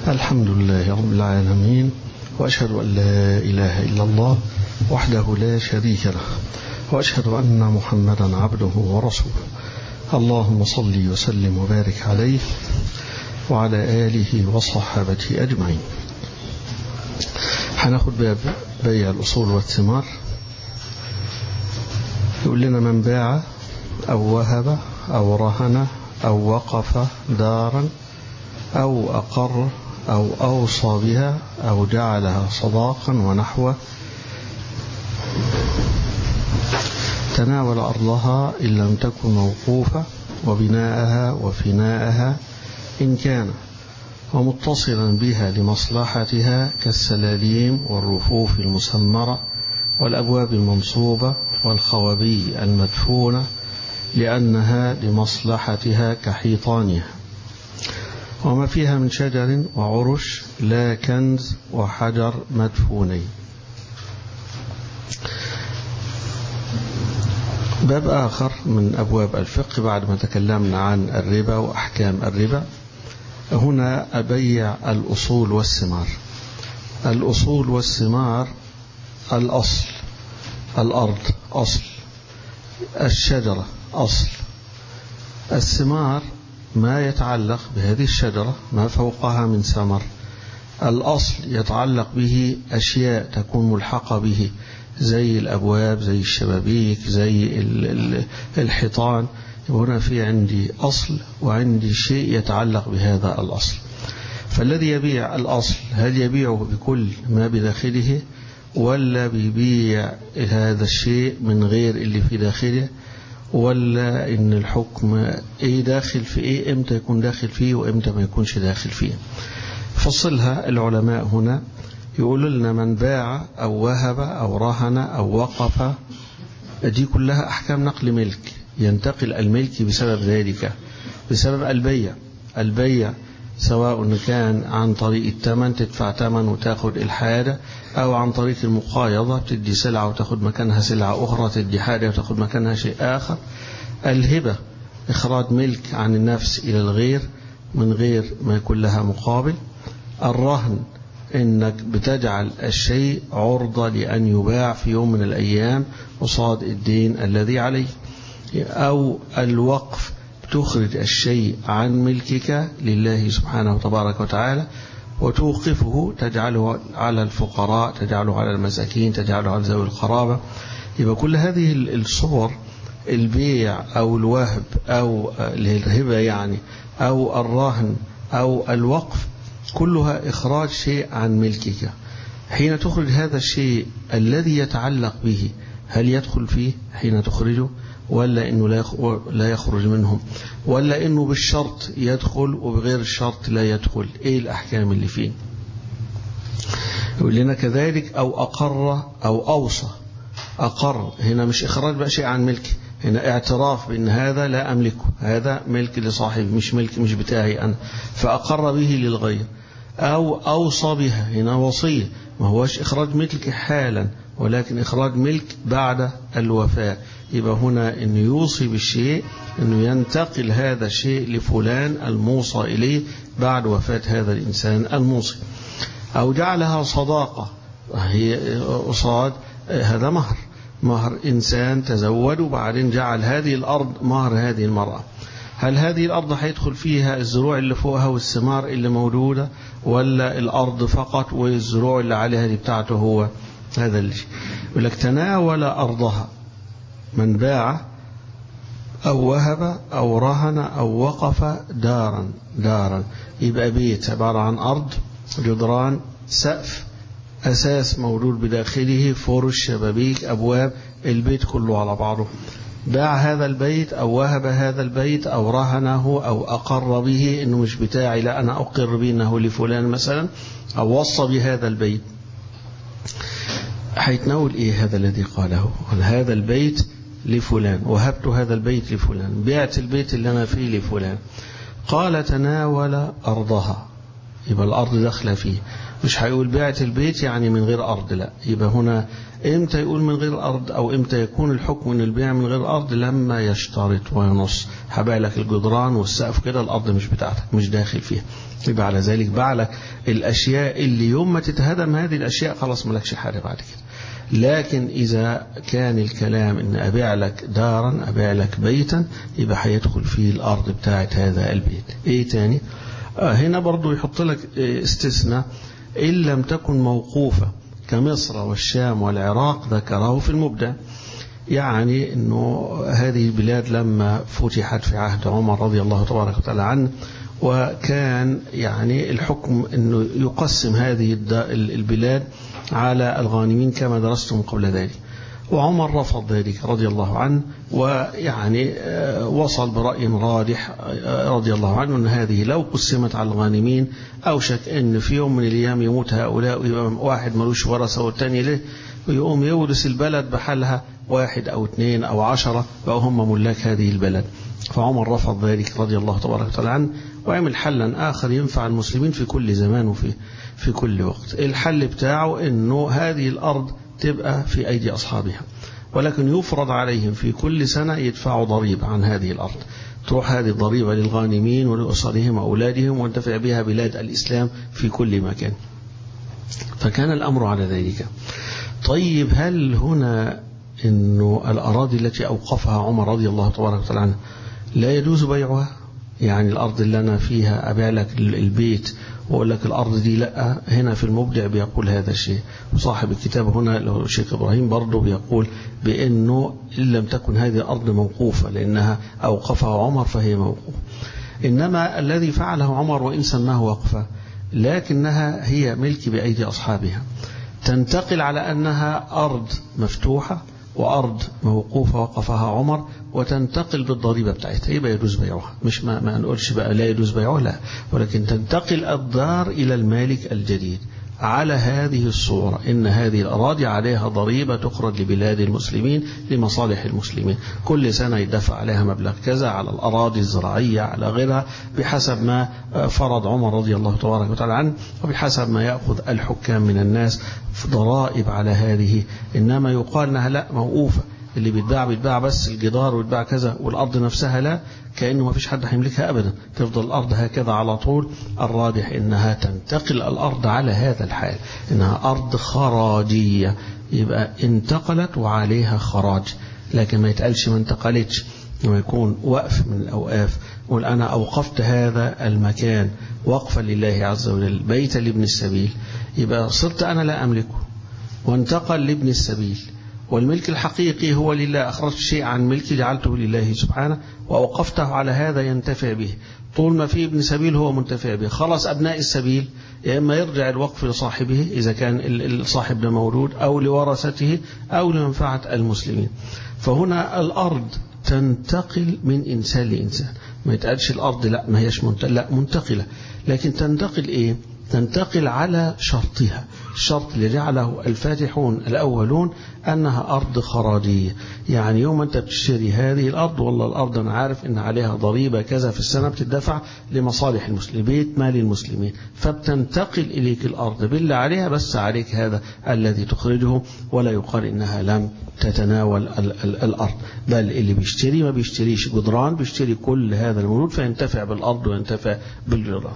الحمد لله رب العالمين وأشهد أن لا إله إلا الله وحده لا شريك له وأشهد أن محمدا عبده ورسوله اللهم صل وسلم وبارك عليه وعلى آله وصحابته أجمعين هناخد باب بيع الأصول والثمار يقول لنا من باع أو وهب أو رهن أو وقف دارا أو أقر أو أوصى بها أو جعلها صداقا ونحوه تناول أرضها إن لم تكن موقوفة وبناءها وفناءها إن كان ومتصلا بها لمصلحتها كالسلاليم والرفوف المسمرة والأبواب المنصوبة والخوابي المدفونة لأنها لمصلحتها كحيطانها وما فيها من شجر وعرش لا كنز وحجر مدفونين باب آخر من أبواب الفقه بعد ما تكلمنا عن الربا وأحكام الربا هنا أبيع الأصول والثمار الأصول والثمار الأصل الأرض أصل الشجرة أصل الثمار ما يتعلق بهذه الشجرة ما فوقها من ثمر الأصل يتعلق به أشياء تكون ملحقة به زي الأبواب زي الشبابيك زي الحيطان هنا في عندي أصل وعندي شيء يتعلق بهذا الأصل فالذي يبيع الأصل هل يبيعه بكل ما بداخله ولا بيبيع هذا الشيء من غير اللي في داخله ولا ان الحكم ايه داخل في ايه امتى يكون داخل فيه وامتى ما يكونش داخل فيه فصلها العلماء هنا يقولوا لنا من باع او وهب او رهن او وقف دي كلها احكام نقل ملك ينتقل الملك بسبب ذلك بسبب البيع البيع سواء كان عن طريق الثمن تدفع ثمن وتاخد الحاجة أو عن طريق المقايضة تدي سلعة وتاخد مكانها سلعة أخرى تدي حاجة وتاخد مكانها شيء آخر الهبة إخراج ملك عن النفس إلى الغير من غير ما يكون لها مقابل الرهن إنك بتجعل الشيء عرضة لأن يباع في يوم من الأيام قصاد الدين الذي عليه أو الوقف تخرج الشيء عن ملكك لله سبحانه وتبارك وتعالى وتوقفه تجعله على الفقراء تجعله على المساكين تجعله على ذوي القرابة يبقى كل هذه الصور البيع أو الوهب أو الهبة يعني أو الرهن أو الوقف كلها إخراج شيء عن ملكك حين تخرج هذا الشيء الذي يتعلق به هل يدخل فيه حين تخرجه ولا انه لا يخرج منهم ولا انه بالشرط يدخل وبغير الشرط لا يدخل ايه الاحكام اللي فيه يقول لنا كذلك او اقر او اوصى اقر هنا مش اخراج بقى شيء عن ملكي هنا اعتراف بان هذا لا املكه هذا ملك لصاحبي مش ملك مش بتاعي انا فاقر به للغير او اوصى بها هنا وصيه ما هوش اخراج ملك حالا ولكن إخراج ملك بعد الوفاة يبقى هنا أنه يوصي بالشيء أنه ينتقل هذا الشيء لفلان الموصى إليه بعد وفاة هذا الإنسان الموصي أو جعلها صداقة هي أصاد هذا مهر مهر إنسان تزود وبعدين جعل هذه الأرض مهر هذه المرأة هل هذه الأرض هيدخل فيها الزروع اللي فوقها والثمار اللي موجودة ولا الأرض فقط والزروع اللي عليها دي بتاعته هو هذا اللي يقول لك تناول أرضها من باع أو وهب أو رهن أو وقف دارا دارا يبقى بيت عبارة عن أرض جدران سقف أساس موجود بداخله فرش شبابيك أبواب البيت كله على بعضه باع هذا البيت أو وهب هذا البيت أو رهنه أو أقر به إنه مش بتاعي لا أنا أقر به إنه لفلان مثلا أو وصى بهذا البيت هيتناول ايه هذا الذي قاله هذا البيت لفلان وهبت هذا البيت لفلان بعت البيت اللي انا فيه لفلان قال تناول ارضها يبقى الأرض داخلة فيه مش هيقول بعت البيت يعني من غير أرض لا يبقى هنا امتى يقول من غير أرض أو امتى يكون الحكم ان البيع من غير أرض لما يشترط وينص هبيع لك الجدران والسقف كده الأرض مش بتاعتك مش داخل فيها يبقى على ذلك باع لك الأشياء اللي يوم ما تتهدم هذه الأشياء خلاص مالكش حاجة بعد كده لكن إذا كان الكلام إن أبيع لك دارا أبيع لك بيتا يبقى هيدخل فيه الأرض بتاعت هذا البيت إيه تاني آه هنا برضو يحط لك استثناء إن لم تكن موقوفة كمصر والشام والعراق ذكره في المبدع يعني أنه هذه البلاد لما فتحت في عهد عمر رضي الله تبارك وتعالى عنه وكان يعني الحكم أنه يقسم هذه البلاد على الغانمين كما درستم قبل ذلك وعمر رفض ذلك رضي الله عنه ويعني وصل برأي راجح رضي الله عنه أن هذه لو قسمت على الغانمين أوشك أن في يوم من الأيام يموت هؤلاء ويبقى واحد ملوش ورثة والتاني له ويقوم يورث البلد بحالها واحد أو اثنين أو عشرة بقوا هم ملاك هذه البلد فعمر رفض ذلك رضي الله تبارك وتعالى عنه وعمل حلا آخر ينفع المسلمين في كل زمان وفي في كل وقت الحل بتاعه أنه هذه الأرض تبقى في أيدي أصحابها ولكن يفرض عليهم في كل سنة يدفعوا ضريبة عن هذه الأرض تروح هذه الضريبة للغانمين ولأسرهم وأولادهم وانتفع بها بلاد الإسلام في كل مكان فكان الأمر على ذلك طيب هل هنا أنه الأراضي التي أوقفها عمر رضي الله تبارك وتعالى عنه لا يجوز بيعها يعني الأرض اللي أنا فيها أبيع لك البيت وأقول لك الأرض دي لا هنا في المبدع بيقول هذا الشيء وصاحب الكتاب هنا له الشيخ إبراهيم برضه بيقول بأنه إن لم تكن هذه الأرض موقوفة لأنها أوقفها عمر فهي موقوفة إنما الذي فعله عمر وإن سماه وقفة لكنها هي ملك بأيدي أصحابها تنتقل على أنها أرض مفتوحة وأرض موقوفة وقفها عمر وتنتقل بالضريبة بتاعتها يبقى يجوز بيعها مش ما, ما نقولش بقى لا يجوز بيعها لا ولكن تنتقل الدار إلى المالك الجديد على هذه الصورة إن هذه الأراضي عليها ضريبة تخرج لبلاد المسلمين لمصالح المسلمين كل سنة يدفع عليها مبلغ كذا على الأراضي الزراعية على غيرها بحسب ما فرض عمر رضي الله تبارك وتعالى عنه وبحسب ما يأخذ الحكام من الناس ضرائب على هذه إنما يقال أنها لا موقوفة اللي بيتباع بيتباع بس الجدار ويتباع كذا والأرض نفسها لا كأنه ما فيش حد هيملكها أبدا تفضل الأرض هكذا على طول الراجح إنها تنتقل الأرض على هذا الحال إنها أرض خراجية يبقى انتقلت وعليها خراج لكن ما يتقالش ما انتقلتش لما يكون وقف من الأوقاف يقول أنا أوقفت هذا المكان وقفا لله عز وجل بيتا لابن السبيل يبقى صرت أنا لا أملكه وانتقل لابن السبيل والملك الحقيقي هو لله أخرجت شيء عن ملكي جعلته لله سبحانه وأوقفته على هذا ينتفع به طول ما في ابن سبيل هو منتفع به خلص أبناء السبيل يا إما يرجع الوقف لصاحبه إذا كان الصاحب ده مولود أو لورثته أو لمنفعة المسلمين فهنا الأرض تنتقل من إنسان لإنسان ما يتقالش الأرض لا ما هيش منتقلة لا منتقلة لكن تنتقل إيه تنتقل على شرطها الشرط اللي جعله الفاتحون الأولون أنها أرض خراجية يعني يوم أنت بتشتري هذه الأرض والله الأرض أنا عارف أن عليها ضريبة كذا في السنة بتدفع لمصالح المسلمين بيت مال المسلمين فبتنتقل إليك الأرض بالله عليها بس عليك هذا الذي تخرجه ولا يقال إنها لم تتناول ال ال الأرض بل اللي بيشتري ما بيشتريش جدران بيشتري كل هذا المولود فينتفع بالأرض وينتفع بالجدران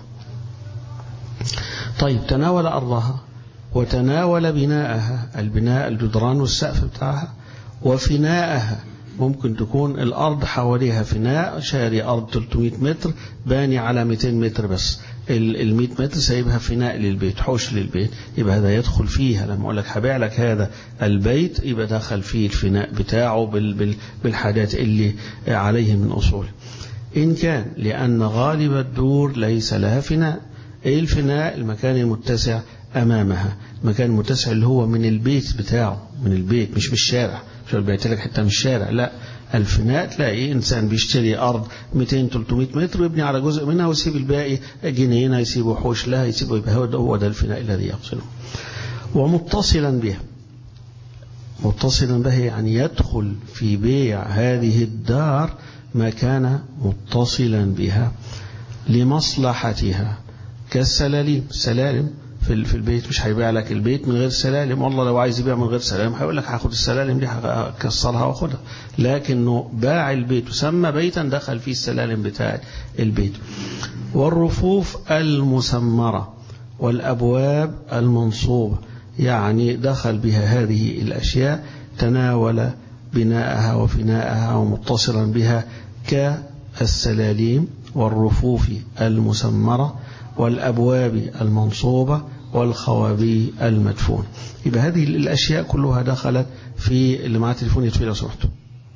طيب تناول أرضها وتناول بناءها البناء الجدران والسقف بتاعها وفناءها ممكن تكون الأرض حواليها فناء شاري أرض 300 متر باني على 200 متر بس ال 100 متر سايبها فناء للبيت حوش للبيت يبقى هذا يدخل فيها لما أقول لك هبيع لك هذا البيت يبقى دخل فيه الفناء بتاعه بال بال بالحاجات اللي عليه من أصول إن كان لأن غالب الدور ليس لها فناء ايه الفناء المكان المتسع امامها المكان المتسع اللي هو من البيت بتاعه من البيت مش بالشارع مش بعت لك حته من الشارع لا الفناء تلاقي انسان بيشتري ارض 200 300 متر ويبني على جزء منها ويسيب الباقي جنينه يسيبه حوش لها يسيبه يبقى هو ده, هو ده الفناء الذي يقصده ومتصلا بها متصلا بها يعني يدخل في بيع هذه الدار ما كان متصلا بها لمصلحتها كالسلاليم السلالم في في البيت مش هيبيع لك البيت من غير سلالم والله لو عايز يبيع من غير سلالم هيقول لك هاخد السلالم دي هكسرها واخدها لكنه باع البيت وسمى بيتا دخل فيه السلالم بتاع البيت والرفوف المسمرة والأبواب المنصوبة يعني دخل بها هذه الأشياء تناول بناءها وفناءها ومتصلا بها كالسلاليم والرفوف المسمرة والأبواب المنصوبة والخوابي المدفون يبقى هذه الأشياء كلها دخلت في اللي معاه تليفون يطفي لو سمحتوا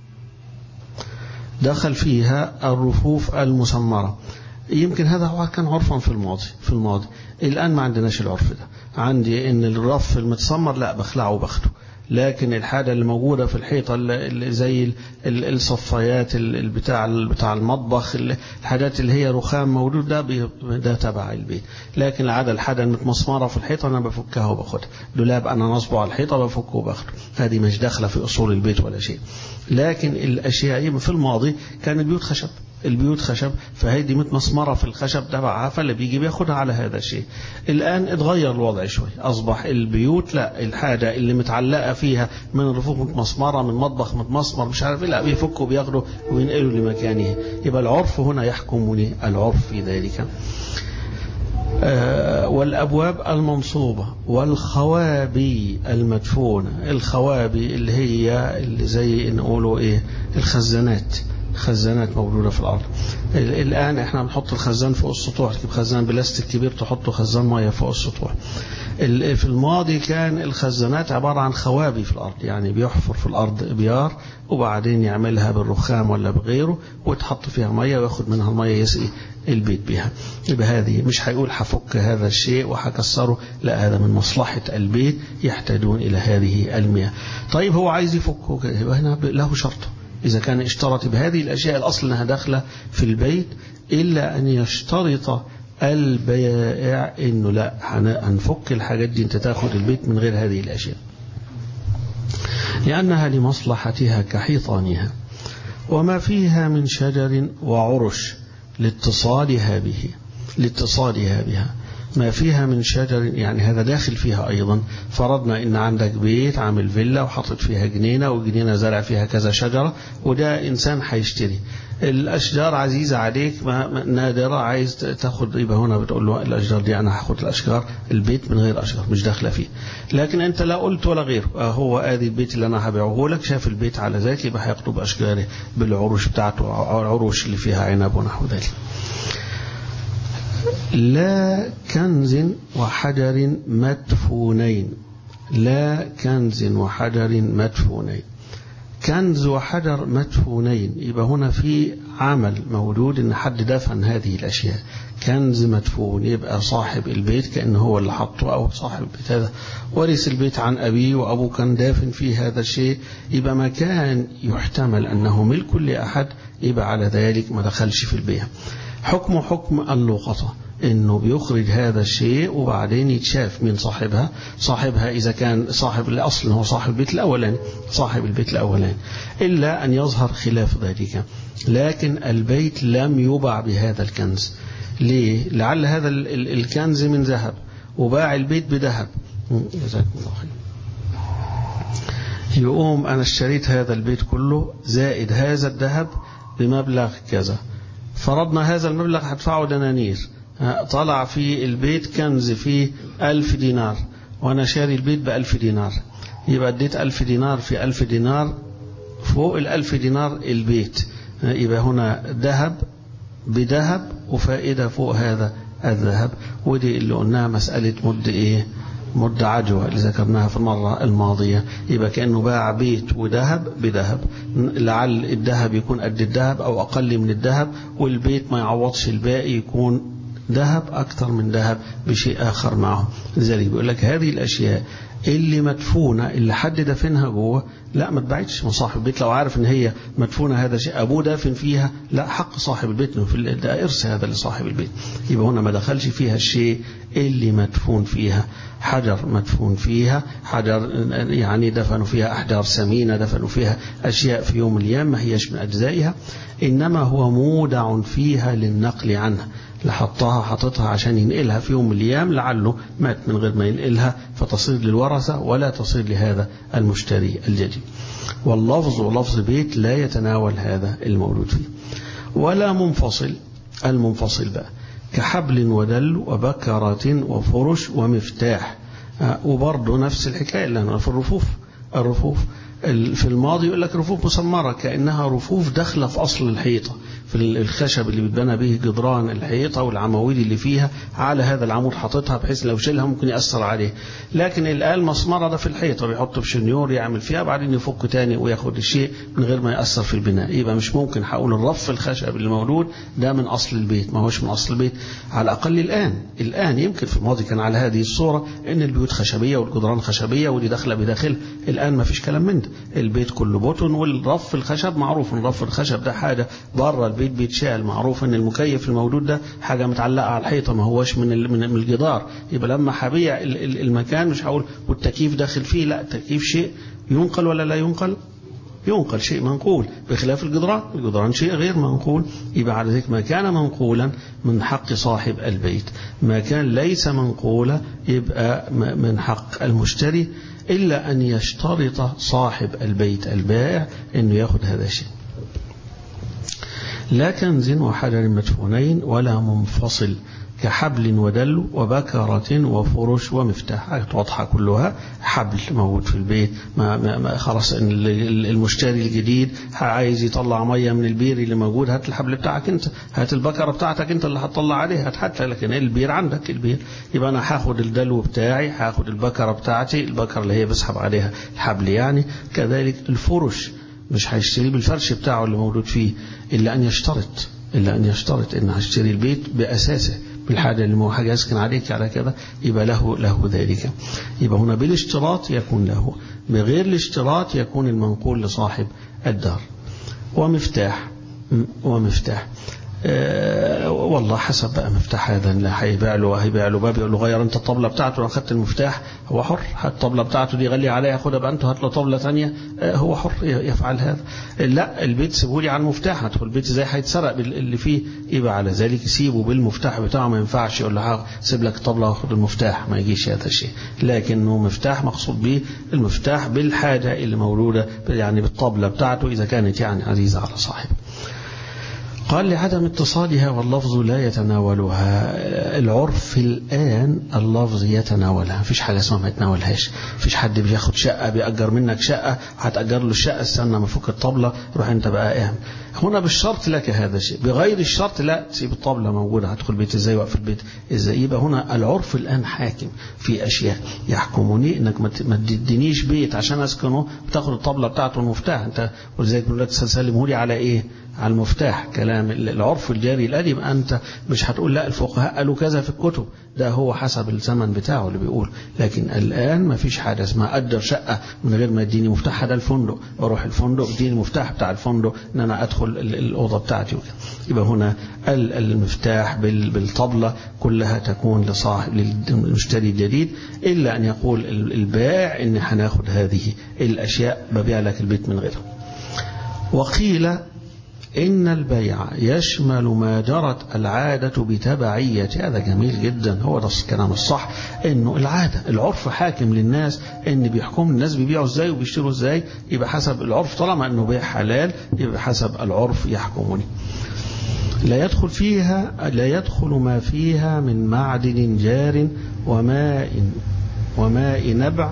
دخل فيها الرفوف المسمرة يمكن هذا كان عرفا في الماضي في الماضي الآن ما عندناش العرف ده عندي ان الرف المتسمر لا بخلعه وباخده لكن الحاجة اللي موجودة في الحيطة اللي زي الصفايات بتاع بتاع المطبخ الحاجات اللي هي رخام موجود ده ده تبع البيت لكن العادة الحاجة المتمسمرة في الحيطة أنا بفكها وباخدها دولاب أنا نصبه على الحيطة بفكه وباخده هذه مش داخلة في أصول البيت ولا شيء لكن الأشياء في الماضي كان البيوت خشب البيوت خشب فهذه متمسمرة في الخشب تبعها فاللي بيجي بياخدها على هذا الشيء الآن اتغير الوضع شوي أصبح البيوت لا الحاجة اللي متعلقة فيها من رفوف متمسمرة من مطبخ متمسمر مش عارف ايه لا بيفكوا بياخدوا وينقلوا لمكانه يبقى العرف هنا يحكمني العرف في ذلك آه والأبواب المنصوبة والخوابي المدفونة الخوابي اللي هي اللي زي نقولوا ايه الخزانات خزانات موجودة في الأرض الآن احنا بنحط الخزان فوق السطوح تجيب خزان بلاستيك كبير تحطه خزان مية فوق السطوح في الماضي كان الخزانات عبارة عن خوابي في الأرض يعني بيحفر في الأرض إبيار وبعدين يعملها بالرخام ولا بغيره وتحط فيها مية وياخد منها المية يسقي البيت بها يبقى هذه مش هيقول حفك هذا الشيء وهكسره لا هذا من مصلحة البيت يحتاجون إلى هذه المياه طيب هو عايز يفكه يبقى هنا له شرطه إذا كان اشترط بهذه الأشياء الأصل أنها داخلة في البيت إلا أن يشترط البائع أنه لا هنفك الحاجات دي أنت تاخد البيت من غير هذه الأشياء لأنها لمصلحتها كحيطانها وما فيها من شجر وعرش لاتصالها به لاتصالها بها ما فيها من شجر يعني هذا داخل فيها أيضا فرضنا إن عندك بيت عامل فيلا وحطت فيها جنينة وجنينة زرع فيها كذا شجرة وده إنسان هيشتري الأشجار عزيزة عليك ما نادرة عايز تاخد يبقى هنا بتقول له الأشجار دي أنا هاخد الأشجار البيت من غير أشجار مش داخلة فيه لكن أنت لا قلت ولا غير هو آدي البيت اللي أنا هبيعه لك شاف البيت على ذلك يبقى هياخده بأشجاره بالعروش بتاعته العروش اللي فيها عنب ونحو ذلك لا كنز وحجر مدفونين لا كنز وحجر مدفونين كنز وحجر مدفونين يبقى هنا في عمل موجود ان حد دفن هذه الاشياء كنز مدفون يبقى صاحب البيت كانه هو اللي حطه او صاحب البيت هذا ورث البيت عن ابيه وابوه كان دافن فيه هذا الشيء يبقى مكان يحتمل انه ملك لاحد يبقى على ذلك ما دخلش في البيع حكم حكم اللقطه انه بيخرج هذا الشيء وبعدين يتشاف من صاحبها صاحبها اذا كان صاحب الاصل هو صاحب البيت الاولاني صاحب البيت الاولاني الا ان يظهر خلاف ذلك لكن البيت لم يباع بهذا الكنز ليه لعل هذا الكنز من ذهب وباع البيت بذهب جزاكم الله خير يقوم انا اشتريت هذا البيت كله زائد هذا الذهب بمبلغ كذا فرضنا هذا المبلغ هدفعه دنانير طلع في البيت كنز فيه ألف دينار وأنا شاري البيت بألف دينار يبقى اديت ألف دينار في ألف دينار فوق الألف دينار البيت يبقى هنا ذهب بذهب وفائدة فوق هذا الذهب ودي اللي قلناها مسألة مد إيه مد عجوة اللي ذكرناها في المرة الماضية يبقى كأنه باع بيت وذهب بذهب لعل الذهب يكون قد الذهب أو أقل من الذهب والبيت ما يعوضش الباقي يكون ذهب أكثر من ذهب بشيء آخر معه لذلك بيقول لك هذه الأشياء اللي مدفونة اللي حد دفنها جوه لا ما تبعتش من صاحب البيت لو عارف ان هي مدفونة هذا شيء ابوه دافن فيها لا حق صاحب البيت في ده ارث هذا لصاحب البيت يبقى هنا ما دخلش فيها الشيء اللي مدفون فيها حجر مدفون فيها حجر يعني دفنوا فيها احجار ثمينه دفنوا فيها اشياء في يوم الايام ما هيش من اجزائها انما هو مودع فيها للنقل عنها اللي حطها حاططها عشان ينقلها في يوم من الأيام لعله مات من غير ما ينقلها فتصير للورثة ولا تصير لهذا المشتري الجديد واللفظ ولفظ بيت لا يتناول هذا المولود فيه ولا منفصل المنفصل بقى كحبل ودل وبكرة وفرش ومفتاح وبرضه نفس الحكاية لأنه في الرفوف الرفوف في الماضي يقول لك رفوف مسمرة كأنها رفوف داخلة في أصل الحيطة في الخشب اللي بتبنى به جدران الحيطة والعواميد اللي فيها على هذا العمود حاططها بحيث لو شيلها ممكن يأثر عليه لكن الآن مسمرة ده في الحيطة بيحط في شنيور يعمل فيها بعدين يفك تاني وياخد الشيء من غير ما يأثر في البناء يبقى مش ممكن هقول الرف الخشب اللي موجود ده من أصل البيت ما هوش من أصل البيت على الأقل الآن الآن يمكن في الماضي كان على هذه الصورة إن البيوت خشبية والجدران خشبية ودي داخلة بداخل الآن ما فيش كلام من ده البيت كله بطن والرف الخشب معروف ان رف الخشب ده حاجة بره البيت بيتشال معروف ان المكيف الموجود ده حاجة متعلقة على الحيطة ما هوش من من الجدار يبقى لما هبيع المكان مش هقول والتكييف داخل فيه لا التكييف شيء ينقل ولا لا ينقل ينقل شيء منقول بخلاف الجدران الجدران شيء غير منقول يبقى على ذلك ما كان منقولا من حق صاحب البيت ما كان ليس منقولا يبقى من حق المشتري إلا أن يشترط صاحب البيت البائع أنه يأخذ هذا الشيء لا كنز وحجر مدفونين ولا منفصل كحبل ودل وبكرة وفرش ومفتاح حاجات واضحة كلها حبل موجود في البيت ما, ما, ما خلاص المشتري الجديد عايز يطلع مية من البير اللي موجود هات الحبل بتاعك انت هات البكرة بتاعتك انت اللي هتطلع عليها هتحتها لكن البير عندك البير يبقى انا هاخد الدلو بتاعي هاخد البكرة بتاعتي البكرة اللي هي بسحب عليها الحبل يعني كذلك الفرش مش هيشتري بالفرش بتاعه اللي موجود فيه إلا أن يشترط إلا أن يشترط إن هشتري البيت بأساسه بالحاجة اللي هو حاجة يسكن عليك على كذا يبقى له له ذلك يبقى هنا بالاشتراط يكون له بغير الاشتراط يكون المنقول لصاحب الدار ومفتاح ومفتاح أه والله حسب بقى مفتاح هذا اللي هيبيع له هيبيع له باب يقول له غير انت الطبله بتاعته انا اخذت المفتاح هو حر هات الطبله بتاعته دي غلي عليها خدها بقى انتوا هات له طبله ثانيه أه هو حر يفعل هذا لا البيت سيبوا لي على المفتاح هدخل البيت ازاي هيتسرق اللي فيه يبقى على ذلك سيبه بالمفتاح بتاعه ما ينفعش يقول له سيب لك الطبله واخد المفتاح ما يجيش هذا الشيء لكنه مفتاح مقصود به المفتاح بالحاجه اللي مولوده يعني بالطبله بتاعته اذا كانت يعني عزيزه على صاحبه قال لعدم اتصالها واللفظ لا يتناولها العرف الآن اللفظ يتناولها مفيش حاجة اسمها ما يتناولهاش مفيش حد بياخد شقة بيأجر منك شقة هتأجر له الشقة استنى ما فك الطبلة روح انت بقى اهم هنا بالشرط لك هذا الشيء بغير الشرط لا تسيب الطبلة موجودة هدخل البيت ازاي واقف البيت ازاي يبقى هنا العرف الآن حاكم في أشياء يحكمني انك ما تدينيش بيت عشان اسكنه بتاخد الطبلة بتاعته المفتاح انت ولذلك بيقول لك سلمه لي على ايه على المفتاح كلام العرف الجاري القديم أنت مش هتقول لا الفقهاء قالوا كذا في الكتب ده هو حسب الزمن بتاعه اللي بيقول لكن الآن ما فيش حاجة اسمها أجر شقة من غير ما يديني مفتاح ده الفندق بروح الفندق يديني المفتاح بتاع الفندق إن أنا أدخل الأوضة بتاعتي وكده يبقى هنا المفتاح بالطبلة كلها تكون لصاحب للمشتري الجديد إلا أن يقول البائع إن هناخد هذه الأشياء ببيع لك البيت من غيرها وقيل إن البيع يشمل ما جرت العادة بتبعية هذا جميل جدا هو ده الكلام الصح إنه العادة العرف حاكم للناس إن بيحكم الناس بيبيعوا إزاي وبيشتروا إزاي يبقى حسب العرف طالما إنه بيع حلال يبقى حسب العرف يحكمني لا يدخل فيها لا يدخل ما فيها من معدن جار وماء وماء نبع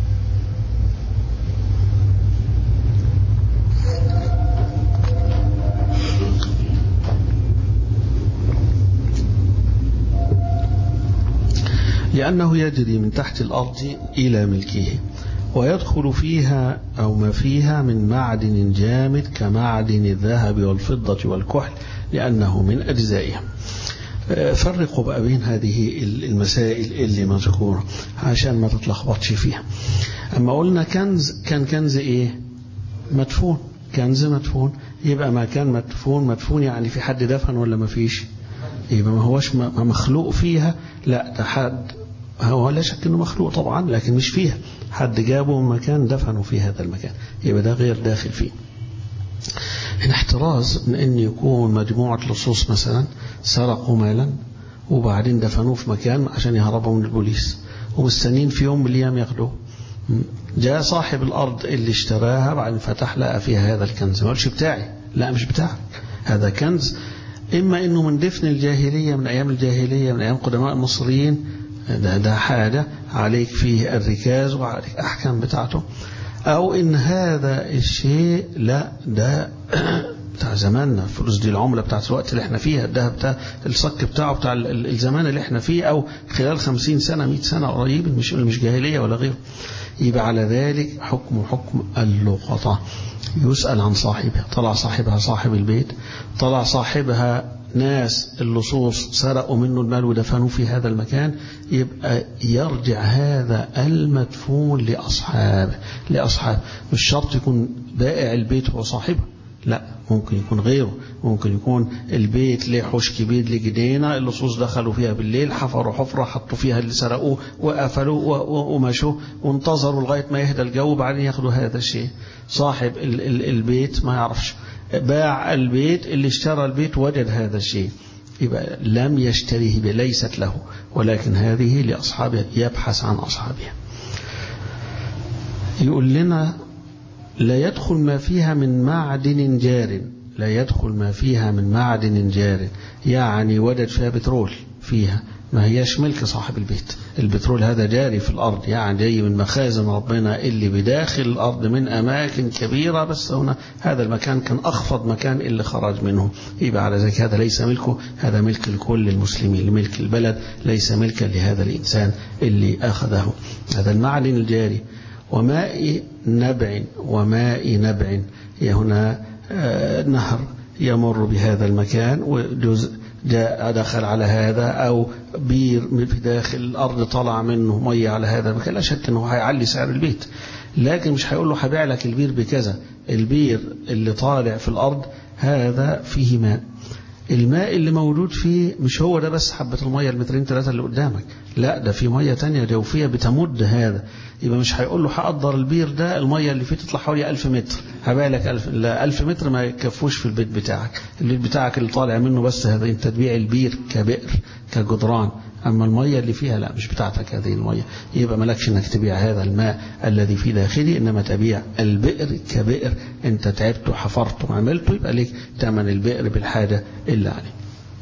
لأنه يجري من تحت الأرض إلى ملكه ويدخل فيها أو ما فيها من معدن جامد كمعدن الذهب والفضة والكحل لأنه من أجزائها فرقوا بقى بين هذه المسائل اللي مذكورة عشان ما تتلخبطش فيها أما قلنا كنز كان كنز إيه مدفون كنز مدفون يبقى ما كان مدفون مدفون يعني في حد دفن ولا ما فيش يبقى ما هوش مخلوق فيها لا ده حد هو لا شك انه مخلوق طبعا لكن مش فيها حد جابه من مكان دفنه في هذا المكان يبقى ده غير داخل فيه هنا احتراز من ان يكون مجموعة لصوص مثلا سرقوا مالا وبعدين دفنوه في مكان عشان يهربوا من البوليس ومستنين في يوم من الأيام ياخدوه جاء صاحب الأرض اللي اشتراها بعدين فتح لقى فيها هذا الكنز ما قالش بتاعي لا مش بتاعك هذا كنز إما إنه من دفن الجاهلية من أيام الجاهلية من أيام قدماء المصريين ده, ده حاجة عليك فيه الركاز وعليك أحكام بتاعته أو إن هذا الشيء لا ده بتاع زماننا الفلوس دي العملة بتاعت الوقت اللي احنا فيها الذهب بتاع الصك بتاعه بتاع الزمان اللي احنا فيه أو خلال خمسين سنة مئة سنة قريب مش مش جاهلية ولا غيره يبقى على ذلك حكم حكم اللقطة يسأل عن صاحبها طلع صاحبها صاحب البيت طلع صاحبها ناس اللصوص سرقوا منه المال ودفنوه في هذا المكان يبقى يرجع هذا المدفون لأصحابه لأصحابه مش شرط يكون بائع البيت هو صاحبه لا ممكن يكون غيره ممكن يكون البيت له حوش كبير لجنينة اللصوص دخلوا فيها بالليل حفروا حفرة حطوا فيها اللي سرقوه وقفلوا ومشوا وانتظروا لغاية ما يهدى الجو بعدين ياخدوا هذا الشيء صاحب ال ال البيت ما يعرفش باع البيت اللي اشترى البيت وجد هذا الشيء يبقى لم يشتريه ليست له ولكن هذه لأصحابها يبحث عن أصحابها يقول لنا لا يدخل ما فيها من معدن جار لا يدخل ما فيها من معدن جار يعني وجد فيها بترول فيها ما هياش ملك صاحب البيت البترول هذا جاري في الأرض يعني جاي من مخازن ربنا اللي بداخل الأرض من أماكن كبيرة بس هنا هذا المكان كان أخفض مكان اللي خرج منه يبقى على ذلك هذا ليس ملكه هذا ملك لكل المسلمين ملك البلد ليس ملكا لهذا الإنسان اللي أخذه هذا المعدن الجاري وماء نبع وماء نبع هي هنا نهر يمر بهذا المكان وجزء جاء دخل على هذا أو بير في داخل الأرض طلع منه مية على هذا المكان لا شك أنه هيعلي سعر البيت لكن مش هيقول له هبيع لك البير بكذا البير اللي طالع في الأرض هذا فيه ماء الماء اللي موجود فيه مش هو ده بس حبة المية المترين ثلاثة اللي قدامك لا ده في مية تانية جوفية بتمد هذا يبقى مش هيقول له هقدر البير ده المية اللي فيه تطلع حوالي ألف متر هبيع لك ألف لا ألف متر ما يكفوش في البيت بتاعك البيت بتاعك اللي طالع منه بس هذا انت تبيع البير كبئر كجدران أما المية اللي فيها لا مش بتاعتك هذه المية يبقى مالكش انك تبيع هذا الماء الذي في داخلي إنما تبيع البئر كبئر انت تعبت وحفرت وعملته يبقى لك ثمن البئر بالحاجة اللي عليه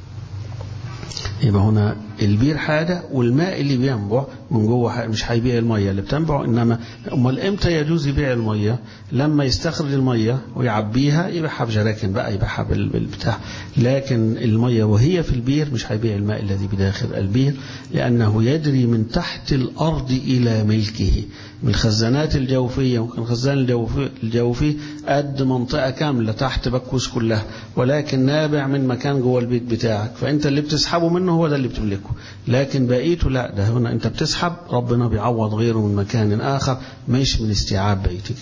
يبقى هنا البير حاجة والماء اللي بينبع من جوه مش هيبيع المية اللي بتنبع إنما أمال إمتى يجوز يبيع المية لما يستخرج المية ويعبيها يبيعها بجراكن بقى يبيعها بالبتاع لكن المية وهي في البير مش هيبيع الماء الذي بداخل البير لأنه يجري من تحت الأرض إلى ملكه من الخزانات الجوفية ممكن الخزان الجوفي, الجوفي قد منطقة كاملة تحت بكوس كلها ولكن نابع من مكان جوه البيت بتاعك فأنت اللي بتسحبه منه هو ده اللي بتملكه لكن بقيته لا ده هنا أنت بتسحب ربنا بيعوض غيره من مكان آخر مش من استيعاب بيتك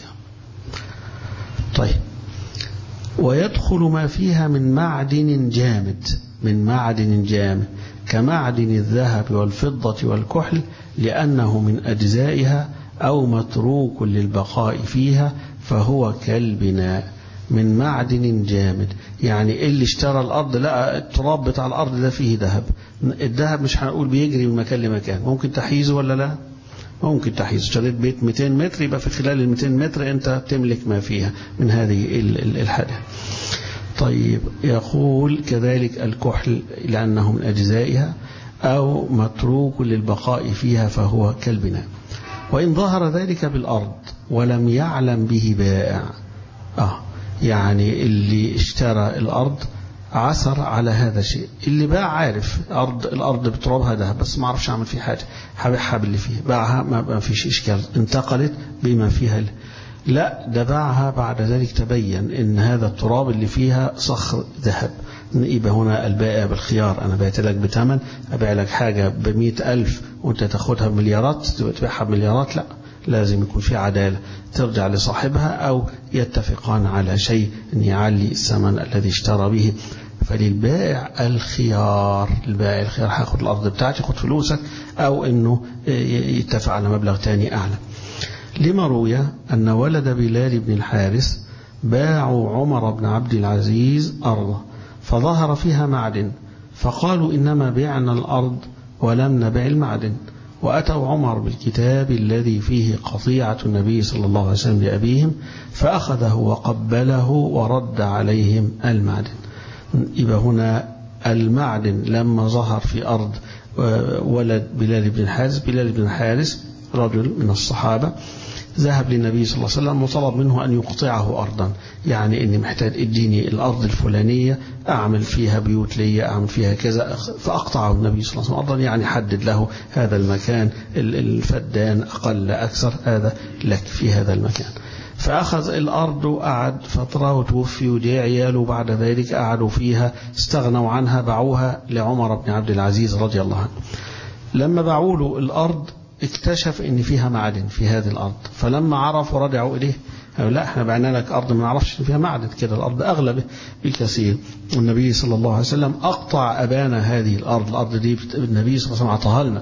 طيب ويدخل ما فيها من معدن جامد من معدن جامد كمعدن الذهب والفضة والكحل لأنه من أجزائها أو متروك للبقاء فيها فهو كالبناء من معدن جامد يعني اللي اشترى الأرض لقى التراب بتاع الأرض ده فيه ذهب الذهب مش هنقول بيجري من مكان لمكان ممكن تحيزه ولا لا ممكن تحيز اشتريت بيت 200 متر يبقى في خلال ال 200 متر انت تملك ما فيها من هذه الحاجة طيب يقول كذلك الكحل لأنه من أجزائها أو متروك للبقاء فيها فهو كالبناء وإن ظهر ذلك بالأرض ولم يعلم به بائع آه يعني اللي اشترى الأرض عثر على هذا الشيء اللي باع عارف أرض الأرض بترابها ده بس ما عرفش أعمل فيه حاجة هبيعها باللي فيه باعها ما فيش إشكال انتقلت بما فيها لا ده باعها بعد ذلك تبين ان هذا التراب اللي فيها صخر ذهب يبقى هنا البائع بالخيار أنا بعت لك بثمن أبيع لك حاجة بمئة ألف وأنت تاخدها بمليارات تبيعها بمليارات لا لازم يكون في عدالة ترجع لصاحبها أو يتفقان على شيء أن يعلي الثمن الذي اشترى به فللبائع الخيار البائع الخيار هاخد الأرض بتاعتي خد فلوسك أو أنه يتفق على مبلغ تاني أعلى لما روي أن ولد بلال بن الحارث باعوا عمر بن عبد العزيز أرضه فظهر فيها معدن فقالوا إنما بعنا الأرض ولم نبع المعدن وأتوا عمر بالكتاب الذي فيه قطيعة النبي صلى الله عليه وسلم لأبيهم فأخذه وقبله ورد عليهم المعدن يبقى هنا المعدن لما ظهر في أرض ولد بلال بن الحارث بلال بن الحارث رجل من الصحابة ذهب للنبي صلى الله عليه وسلم وطلب منه أن يقطعه أرضا يعني إني محتاج اديني الأرض الفلانية أعمل فيها بيوت لي أعمل فيها كذا فأقطعه النبي صلى الله عليه وسلم أرضا يعني حدد له هذا المكان الفدان أقل أكثر هذا لك في هذا المكان فأخذ الأرض وقعد فترة وتوفي وجاء عياله بعد ذلك قعدوا فيها استغنوا عنها باعوها لعمر بن عبد العزيز رضي الله عنه لما باعوا له الأرض اكتشف ان فيها معدن في هذه الارض فلما عرفوا رجعوا اليه قالوا لا احنا بعنا لك ارض ما نعرفش ان فيها معدن كده الارض اغلى بالكثير والنبي صلى الله عليه وسلم اقطع ابانا هذه الارض الارض دي النبي صلى الله عليه وسلم اعطاها لنا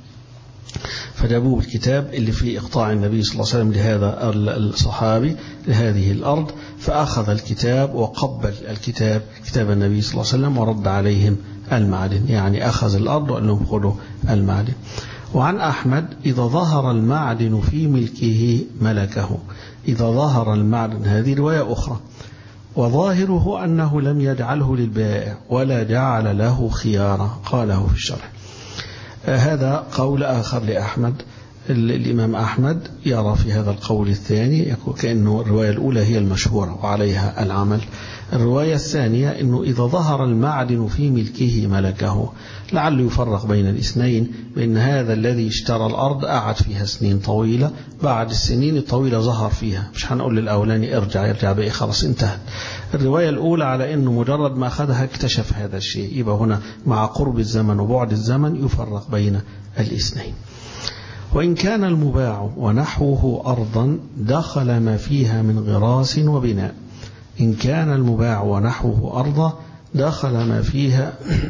فجابوه الكتاب اللي فيه إقطاع النبي صلى الله عليه وسلم لهذا الصحابي لهذه الأرض فأخذ الكتاب وقبل الكتاب كتاب النبي صلى الله عليه وسلم ورد عليهم المعدن يعني أخذ الأرض وقال لهم خذوا المعدن وعن أحمد إذا ظهر المعدن في ملكه ملكه إذا ظهر المعدن هذه رواية أخرى وظاهره أنه لم يجعله للبائع ولا جعل له خيارا قاله في الشرح هذا قول آخر لأحمد الإمام أحمد يرى في هذا القول الثاني كأنه الرواية الأولى هي المشهورة وعليها العمل الرواية الثانية أنه إذا ظهر المعدن في ملكه ملكه لعله يفرق بين الاثنين بأن هذا الذي اشترى الأرض قعد فيها سنين طويلة بعد السنين الطويلة ظهر فيها مش هنقول للأولاني ارجع يرجع بقى خلاص انتهت الرواية الأولى على أنه مجرد ما أخذها اكتشف هذا الشيء يبقى هنا مع قرب الزمن وبعد الزمن يفرق بين الاثنين وإن كان المباع ونحوه أرضا دخل ما فيها من غراس وبناء إن كان المباع ونحوه أرضا دخل ما فيها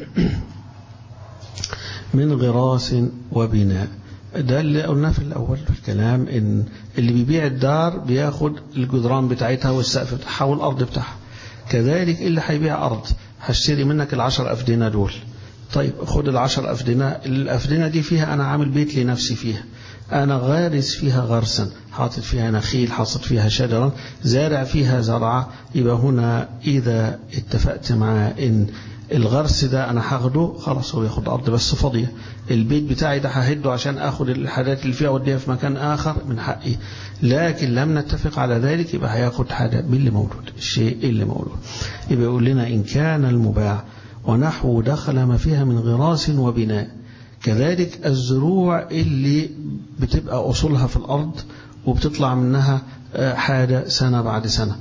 من غراس وبناء ده اللي قلناه في الأول في الكلام إن اللي بيبيع الدار بياخد الجدران بتاعتها والسقف بتاعها والأرض بتاعها كذلك اللي هيبيع أرض هشتري منك العشر أفدنة دول طيب خد العشر أفدنة الأفدنة دي فيها أنا عامل بيت لنفسي فيها أنا غارس فيها غرسا حاطط فيها نخيل حاطط فيها شجرا زارع فيها زرعة يبقى هنا إذا اتفقت معاه إن الغرس ده أنا هاخده خلاص هو ياخد أرض بس فاضية البيت بتاعي ده ههده عشان أخد الحاجات اللي فيها أوديها في مكان آخر من حقي لكن لم نتفق على ذلك يبقى هياخد حاجة باللي موجود الشيء اللي موجود يبقى يقول لنا إن كان المباع ونحو دخل ما فيها من غراس وبناء كذلك الزروع اللي بتبقى أصولها في الأرض وبتطلع منها حاجة سنة بعد سنة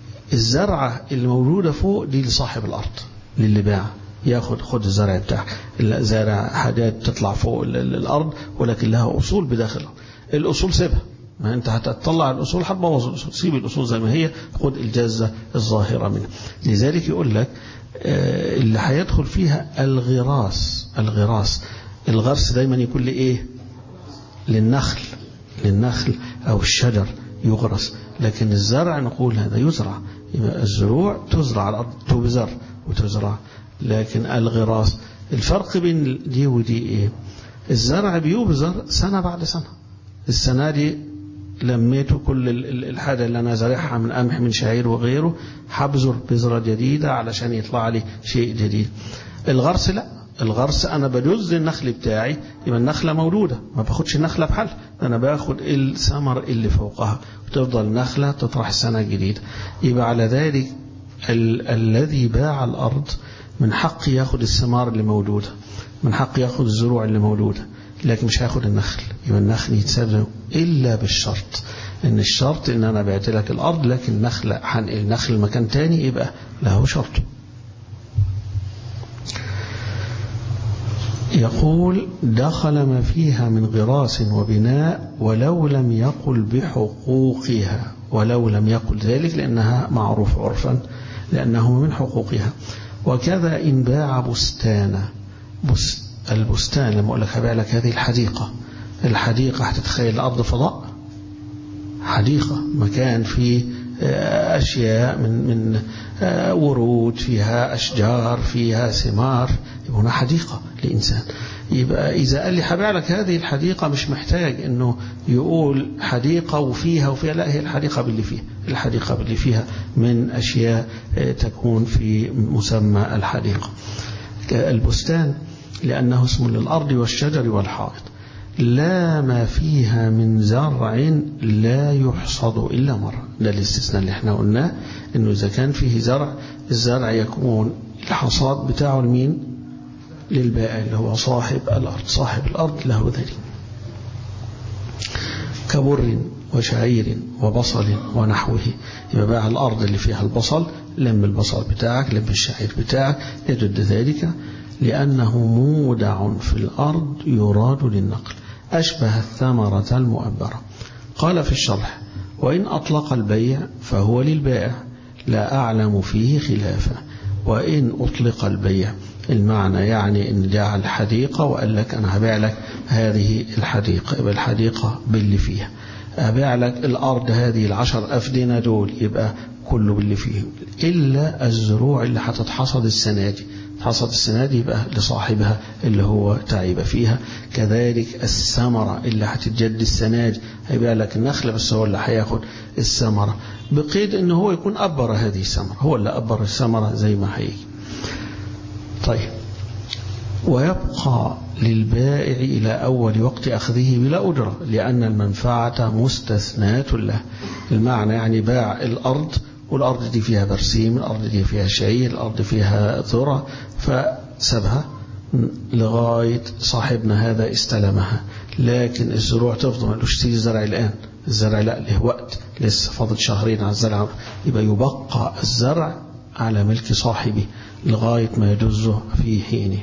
الزرعة اللي موجودة فوق دي لصاحب الأرض للي باع ياخد خد الزرع بتاعك زارع حاجات تطلع فوق الأرض ولكن لها أصول بداخلها الأصول سيبها ما أنت هتطلع الأصول هتبوظ الأصول سيب الأصول زي ما هي خد الجزة الظاهرة منها لذلك يقول لك اللي هيدخل فيها الغراس الغراس الغرس دايما يكون لإيه للنخل للنخل أو الشجر يغرس لكن الزرع نقول هذا يزرع يبقى الزروع تزرع على الأرض تبذر وتزرع لكن الغراس الفرق بين دي ودي إيه الزرع بيبذر سنة بعد سنة السنة دي لميته كل الحاجة اللي أنا زارعها من قمح من شعير وغيره حبذر بذرة جديدة علشان يطلع لي شيء جديد الغرس لا الغرس أنا بجز النخل بتاعي يبقى النخلة مولودة ما باخدش النخلة بحل أنا باخد الثمر اللي فوقها وتفضل نخلة تطرح السنة الجديدة يبقى على ذلك ال الذي باع الأرض من حق ياخد الثمار اللي موجودة من حق ياخد الزروع اللي موجودة لكن مش هاخد النخل يبقى النخل يتسلم إلا بالشرط إن الشرط إن أنا بعت لك الأرض لكن النخل حنقل النخل مكان تاني يبقى له شرط يقول دخل ما فيها من غراس وبناء ولو لم يقل بحقوقها ولو لم يقل ذلك لأنها معروف عرفا لأنه من حقوقها وكذا إن باع بستانا بس البستان لما أقول لك هبيع لك هذه الحديقة الحديقة هتتخيل الأرض فضاء حديقة مكان فيه أشياء من من ورود فيها أشجار فيها ثمار هنا حديقة لإنسان يبقى إذا قال لي هبيع لك هذه الحديقة مش محتاج إنه يقول حديقة وفيها وفيها لا هي الحديقة باللي فيها الحديقة باللي فيها من أشياء تكون في مسمى الحديقة البستان لأنه اسم للأرض والشجر والحائط لا ما فيها من زرع لا يحصد إلا مرة ده الاستثناء اللي احنا قلناه انه إذا كان فيه زرع الزرع يكون الحصاد بتاعه لمين للبائع اللي هو صاحب الأرض صاحب الأرض له ذلك كبر وشعير وبصل ونحوه يبقى بقى الأرض اللي فيها البصل لم البصل بتاعك لم الشعير بتاعك يجد ذلك لأنه مودع في الأرض يراد للنقل أشبه الثمرة المؤبرة قال في الشرح وإن أطلق البيع فهو للبائع لا أعلم فيه خلافا وإن أطلق البيع المعنى يعني إن جعل حديقة وقال لك أنا هبيع لك هذه الحديقة يبقى الحديقة باللي فيها أبيع لك الأرض هذه العشر أفدنة دول يبقى كله باللي فيهم إلا الزروع اللي هتتحصد السنة دي حصد السنة دي يبقى لصاحبها اللي هو تعب فيها كذلك الثمرة اللي هتتجد السنة دي هيبيع لك النخلة بس هو اللي هياخد الثمرة بقيد ان هو يكون أبر هذه الثمرة هو اللي أبر الثمرة زي ما هيجي طيب ويبقى للبائع إلى أول وقت أخذه بلا أجرة لأن المنفعة مستثناة له المعنى يعني باع الأرض والأرض دي فيها برسيم الأرض دي فيها شعير الأرض فيها ذرة فسابها لغاية صاحبنا هذا استلمها لكن الزروع تفضل ما تشتري الزرع الآن الزرع لا له وقت لسه فاضل شهرين على الزرع يبقى يبقى الزرع على ملك صاحبه لغاية ما يجزه في حينه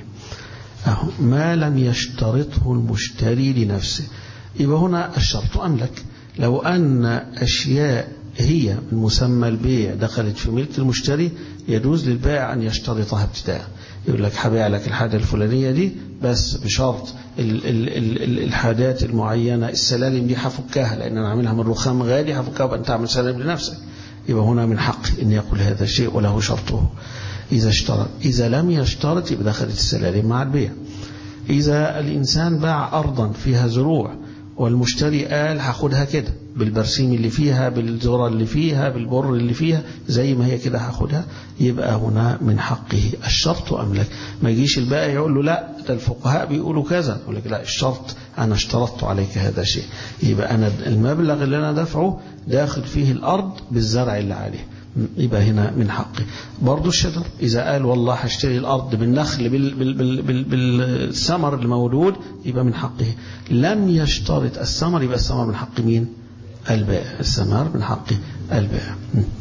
ما لم يشترطه المشتري لنفسه يبقى هنا الشرط أملك لو أن أشياء هي من مسمى البيع دخلت في ملك المشتري يجوز للبائع أن يشترطها ابتداء يقول لك هبيع لك الحاجة الفلانية دي بس بشرط ال ال ال الحاجات المعينة السلالم دي هفكها لأن أنا عاملها من رخام غالي هفكها وأنت تعمل سلالم لنفسك يبقى هنا من حق أن يقول هذا الشيء وله شرطه إذا اشترط إذا لم يشترط يبقى دخلت السلالم مع البيع إذا الإنسان باع أرضا فيها زروع والمشتري قال هاخدها كده بالبرسيم اللي فيها بالذرة اللي فيها بالبر اللي فيها زي ما هي كده هاخدها يبقى هنا من حقه الشرط أملك ما يجيش البائع يقول له لا ده الفقهاء بيقولوا كذا يقول لك لا الشرط أنا اشترطت عليك هذا الشيء يبقى أنا المبلغ اللي أنا دفعه داخل فيه الأرض بالزرع اللي عليه يبقى هنا من حقي برضو الشجر إذا قال والله هشتري الأرض بالنخل بال بال بال بال بالثمر المولود يبقى من حقه لم يشترط الثمر يبقى الثمر من حق مين البائع الثمر من حق البائع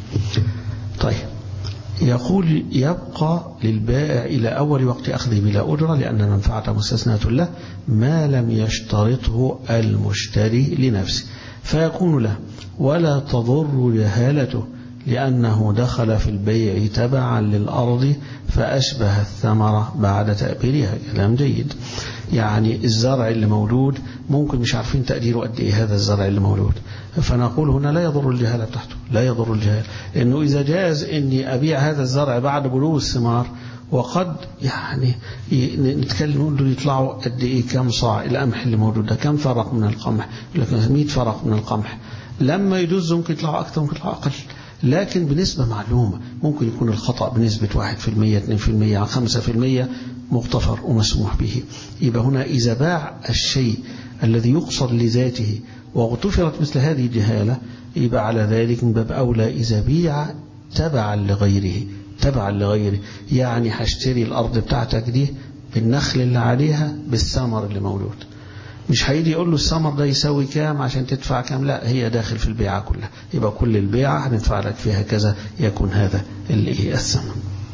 طيب يقول يبقى للبائع إلى أول وقت أخذه بلا أجرة لأن المنفعة مستثناة له ما لم يشترطه المشتري لنفسه فيكون له ولا تضر جهالته لأنه دخل في البيع تبعا للأرض فأشبه الثمرة بعد تأبيرها كلام جيد يعني الزرع اللي مولود ممكن مش عارفين تقديره قد إيه هذا الزرع اللي مولود فنقول هنا لا يضر الجهالة بتاعته لا يضر الجهالة لأنه إذا جاز أني أبيع هذا الزرع بعد بلوغ الثمار وقد يعني نتكلم نقول دول يطلعوا قد ايه كم صاع القمح اللي موجود ده كم فرق من القمح لكن 100 فرق من القمح لما يجوز ممكن يطلعوا اكثر ممكن يطلعوا اقل لكن بنسبة معلومة ممكن يكون الخطأ بنسبة 1% 2% 5% مغتفر ومسموح به يبقى هنا إذا باع الشيء الذي يقصد لذاته واغتفرت مثل هذه الجهالة يبقى على ذلك من باب أولى إذا بيع تبعا لغيره تبعا لغيره يعني هشتري الأرض بتاعتك دي بالنخل اللي عليها بالثمر اللي مولود مش هيجي يقول له الثمر ده يساوي كام عشان تدفع كام لا هي داخل في البيعة كلها يبقى كل البيعة هندفع لك فيها كذا يكون هذا اللي هي الثمن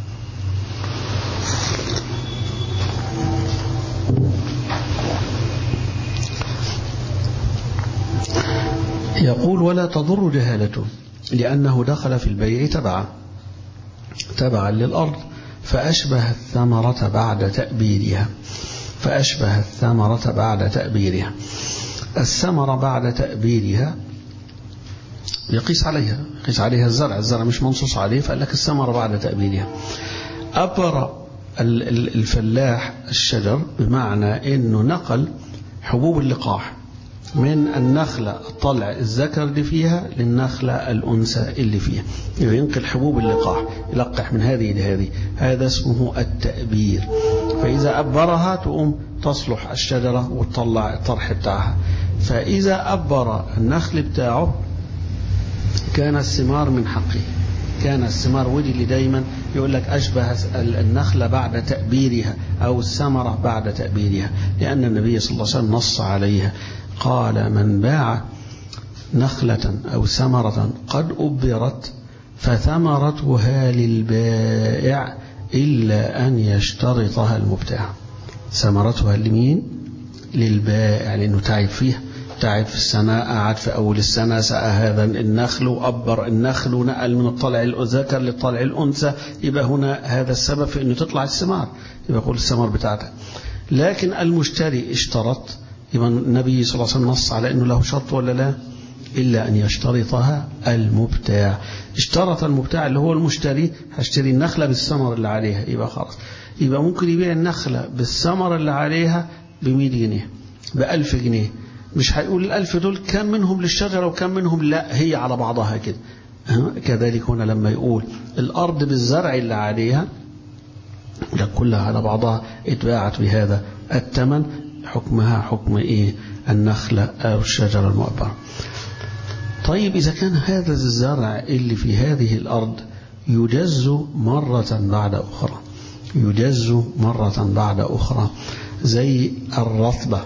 يقول ولا تضر جهالته لأنه دخل في البيع تبعا تبعا للأرض فأشبه الثمرة بعد تأبيدها فأشبه الثمرة بعد تأبيرها الثمرة بعد تأبيرها يقيس عليها يقيس عليها الزرع الزرع مش منصوص عليه فقال لك الثمرة بعد تأبيرها أبر الفلاح الشجر بمعنى أنه نقل حبوب اللقاح من النخلة الطلع الذكر اللي فيها للنخلة الأنثى اللي فيها يبقى ينقل حبوب اللقاح يلقح من هذه لهذه هذا اسمه التأبير فإذا أبرها تقوم تصلح الشجرة وتطلع الطرح بتاعها فإذا أبر النخل بتاعه كان الثمار من حقه كان الثمار ودي اللي دايما يقول لك أشبه النخلة بعد تأبيرها أو الثمرة بعد تأبيرها لأن النبي صلى الله عليه وسلم نص عليها قال من باع نخلة أو ثمرة قد أبرت فثمرتها للبائع إلا أن يشترطها المبتاع ثمرتها لمين للبائع لأنه تعب فيها تعب في السنة قعد في أول السنة سقى هذا النخل وأبر النخل ونقل من الطلع الذكر للطلع الأنثى يبقى هنا هذا السبب في أنه تطلع الثمار يبقى يقول الثمار بتاعتها لكن المشتري اشترط يبقى النبي صلى الله عليه وسلم نص على أنه له شرط ولا لا إلا أن يشترطها المبتاع اشترط المبتاع اللي هو المشتري هشتري النخلة بالثمر اللي عليها يبقى خلاص يبقى ممكن يبيع النخلة بالثمر اللي عليها ب 100 جنيه ب 1000 جنيه مش هيقول الألف دول كم منهم للشجرة وكم منهم لا هي على بعضها كده كذلك هنا لما يقول الأرض بالزرع اللي عليها كلها على بعضها اتباعت بهذا الثمن حكمها حكم إيه النخلة أو الشجرة المؤبرة طيب إذا كان هذا الزرع اللي في هذه الأرض يجز مرة بعد أخرى يجز مرة بعد أخرى زي الرطبة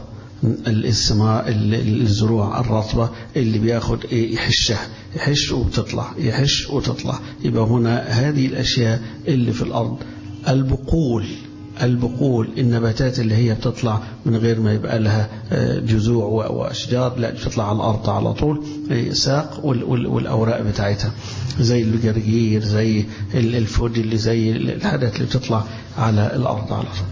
السماء الزروع الرطبة اللي بياخد ايه يحشها يحش وبتطلع يحش وتطلع يبقى هنا هذه الأشياء اللي في الأرض البقول البقول النباتات اللي هي بتطلع من غير ما يبقى لها جذوع وأشجار لا بتطلع على الأرض على طول ساق والأوراق بتاعتها زي الجرجير زي الفود اللي زي الحاجات اللي بتطلع على الأرض على طول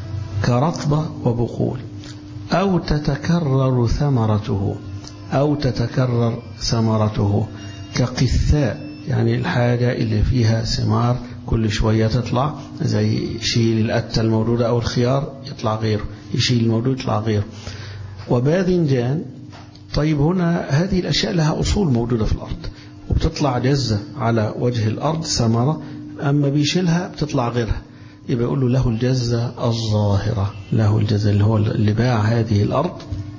كرطبة وبقول أو تتكرر ثمرته أو تتكرر ثمرته كقثاء يعني الحاجة اللي فيها ثمار كل شوية تطلع زي يشيل الأتة الموجودة أو الخيار يطلع غيره يشيل الموجود يطلع غيره وباذنجان طيب هنا هذه الأشياء لها أصول موجودة في الأرض وبتطلع جزة على وجه الأرض ثمرة أما بيشيلها بتطلع غيرها يبقى يقول له له الجزة الظاهرة له الجزة اللي هو اللي باع هذه الأرض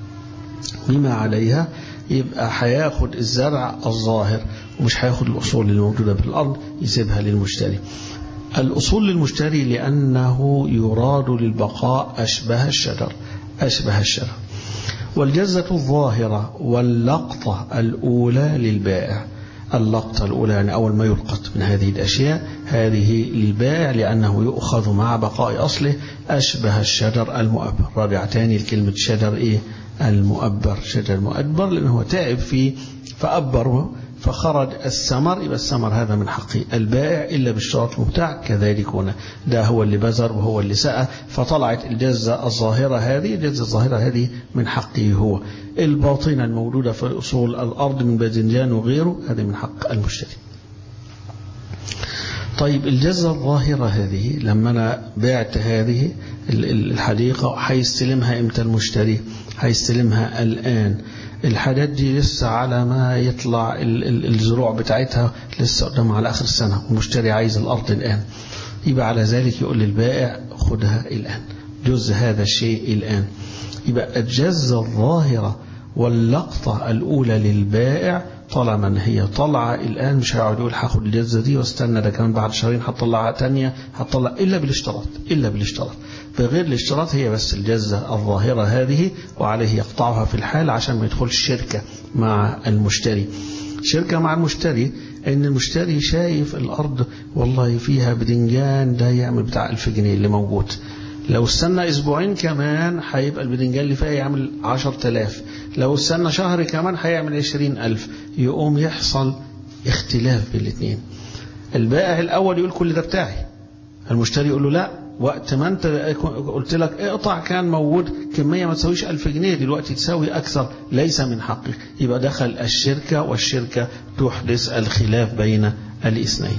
بما عليها يبقى هياخد الزرع الظاهر ومش هياخد الأصول الموجودة في الأرض يسيبها للمشتري الأصول للمشتري لأنه يراد للبقاء أشبه الشجر أشبه الشجر والجزة الظاهرة واللقطة الأولى للبائع اللقطة الأولى يعني أول ما يلقط من هذه الأشياء هذه للبائع لأنه يؤخذ مع بقاء أصله أشبه الشجر المؤبر رابع تاني لكلمة شجر إيه المؤبر شجر مؤبر لأنه تعب فيه فأبره فخرج الثمر يبقى الثمر هذا من حق البائع إلا بالشرط المبتاع كذلك هنا ده هو اللي بذر وهو اللي سقى فطلعت الجزة الظاهرة هذه الجزة الظاهرة هذه من حقه هو الباطنة الموجودة في أصول الأرض من باذنجان وغيره هذه من حق المشتري طيب الجزة الظاهرة هذه لما أنا بعت هذه الحديقة هيستلمها إمتى المشتري هيستلمها الآن الحاجات دي لسه على ما يطلع الزروع بتاعتها لسه قدام على آخر السنة والمشتري عايز الأرض الآن يبقى على ذلك يقول للبائع خدها الآن جز هذا الشيء الآن يبقى الجزة الظاهرة واللقطة الأولى للبائع طالما ان هي طالعه الان مش هيقعد يقول هاخد الجزه دي واستنى ده كمان بعد شهرين هتطلعها تانية هتطلع الا بالاشتراط الا بالاشتراط بغير الاشتراط هي بس الجزه الظاهره هذه وعليه يقطعها في الحال عشان ما يدخلش شركه مع المشتري شركه مع المشتري ان المشتري شايف الارض والله فيها بدنجان ده يعمل بتاع 1000 جنيه اللي موجود لو استنى اسبوعين كمان هيبقى البدنجان اللي فيها يعمل 10000 لو استنى شهر كمان هيعمل 20000 يقوم يحصل اختلاف بين الاثنين البائع الاول يقول كل ده بتاعي المشتري يقول له لا وقت ما انت قلت لك اقطع كان موجود كمية ما تساويش ألف جنيه دلوقتي تساوي أكثر ليس من حقك يبقى دخل الشركة والشركة تحدث الخلاف بين الاثنين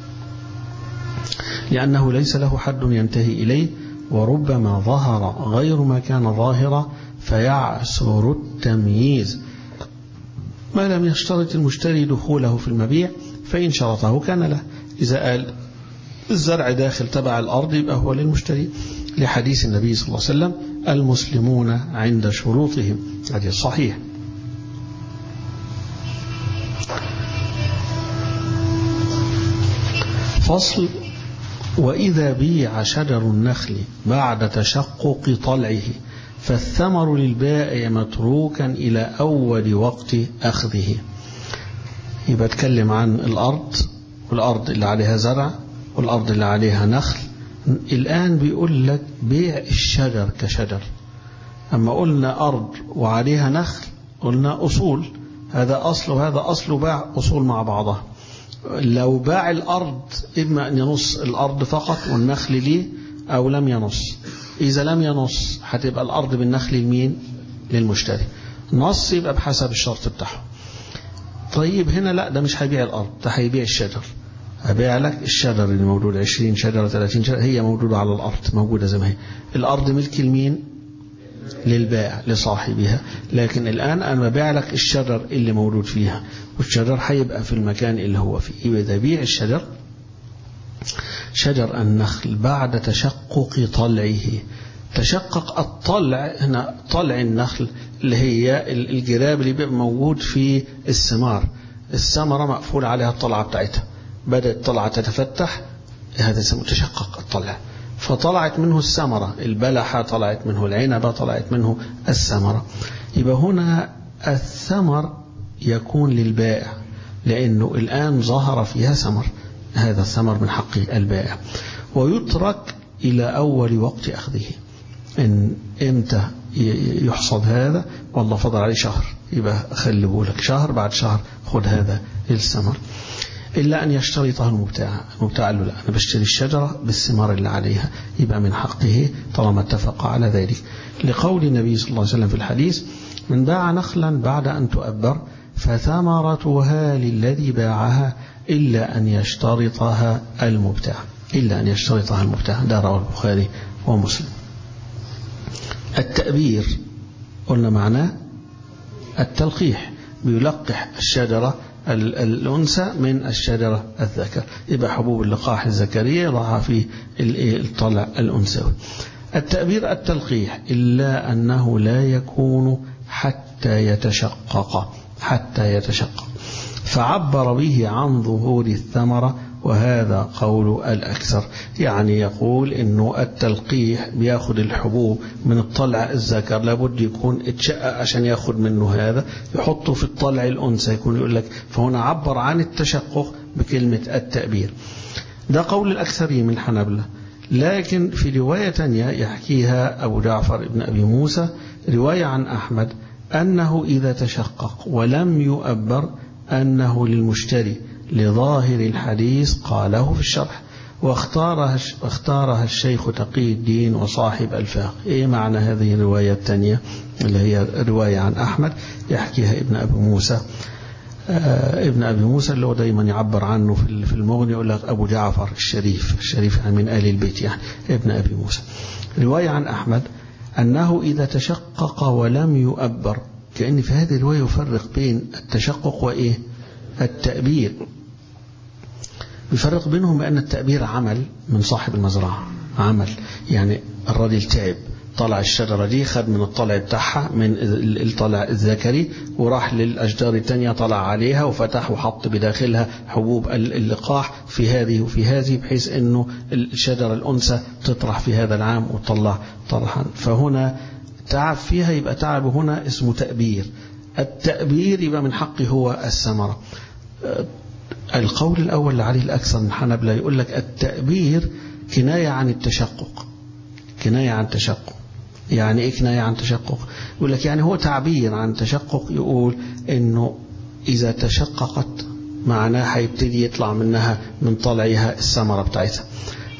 لأنه ليس له حد ينتهي إليه وربما ظهر غير ما كان ظاهرا فيعسر التمييز ما لم يشترط المشتري دخوله في المبيع فإن شرطه كان له إذا قال الزرع داخل تبع الأرض يبقى هو للمشتري لحديث النبي صلى الله عليه وسلم المسلمون عند شروطهم حديث صحيح فصل وإذا بيع شجر النخل بعد تشقق طلعه فالثمر للبائع متروكا إلى أول وقت أخذه يبقى اتكلم عن الأرض والأرض اللي عليها زرع والأرض اللي عليها نخل الآن بيقول لك بيع الشجر كشجر أما قلنا أرض وعليها نخل قلنا أصول هذا أصل وهذا أصل باع أصول مع بعضها لو باع الأرض إما أن ينص الأرض فقط والنخل ليه أو لم ينص إذا لم ينص هتبقى الأرض بالنخل لمين للمشتري نص يبقى بحسب الشرط بتاعه طيب هنا لا ده مش هيبيع الأرض ده هيبيع الشجر أبيع لك الشجر اللي موجود 20 شجرة 30 شجرة هي موجودة على الأرض موجودة زي ما هي الأرض ملك المين للبائع لصاحبها لكن الآن أنا ببيع لك الشجر اللي موجود فيها والشجر هيبقى في المكان اللي هو فيه يبقى ده بيع الشجر شجر النخل بعد تشقق طلعه تشقق الطلع هنا طلع النخل اللي هي الجراب اللي بيبقى موجود في الثمار الثمرة مقفول عليها الطلعة بتاعتها بدأت الطلعة تتفتح هذا اسمه تشقق الطلع فطلعت منه الثمرة البلحة طلعت منه العنبة طلعت منه الثمرة يبقى هنا الثمر يكون للبائع لأنه الآن ظهر فيها ثمر هذا الثمر من حق البائع ويترك إلى أول وقت أخذه إن إمتى يحصد هذا والله فضل عليه شهر يبقى خلي بالك شهر بعد شهر خد هذا الثمر إلا أن يشترطها المبتاع المبتاع قال له لا أنا بشتري الشجرة بالثمار اللي عليها يبقى من حقه طالما اتفق على ذلك لقول النبي صلى الله عليه وسلم في الحديث من باع نخلا بعد أن تؤبر فثمرتها للذي باعها إلا أن يشترطها المبتاع إلا أن يشترطها المبتاع ده رواه البخاري ومسلم التأبير قلنا معناه التلقيح بيلقح الشجرة الأنثى من الشجرة الذكر يبقى حبوب اللقاح الذكرية يضعها في الطلع الأنثوي التأبير التلقيح إلا أنه لا يكون حتى يتشقق حتى يتشقق فعبر به عن ظهور الثمرة وهذا قول الأكثر يعني يقول أنه التلقيح بياخد الحبوب من الطلع الذكر لابد يكون اتشقق عشان ياخد منه هذا يحطه في الطلع الأنثى يكون يقول لك فهنا عبر عن التشقق بكلمة التأبير ده قول الأكثرين من الحنبلة لكن في رواية تانية يحكيها أبو جعفر ابن أبي موسى رواية عن أحمد أنه إذا تشقق ولم يؤبر أنه للمشتري لظاهر الحديث قاله في الشرح واختارها واختارها الشيخ تقي الدين وصاحب الفاق ايه معنى هذه الرواية الثانية اللي هي رواية عن أحمد يحكيها ابن أبي موسى آه ابن أبي موسى اللي هو دايما يعبر عنه في المغني يقول لك أبو جعفر الشريف الشريف يعني من آل البيت يعني ابن أبي موسى رواية عن أحمد أنه إذا تشقق ولم يؤبر كأن في هذه الرواية يفرق بين التشقق وإيه التأبير يفرق بينهم بأن التأبير عمل من صاحب المزرعة عمل يعني الراجل تعب طلع الشجرة دي خد من الطلع بتاعها من الطلع الذكري وراح للأشجار التانية طلع عليها وفتح وحط بداخلها حبوب اللقاح في هذه وفي هذه بحيث أنه الشجرة الأنثى تطرح في هذا العام وتطلع طرحا فهنا تعب فيها يبقى تعب هنا اسمه تأبير التأبير يبقى من حقه هو الثمرة القول الأول اللي عليه الأكثر من حنبلة يقول لك التأبير كناية عن التشقق كناية عن التشقق يعني إيه كناية عن تشقق يقول لك يعني هو تعبير عن تشقق يقول إنه إذا تشققت معناه هيبتدي يطلع منها من طلعها الثمرة بتاعتها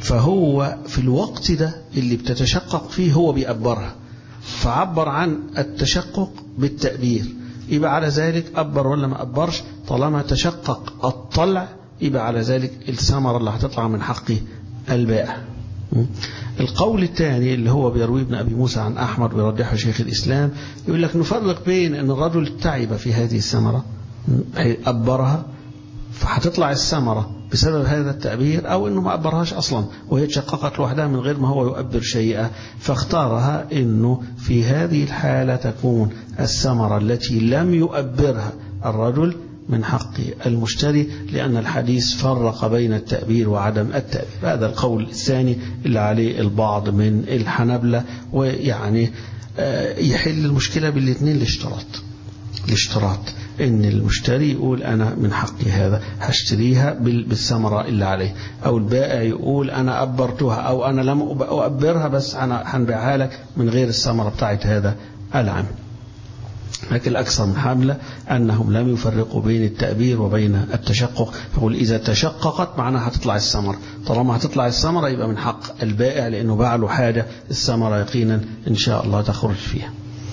فهو في الوقت ده اللي بتتشقق فيه هو بيأبرها فعبر عن التشقق بالتأبير يبقى على ذلك أبر ولا ما أبرش طالما تشقق الطلع يبقى على ذلك الثمرة اللي هتطلع من حق البائع القول الثاني اللي هو بيروي ابن أبي موسى عن أحمد ويرجحه شيخ الإسلام يقول لك نفرق بين أن الرجل تعب في هذه الثمرة أبرها فهتطلع الثمرة بسبب هذا التأبير أو أنه ما أبرهاش أصلا وهي تشققت لوحدها من غير ما هو يؤبر شيئا فاختارها أنه في هذه الحالة تكون الثمرة التي لم يؤبرها الرجل من حق المشتري لأن الحديث فرق بين التأبير وعدم التأبير هذا القول الثاني اللي عليه البعض من الحنبلة ويعني يحل المشكلة بالاثنين الاشتراط الاشتراط ان المشتري يقول انا من حقي هذا هشتريها بالثمرة اللي عليه او البائع يقول انا ابرتها او انا لم اؤبرها بس انا هنبيعها لك من غير الثمرة بتاعت هذا العام لكن الأكثر من حملة أنهم لم يفرقوا بين التأبير وبين التشقق فقول إذا تشققت معناها هتطلع الثمرة طالما هتطلع الثمرة يبقى من حق البائع لأنه باع له حاجة الثمرة يقينا إن شاء الله تخرج فيها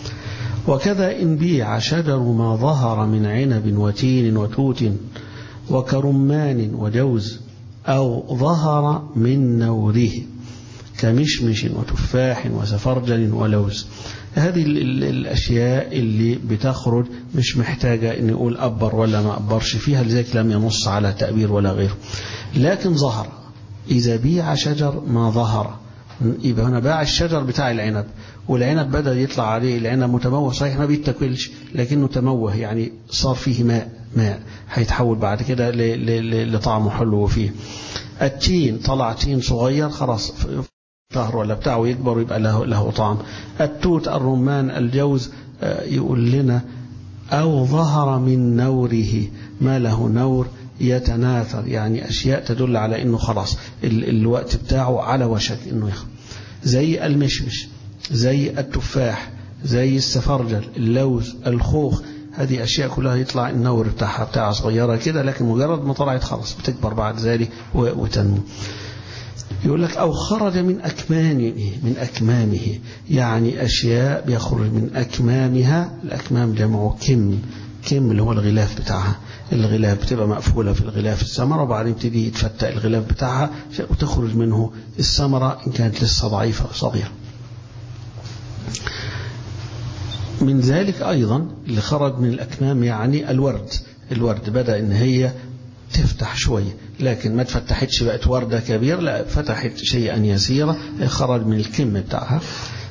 وكذا إن بيع شجر ما ظهر من عنب وتين وتوت وكرمان وجوز أو ظهر من نوره كمشمش وتفاح وسفرجل ولوز هذه الأشياء اللي بتخرج مش محتاجة أن يقول أبر ولا ما أبرش فيها لذلك لم ينص على تأبير ولا غيره لكن ظهر إذا بيع شجر ما ظهر يبقى هنا باع الشجر بتاع العنب والعنب بدأ يطلع عليه العنب متموه صحيح ما بيتاكلش لكنه تموه يعني صار فيه ماء ماء هيتحول بعد كده لطعمه حلو فيه التين طلع تين صغير خلاص شهر ولا بتاعه يكبر ويبقى له, له طعم التوت الرمان الجوز يقول لنا أو ظهر من نوره ما له نور يتناثر يعني أشياء تدل على أنه خلاص الوقت بتاعه على وشك أنه يخرج زي المشمش زي التفاح زي السفرجل اللوز الخوخ هذه أشياء كلها يطلع النور بتاعها بتاعها صغيرة كده لكن مجرد ما طلعت خلاص بتكبر بعد ذلك وتنمو يقول لك أو خرج من أكمامه من أكمامه يعني أشياء بيخرج من أكمامها الأكمام جمع كم كم اللي هو الغلاف بتاعها الغلاف بتبقى مقفولة في الغلاف الثمرة وبعدين يبتدي يتفتق الغلاف بتاعها وتخرج منه الثمرة إن كانت لسه ضعيفة أو صغيرة من ذلك أيضا اللي خرج من الأكمام يعني الورد الورد بدأ إن هي تفتح شوية لكن ما تفتحتش بقت وردة كبيرة لا فتحت شيئا يسيرا خرج من الكم بتاعها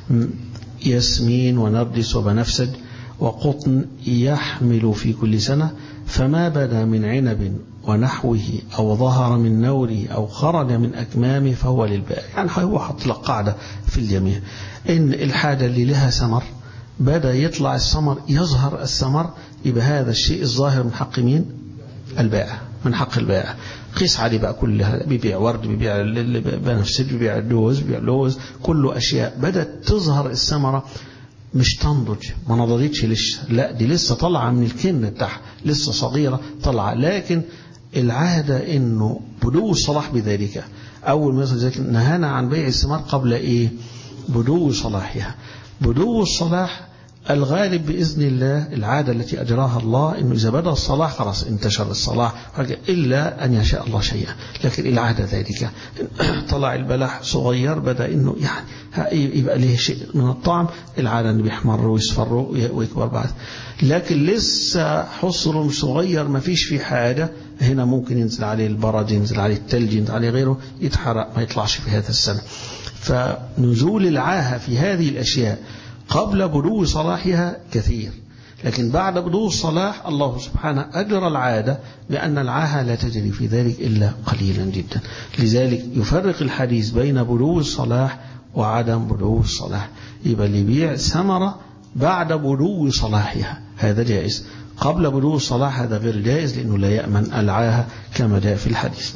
ياسمين ونردس وبنفسج وقطن يحمل في كل سنة فما بدا من عنب ونحوه أو ظهر من نوره أو خرج من أكمامه فهو للبائع يعني هو حط لك قاعدة في الجميع إن الحاجة اللي لها ثمر بدا يطلع الثمر يظهر الثمر يبقى هذا الشيء الظاهر من حق مين البائع من حق البائع قيس عليه بقى كل هذا بيبيع ورد بيبيع بنفسج بيبيع اللوز بيبيع لوز كله أشياء بدأت تظهر الثمرة مش تنضج ما نضجتش لسه لا دي لسه طالعة من الكن بتاعها لسه صغيرة طالعة لكن العادة انه بدو الصلاح بذلك اول ما ذلك نهانا عن بيع الثمار قبل ايه بدو صلاحها بدو الصلاح الغالب بإذن الله العادة التي أجراها الله أنه إذا بدأ الصلاح خلاص انتشر الصلاح إلا أن يشاء الله شيئا لكن العادة ذلك طلع البلح صغير بدأ أنه يعني يبقى له شيء من الطعم العادة أنه بيحمر ويصفر ويكبر بعد لكن لسه حصر صغير ما فيش فيه حاجة هنا ممكن ينزل عليه البرد ينزل عليه التلج ينزل عليه غيره يتحرق ما يطلعش في هذا السنة فنزول العاهة في هذه الأشياء قبل بدو صلاحها كثير لكن بعد بدو الصلاح الله سبحانه أجرى العادة بأن العاهة لا تجري في ذلك إلا قليلا جدا لذلك يفرق الحديث بين بدو الصلاح وعدم بدو الصلاح يبقى اللي يبيع ثمرة بعد بدو صلاحها هذا جائز قبل بدو الصلاح هذا غير جائز لأنه لا يأمن العاهة كما جاء في الحديث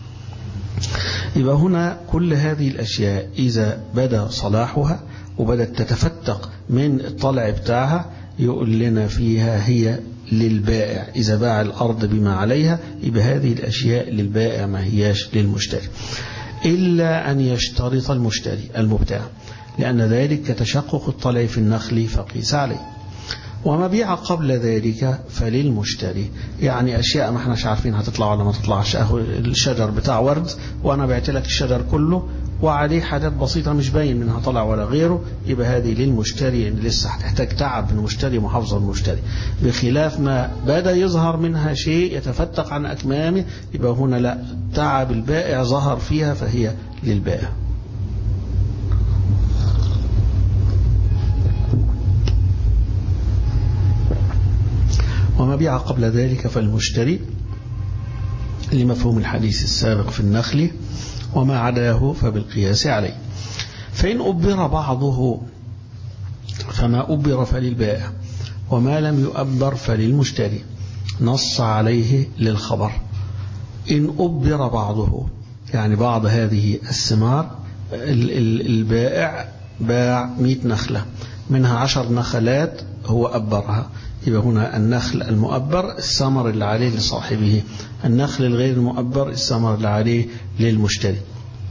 يبقى هنا كل هذه الأشياء إذا بدا صلاحها وبدت تتفتق من الطلع بتاعها يقول لنا فيها هي للبائع إذا باع الأرض بما عليها يبقى هذه الأشياء للبائع ما هياش للمشتري إلا أن يشترط المشتري المبتاع لأن ذلك كتشقق الطلع في النخل فقيس عليه وما بيع قبل ذلك فللمشتري يعني أشياء ما احناش عارفين هتطلع ولا ما تطلعش أهو الشجر بتاع ورد وأنا بعت لك الشجر كله وعليه حاجات بسيطة مش باين منها طلع ولا غيره يبقى هذه للمشتري إن لسه هتحتاج تعب من المشتري محافظة المشتري بخلاف ما بدا يظهر منها شيء يتفتق عن أكمامه يبقى هنا لا تعب البائع ظهر فيها فهي للبائع وما بيع قبل ذلك فالمشتري لمفهوم الحديث السابق في النخل وما عداه فبالقياس عليه فإن أبر بعضه فما أبر فللبائع وما لم يؤبر فللمشتري نص عليه للخبر إن أبر بعضه يعني بعض هذه الثمار البائع باع مئة نخلة منها عشر نخلات هو أبرها يبقى هنا النخل المؤبر الثمر اللي عليه لصاحبه النخل الغير المؤبر الثمر اللي عليه للمشتري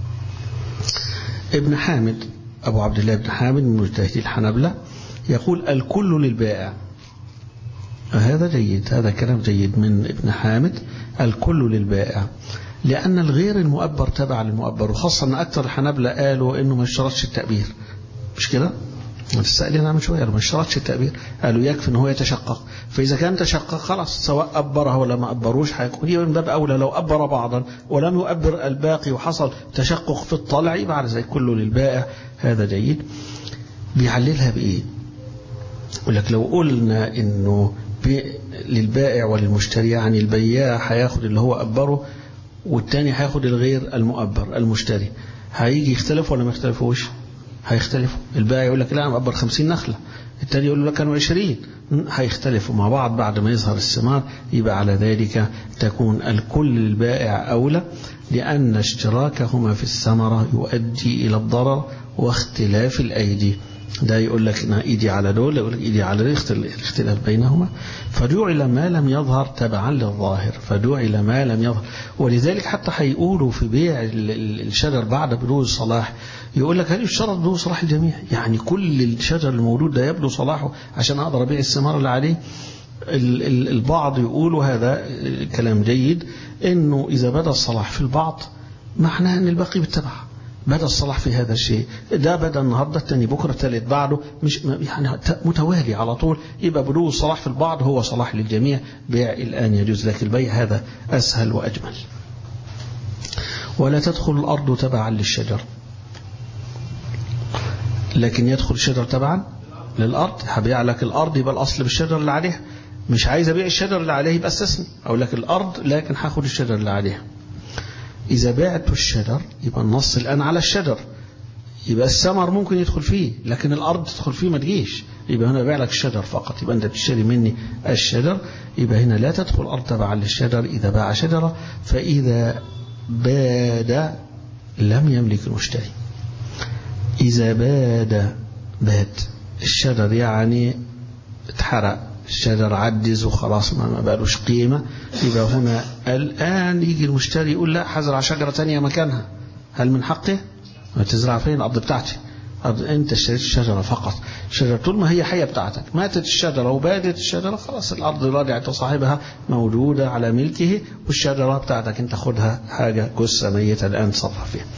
ابن حامد أبو عبد الله بن حامد من مجتهدي الحنبلة يقول الكل للبائع هذا جيد هذا كلام جيد من ابن حامد الكل للبائع لأن الغير المؤبر تبع للمؤبر وخاصة أن أكثر الحنبلة قالوا إنه ما اشترطش التأبير مش كده؟ تسألنا من شوية ما اشترطش التأبير قالوا يكفي ان هو يتشقق فإذا كان تشقق خلاص سواء أبرها ولا ما أبروش هيكون يبقى من باب أولى لو أبر بعضا ولم يؤبر الباقي وحصل تشقق في الطلع يبقى على زي كله للبائع هذا جيد بيعللها بإيه يقول لك لو قلنا إنه للبائع وللمشتري يعني البياع هياخد اللي هو أبره والتاني هياخد الغير المؤبر المشتري هيجي يختلف ولا ما يختلفوش هيختلفوا البائع يقول لك لا انا مقبر 50 نخله التاني يقول له كانوا 20 هيختلفوا مع بعض بعد ما يظهر الثمار يبقى على ذلك تكون الكل للبائع اولى لان اشتراكهما في الثمره يؤدي الى الضرر واختلاف الايدي ده يقول لك انا ايدي على دول يقول لك ايدي على دول الاختلاف بينهما فجعل ما لم يظهر تبعا للظاهر فجعل ما لم يظهر ولذلك حتى هيقولوا في بيع الشجر بعد بلوغ الصلاح يقول لك هل يشترط بلوغ صلاح الجميع يعني كل الشجر الموجود ده يبدو صلاحه عشان اقدر ابيع الثمار اللي عليه البعض يقولوا هذا كلام جيد انه اذا بدا الصلاح في البعض معناه ان الباقي بالتبع بدا الصلاح في هذا الشيء ده بدا النهارده الثاني بكره الثالث بعده مش يعني متوالي على طول يبقى بلوغ الصلاح في البعض هو صلاح للجميع بيع الان يجوز لك البيع هذا اسهل واجمل ولا تدخل الارض تبعا للشجر لكن يدخل الشجر تبعا للارض هبيع لك الارض يبقى الاصل بالشجر اللي عليها مش عايز ابيع الشجر اللي عليه يبقى استثني او لك الارض لكن هاخد الشجر اللي عليها إذا بعت الشجر يبقى النص الآن على الشجر يبقى الثمر ممكن يدخل فيه لكن الأرض تدخل فيه ما تجيش يبقى هنا بيع لك الشجر فقط يبقى أنت بتشتري مني الشجر يبقى هنا لا تدخل الأرض تبعا للشجر إذا باع شجرة فإذا باد لم يملك المشتري إذا باد باد الشجر يعني اتحرق الشجر عجز وخلاص ما بقالوش قيمة يبقى هنا الآن يجي المشتري يقول لا هزرع شجرة تانية مكانها هل من حقه؟ تزرع فين الأرض بتاعتي أرض أنت اشتريت الشجرة فقط الشجرة طول ما هي حية بتاعتك ماتت الشجرة وبادت الشجرة خلاص الأرض راجعة صاحبها موجودة على ملكه والشجرة بتاعتك أنت خدها حاجة جثة ميتة الآن تصرف فيها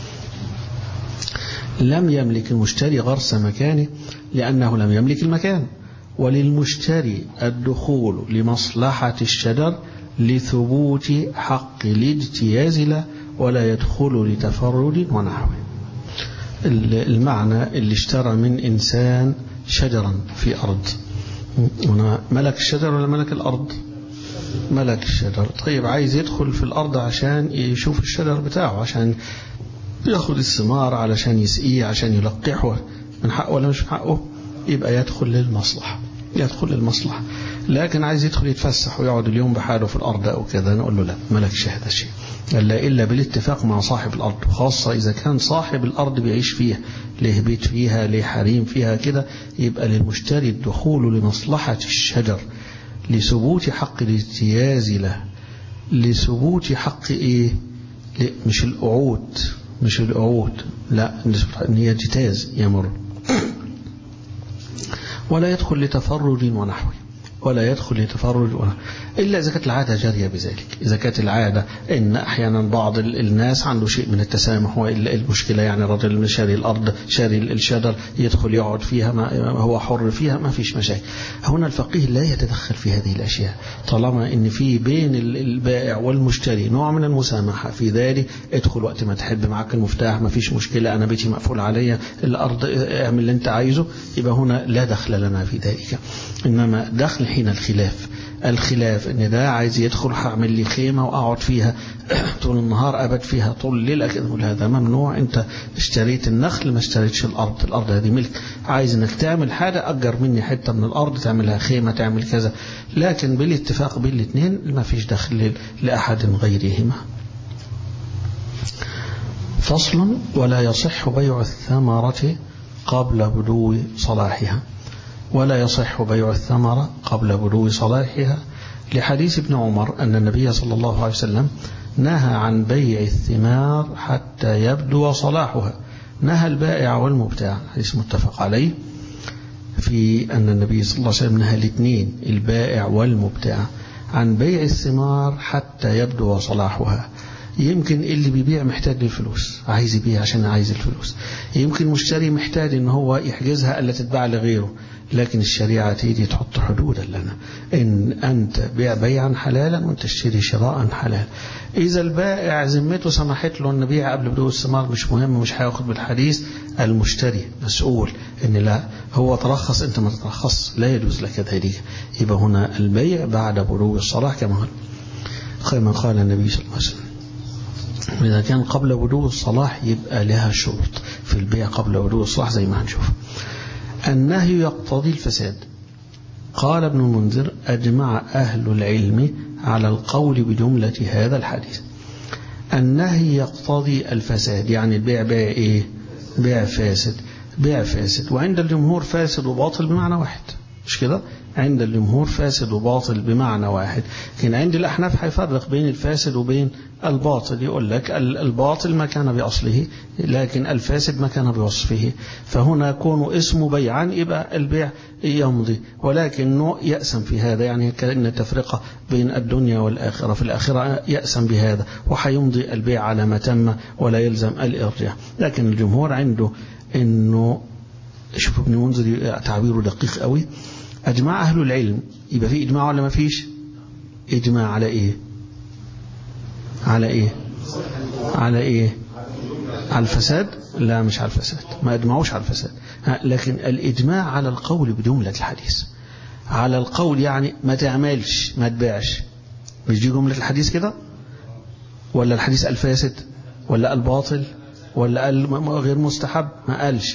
لم يملك المشتري غرس مكانه لأنه لم يملك المكان وللمشتري الدخول لمصلحة الشجر لثبوت حق الاجتياز له ولا يدخل لتفرد ونحوه المعنى اللي اشترى من إنسان شجرا في أرض هنا ملك الشجر ولا ملك الأرض ملك الشجر طيب عايز يدخل في الأرض عشان يشوف الشجر بتاعه عشان ياخد الثمار علشان يسقيه عشان يلقحه من حقه ولا مش من حقه يبقى يدخل للمصلحة يدخل للمصلحة لكن عايز يدخل يتفسح ويقعد اليوم بحاله في الأرض أو كذا نقول له لا ملكش هذا الشيء إلا إلا بالاتفاق مع صاحب الأرض خاصة إذا كان صاحب الأرض بيعيش فيها ليه بيت فيها ليه حريم فيها كده يبقى للمشتري الدخول لمصلحة الشجر لثبوت حق الاجتياز له لثبوت حق إيه مش القعود مش القعود لا ان هي اجتاز يمر ولا يدخل لتفرج ونحوه ولا يدخل لتفرج ولا إلا إذا كانت العادة جارية بذلك إذا كانت العادة إن أحيانا بعض الناس عنده شيء من التسامح وإلا المشكلة يعني الرجل شاري الأرض شاري الشجر يدخل يقعد فيها ما هو حر فيها ما فيش مشاكل هنا الفقيه لا يتدخل في هذه الأشياء طالما إن في بين البائع والمشتري نوع من المسامحة في ذلك ادخل وقت ما تحب معك المفتاح ما فيش مشكلة أنا بيتي مقفول عليا الأرض اعمل اللي أنت عايزه يبقى هنا لا دخل لنا في ذلك إنما دخل حين الخلاف الخلاف ان ده عايز يدخل هعمل لي خيمة واقعد فيها طول النهار ابد فيها طول الليل نقول هذا ممنوع انت اشتريت النخل ما اشتريتش الارض الارض هذه ملك عايز انك تعمل حاجة اجر مني حتة من الارض تعملها خيمة تعمل كذا لكن بالاتفاق بين الاثنين ما فيش دخل لاحد غيرهما فصل ولا يصح بيع الثمرة قبل بدو صلاحها ولا يصح بيع الثمرة قبل بلوغ صلاحها لحديث ابن عمر أن النبي صلى الله عليه وسلم نهى عن بيع الثمار حتى يبدو صلاحها نهى البائع والمبتاع حديث متفق عليه في أن النبي صلى الله عليه وسلم نهى الاثنين البائع والمبتاع عن بيع الثمار حتى يبدو صلاحها يمكن اللي بيبيع محتاج للفلوس عايز يبيع عشان عايز الفلوس يمكن مشتري محتاج ان هو يحجزها الا تتباع لغيره لكن الشريعة تيجي تحط حدودا لنا إن أنت بيع بيعا حلالا وأنت تشتري شراء حلال إذا البائع ذمته سمحت له أن بيع قبل بدو الثمار مش مهم مش هياخد بالحديث المشتري مسؤول إن لا هو ترخص أنت ما تترخص لا يجوز لك ذلك يبقى هنا البيع بعد بلوغ الصلاح كما كما قال النبي صلى الله عليه وسلم إذا كان قبل بلوغ الصلاح يبقى لها شروط في البيع قبل بلوغ الصلاح زي ما هنشوف النهي يقتضي الفساد قال ابن المنذر أجمع أهل العلم على القول بجملة هذا الحديث النهي يقتضي الفساد يعني البيع بيع إيه بيع فاسد بيع فاسد وعند الجمهور فاسد وباطل بمعنى واحد مش كده عند الجمهور فاسد وباطل بمعنى واحد لكن عند الأحناف هيفرق بين الفاسد وبين الباطل يقول لك الباطل ما كان بأصله لكن الفاسد ما كان بوصفه فهنا يكون اسمه بيعا يبقى البيع يمضي ولكنه يأسم في هذا يعني كأن تفرقة بين الدنيا والآخرة في الآخرة يأسم بهذا وحيمضي البيع على ما تم ولا يلزم الإرجاع لكن الجمهور عنده أنه شوف ابن منذر تعبيره دقيق قوي أجمع أهل العلم يبقى في إجماع ولا ما فيش إجماع على إيه على إيه على إيه على الفساد لا مش على الفساد ما أجمعوش على الفساد لكن الإجماع على القول بجملة الحديث على القول يعني ما تعملش ما تبيعش مش دي جملة الحديث كده ولا الحديث الفاسد ولا الباطل ولا غير مستحب ما قالش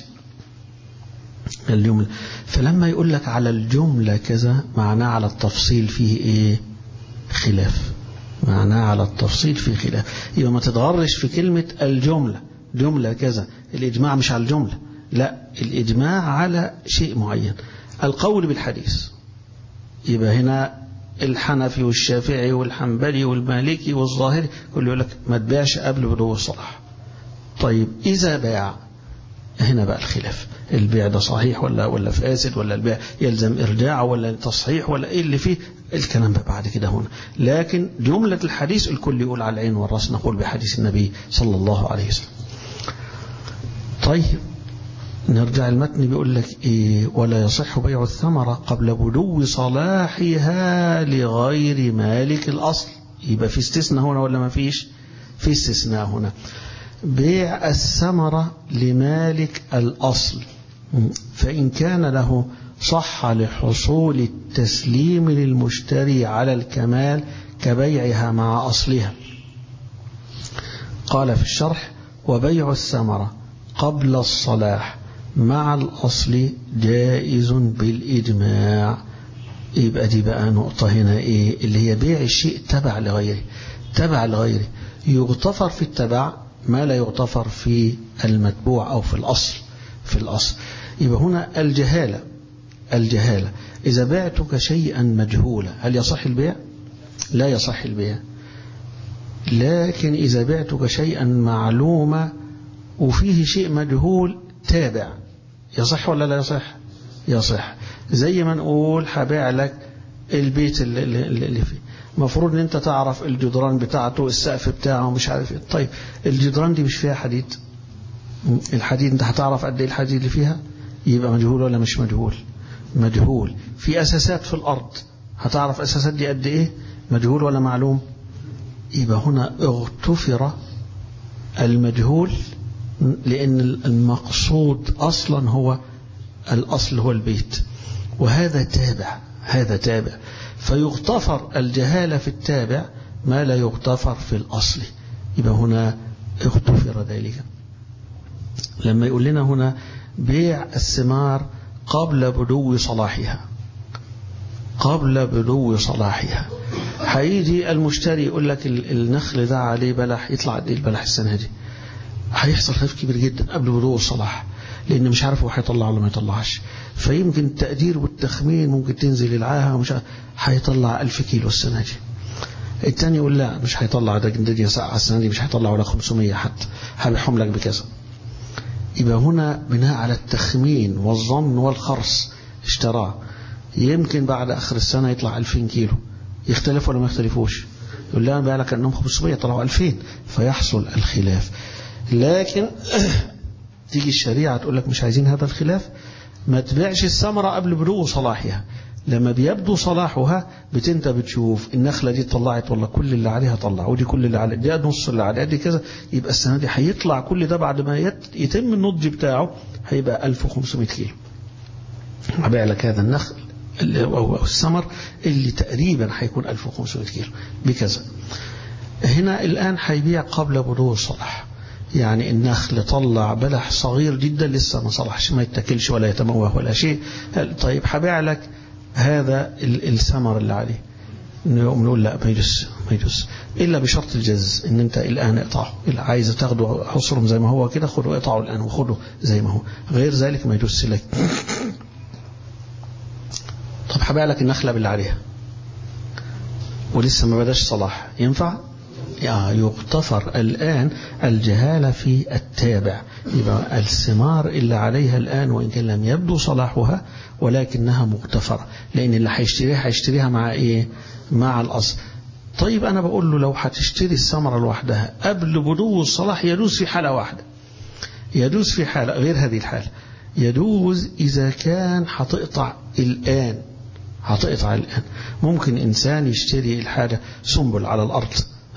الجملة فلما يقول لك على الجملة كذا معناه على التفصيل فيه ايه خلاف معناه على التفصيل فيه خلاف يبقى ما تتغرش في كلمة الجملة جملة كذا الإجماع مش على الجملة لا الإجماع على شيء معين القول بالحديث يبقى هنا الحنفي والشافعي والحنبلي والمالكي والظاهري كله يقول لك ما تبيعش قبل بدو الصلاح طيب إذا باع هنا بقى الخلاف البيع ده صحيح ولا ولا فاسد ولا البيع يلزم ارجاع ولا تصحيح ولا ايه اللي فيه الكلام بقى بعد كده هنا لكن جملة الحديث الكل يقول على العين والراس نقول بحديث النبي صلى الله عليه وسلم طيب نرجع المتن بيقول لك إيه ولا يصح بيع الثمرة قبل بدو صلاحها لغير مالك الأصل يبقى في استثناء هنا ولا ما فيش في استثناء هنا بيع الثمرة لمالك الأصل فإن كان له صح لحصول التسليم للمشتري على الكمال كبيعها مع أصلها قال في الشرح وبيع الثمرة قبل الصلاح مع الأصل جائز بالإجماع يبقى دي بقى نقطة هنا إيه اللي هي بيع الشيء تبع لغيره تبع لغيره يغتفر في التبع ما لا يغتفر في المتبوع أو في الأصل في الأصل يبقى هنا الجهالة الجهالة إذا بعتك شيئا مجهولا هل يصح البيع لا يصح البيع لكن إذا بعتك شيئا معلومة وفيه شيء مجهول تابع يصح ولا لا يصح يصح زي ما نقول هبيع لك البيت اللي, اللي فيه المفروض ان انت تعرف الجدران بتاعته السقف بتاعه مش عارف ايه طيب الجدران دي مش فيها حديد الحديد انت هتعرف قد ايه الحديد اللي فيها يبقى مجهول ولا مش مجهول مجهول في اساسات في الارض هتعرف اساسات دي قد ايه مجهول ولا معلوم يبقى هنا اغتفر المجهول لان المقصود اصلا هو الاصل هو البيت وهذا تابع هذا تابع فيغتفر الجهالة في التابع ما لا يغتفر في الأصل يبقى هنا اغتفر ذلك لما يقول لنا هنا بيع الثمار قبل بدو صلاحها قبل بدو صلاحها هيجي المشتري يقول لك النخل ده عليه بلح يطلع قد ايه البلح السنه دي هيحصل خلاف كبير جدا قبل بدو الصلاح لان مش عارف هو هيطلع ولا ما يطلعش فيمكن التقدير والتخمين ممكن تنزل العاهه ومش هيطلع 1000 كيلو السنه دي التاني يقول لا مش هيطلع ده الدنيا ساعة السنة دي مش هيطلع ولا 500 حتى هبيعهم لك بكذا يبقى هنا بناء على التخمين والظن والخرص اشتراه يمكن بعد آخر السنة يطلع 2000 كيلو يختلف ولا ما يختلفوش يقول لا بقى لك أنهم 500 طلعوا 2000 فيحصل الخلاف لكن تيجي الشريعة تقول لك مش عايزين هذا الخلاف ما تبيعش الثمرة قبل بلوغ صلاحها لما بيبدو صلاحها بتنت بتشوف النخلة دي طلعت والله كل اللي عليها طلع ودي كل اللي عليها دي نص اللي عليها دي كذا يبقى السنة دي هيطلع كل ده بعد ما يتم النضج بتاعه هيبقى 1500 كيلو هبيع لك هذا النخل أو الثمر اللي تقريبا هيكون 1500 كيلو بكذا هنا الآن هيبيع قبل بلوغ الصلاح يعني النخل طلع بلح صغير جدا لسه ما صلحش ما يتاكلش ولا يتموه ولا شيء طيب هبيع لك هذا الثمر اللي عليه نقول لا ما يجوز ما يجوز الا بشرط الجز ان انت الان اقطعه اللي عايز تاخده حصرهم زي ما هو كده خده اقطعه الان وخده زي ما هو غير ذلك ما يجوز لك طب هبيع لك النخله باللي عليها ولسه ما بداش صلاح ينفع يغتفر الآن الجهالة في التابع يبقى الثمار اللي عليها الآن وإن كان لم يبدو صلاحها ولكنها مغتفرة لأن اللي هيشتريها هيشتريها مع إيه مع الأصل طيب أنا بقول له لو هتشتري الثمرة لوحدها قبل بدو الصلاح يجوز في حالة واحدة يجوز في حالة غير هذه الحالة يجوز إذا كان هتقطع الآن هتقطع الآن ممكن إنسان يشتري الحاجة سنبل على الأرض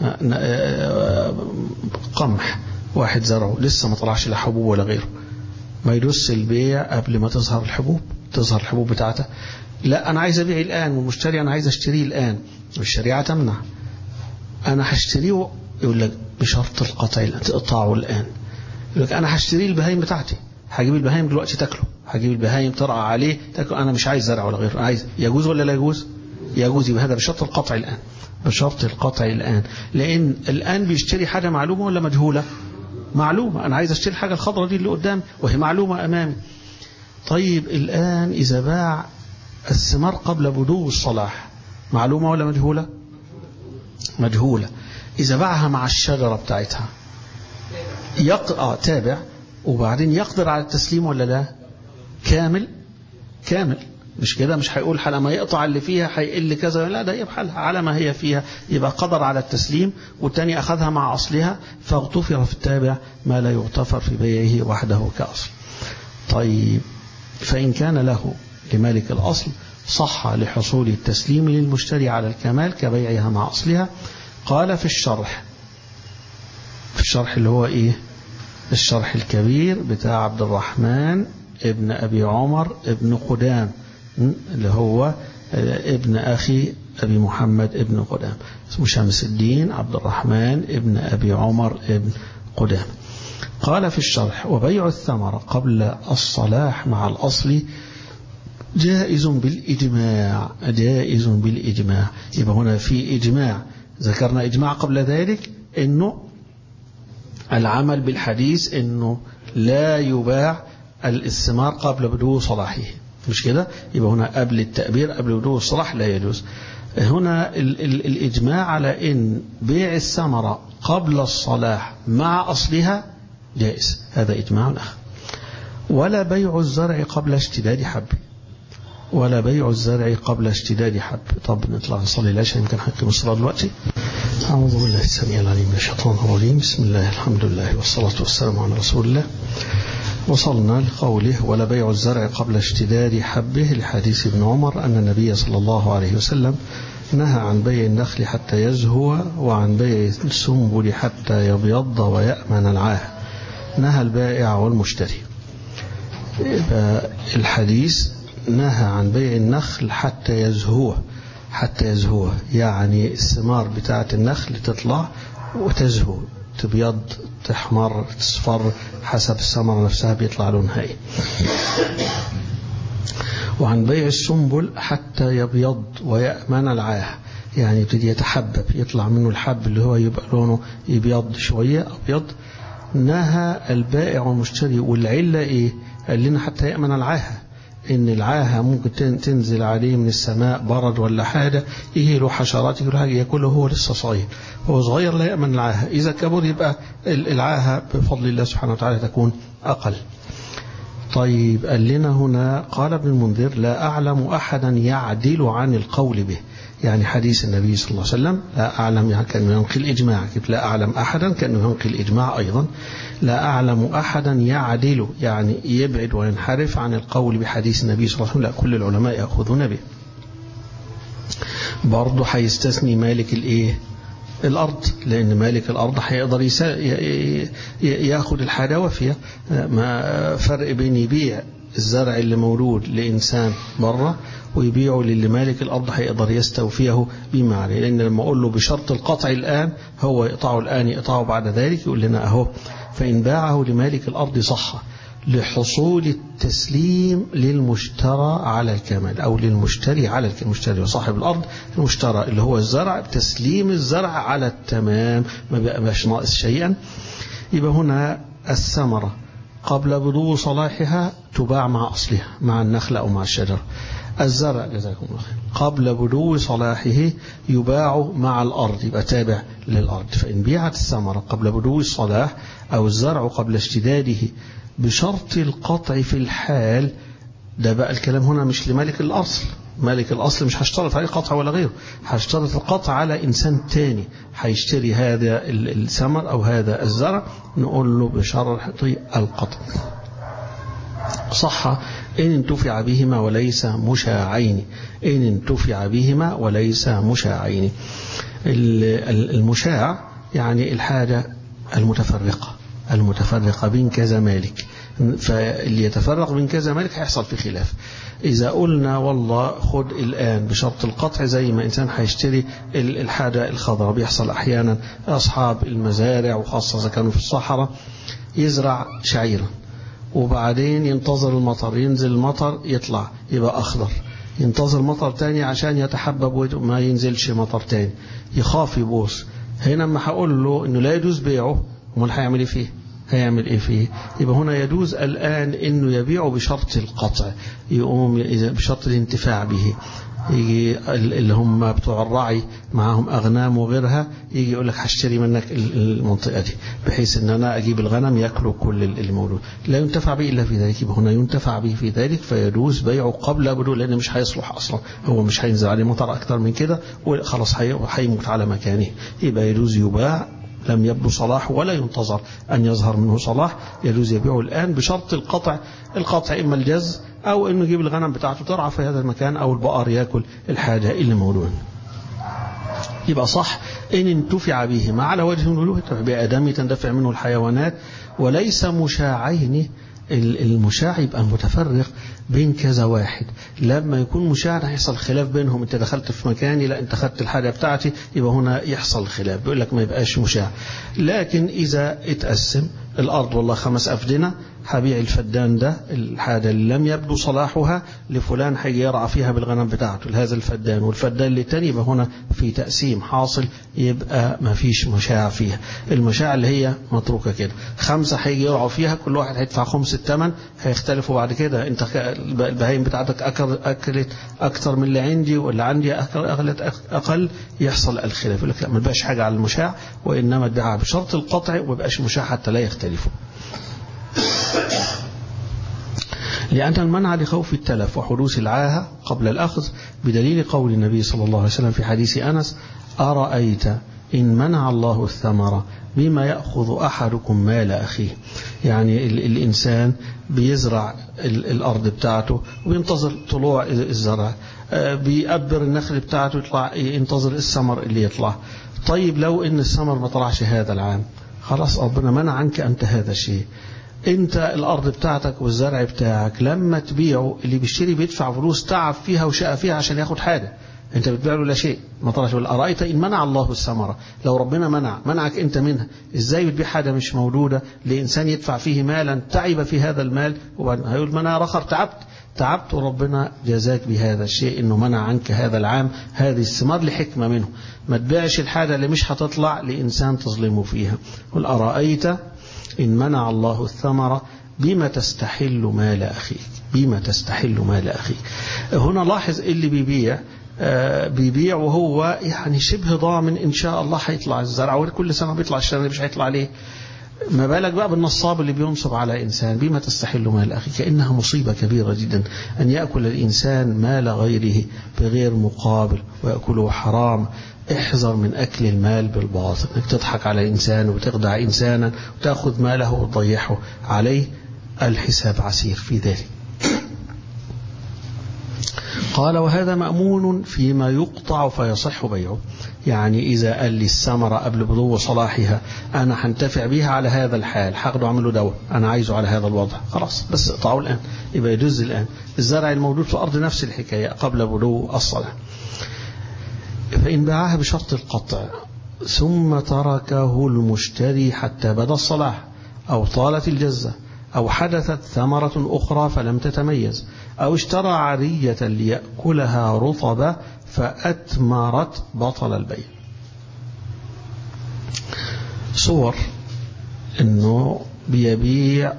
قمح واحد زرعه لسه ما طلعش لا حبوب ولا غيره ما يدوس البيع قبل ما تظهر الحبوب تظهر الحبوب بتاعته لا أنا عايز أبيع الآن والمشتري أنا عايز أشتريه الآن والشريعة تمنع أنا هشتريه يقول لك بشرط القطع تقطعه الآن يقول لك أنا هشتريه البهايم بتاعتي هجيب البهايم دلوقتي تاكله هجيب البهايم ترعى عليه تاكل أنا مش عايز زرع ولا غيره عايز يجوز ولا لا يجوز يجوز يبقى هذا بشرط القطع الآن بشرط القطع الآن لأن الآن بيشتري حاجة معلومة ولا مجهولة معلومة أنا عايز أشتري الحاجة الخضراء دي اللي قدامي وهي معلومة أمامي طيب الآن إذا باع الثمار قبل بدو الصلاح معلومة ولا مجهولة مجهولة إذا باعها مع الشجرة بتاعتها يق... آه تابع وبعدين يقدر على التسليم ولا لا كامل كامل مش كده مش هيقول على ما يقطع اللي فيها هيقل كذا لا ده هي بحالها على ما هي فيها يبقى قدر على التسليم والتاني أخذها مع أصلها فاغتفر في التابع ما لا يغتفر في بيعه وحده كأصل طيب فإن كان له لمالك الأصل صح لحصول التسليم للمشتري على الكمال كبيعها مع أصلها قال في الشرح في الشرح اللي هو إيه الشرح الكبير بتاع عبد الرحمن ابن أبي عمر ابن قدام اللي هو ابن أخي أبي محمد ابن قدام اسمه شمس الدين عبد الرحمن ابن أبي عمر ابن قدام قال في الشرح وبيع الثمرة قبل الصلاح مع الأصل جائز بالإجماع جائز بالإجماع يبقى هنا في إجماع ذكرنا إجماع قبل ذلك أنه العمل بالحديث أنه لا يباع الثمار قبل بدو صلاحه مش كده يبقى هنا قبل التأبير قبل بدو الصلاح لا يجوز هنا ال ال الإجماع على أن بيع الثمرة قبل الصلاح مع أصلها جائز هذا إجماع آخر ولا بيع الزرع قبل اشتداد حب ولا بيع الزرع قبل اشتداد حب طب نطلع نصلي العشاء يمكن حتى الصلاة دلوقتي أعوذ بالله السميع العليم من الشيطان الرجيم بسم الله الحمد لله والصلاة والسلام على رسول الله وصلنا لقوله ولا بيع الزرع قبل اشتداد حبه لحديث ابن عمر أن النبي صلى الله عليه وسلم نهى عن بيع النخل حتى يزهو وعن بيع السنبل حتى يبيض ويأمن العاه نهى البائع والمشتري الحديث نهى عن بيع النخل حتى يزهوه حتى يزهوه يعني الثمار بتاعة النخل تطلع وتزهو تبيض تحمر تصفر حسب الثمرة نفسها بيطلع لونها ايه وعن بيع السنبل حتى يبيض ويأمن العاه يعني يبتدي يتحبب يطلع منه الحب اللي هو يبقى لونه يبيض شوية أبيض نهى البائع والمشتري والعلة إيه قال لنا حتى يأمن العاهة إن العاهة ممكن تنزل عليه من السماء برد ولا حاجة يجي له حشرات يجي له حاجة ياكله هو لسه صغير هو صغير لا يأمن العاهة إذا كبر يبقى العاهة بفضل الله سبحانه وتعالى تكون أقل طيب قال لنا هنا قال ابن المنذر لا أعلم أحدا يعدل عن القول به يعني حديث النبي صلى الله عليه وسلم لا أعلم يعني كأنه ينقل إجماع لا أعلم أحدا كأنه ينقل إجماع أيضا لا أعلم أحدا يعدل يعني يبعد وينحرف عن القول بحديث النبي صلى الله عليه وسلم لا كل العلماء يأخذون به برضه هيستثني مالك الإيه الأرض لأن مالك الأرض هيقدر ياخد الحاجة وفية ما فرق بين يبيع الزرع اللي مولود لإنسان بره ويبيعه للي مالك الأرض هيقدر يستوفيه بما عليه لأن لما أقول له بشرط القطع الآن هو يقطعه الآن يقطعه بعد ذلك يقول لنا أهو فإن باعه لمالك الأرض صح لحصول التسليم للمشترى على الكمال أو للمشتري على المشتري وصاحب الأرض المشترى اللي هو الزرع تسليم الزرع على التمام ما بقاش ناقص شيئا يبقى هنا الثمرة قبل بدو صلاحها تباع مع أصلها مع النخلة أو مع الشجرة الزرع جزاكم الله خير قبل بدو صلاحه يباع مع الأرض يبقى تابع للأرض فإن بيعت الثمرة قبل بدو الصلاح أو الزرع قبل اشتداده بشرط القطع في الحال ده بقى الكلام هنا مش لمالك الأصل مالك الأصل مش هشترط عليه قطع ولا غيره هشترط القطع على إنسان تاني هيشتري هذا الثمر أو هذا الزرع نقول له بشرط القطع صح إن انتفع بهما وليس مشاعين إن انتفع بهما وليس مشاعين المشاع يعني الحاجة المتفرقة المتفرقة بين كذا مالك فاللي يتفرق بين كذا مالك هيحصل في خلاف إذا قلنا والله خد الآن بشرط القطع زي ما إنسان هيشتري الحاجة الخضراء بيحصل أحيانا أصحاب المزارع وخاصة إذا كانوا في الصحراء يزرع شعيرا وبعدين ينتظر المطر ينزل المطر يطلع يبقى أخضر ينتظر مطر تاني عشان يتحبب ما ينزلش مطر تاني يخاف يبوس هنا ما هقول له انه لا يجوز بيعه امال هيعمل ايه فيه هيعمل ايه فيه يبقى هنا يجوز الان انه يبيعه بشرط القطع يقوم بشرط الانتفاع به يجي اللي هم بتوع الرعي معاهم أغنام وغيرها يجي يقول لك هشتري منك المنطقة دي بحيث ان انا اجيب الغنم ياكلوا كل المولود لا ينتفع به الا في ذلك يبقى هنا ينتفع به في ذلك فيجوز بيعه قبل بدو لان مش هيصلح اصلا هو مش هينزل عليه مطر اكتر من كده وخلاص هيموت على مكانه يبقى يجوز يباع لم يبدو صلاح ولا ينتظر أن يظهر منه صلاح يجوز يبيعه الآن بشرط القطع القطع إما الجز أو أنه يجيب الغنم بتاعته ترعى في هذا المكان أو البقر يأكل الحاجة اللي موجودة يبقى صح إن انتفع بهما على وجه الألوهة بأدم تندفع منه الحيوانات وليس مشاعين المشاع يبقى المتفرق بين كذا واحد لما يكون مشاع هيحصل خلاف بينهم انت دخلت في مكاني لا انت خدت الحاجة بتاعتي يبقى هنا يحصل خلاف بيقول لك ما يبقاش مشاع لكن إذا اتقسم الأرض والله خمس أفدنة هبيع الفدان ده الحاجة اللي لم يبدو صلاحها لفلان هيجي يرعى فيها بالغنم بتاعته لهذا الفدان والفدان اللي تاني يبقى هنا في تقسيم حاصل يبقى ما فيش مشاع فيها المشاع اللي هي متروكة كده خمسة هيجي يرعوا فيها كل واحد هيدفع خمس الثمن هيختلفوا بعد كده انت البهايم بتاعتك أكلت أكتر من اللي عندي واللي عندي أكلت أقل يحصل الخلاف يقول لك لا ما تبقاش حاجة على المشاع وإنما تبيعها بشرط القطع وما يبقاش مشاع حتى لا يختلفوا لأن المنع لخوف التلف وحدوث العاهة قبل الأخذ بدليل قول النبي صلى الله عليه وسلم في حديث أنس أرأيت إن منع الله الثمرة بما يأخذ أحدكم مال أخيه يعني الإنسان بيزرع الأرض بتاعته وينتظر طلوع الزرع بيأبر النخل بتاعته يطلع ينتظر الثمر اللي يطلع طيب لو إن الثمر ما طلعش هذا العام خلاص ربنا منع عنك أنت هذا الشيء انت الارض بتاعتك والزرع بتاعك لما تبيعه اللي بيشتري بيدفع فلوس تعب فيها وشقى فيها عشان ياخد حاجه انت بتبيع له لا شيء ما طلعش ارايت ان منع الله الثمره لو ربنا منع منعك انت منها ازاي بتبيع حاجه مش موجوده لانسان يدفع فيه مالا تعب في هذا المال وبعدين هيقول ما انا اخر تعبت تعبت وربنا جزاك بهذا الشيء انه منع عنك هذا العام هذه الثمار لحكمه منه ما تبيعش الحاجه اللي مش هتطلع لانسان تظلمه فيها قل ارايت إن منع الله الثمرة بما تستحل مال أخيك بما تستحل مال أخيك هنا لاحظ اللي بيبيع آه بيبيع وهو يعني شبه ضامن إن شاء الله هيطلع الزرع وكل سنة بيطلع الشهر مش هيطلع عليه ما بالك بقى بالنصاب اللي بينصب على إنسان بما تستحل مال أخيك كأنها مصيبة كبيرة جدا أن يأكل الإنسان مال غيره بغير مقابل ويأكله حرام احذر من أكل المال بالباطل انك تضحك على إنسان وتخدع إنسانا وتأخذ ماله وتضيعه عليه الحساب عسير في ذلك قال وهذا مأمون فيما يقطع فيصح بيعه يعني إذا قال لي الثمرة قبل بدو صلاحها أنا هنتفع بها على هذا الحال هاخده أعمله دواء أنا عايزه على هذا الوضع خلاص بس اقطعه الآن يبقى يجوز الآن الزرع الموجود في الأرض نفس الحكاية قبل بدو الصلاة فإن باعها بشرط القطع ثم تركه المشتري حتى بدا الصلاح أو طالت الجزة أو حدثت ثمرة أخرى فلم تتميز أو اشترى عرية ليأكلها رطبة فأتمرت بطل البيع صور أنه بيبيع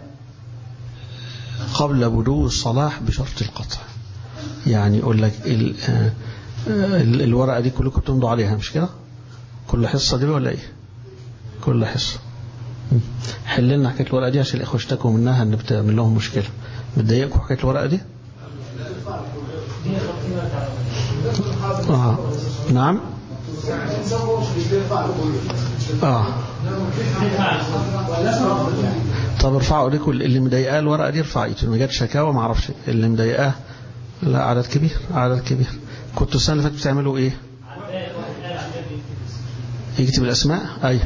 قبل بدو الصلاح بشرط القطع يعني يقول لك الورقة دي كلكم بتمضوا عليها مش كده كل حصة دي ولا ايه كل حصة حل لنا حكاية الورقة دي عشان الإخوة اشتكوا منها ان بتعمل لهم مشكلة بتضايقكم حكاية الورقة دي آه. نعم آه. طب ارفعوا ايديكم اللي مضايقاه الورقة دي ارفع ايده ما جاتش شكاوى ما اعرفش اللي مضايقاه لا عدد كبير عدد كبير كنتوا السنة اللي فاتت بتعملوا ايه يكتب الاسماء ايوه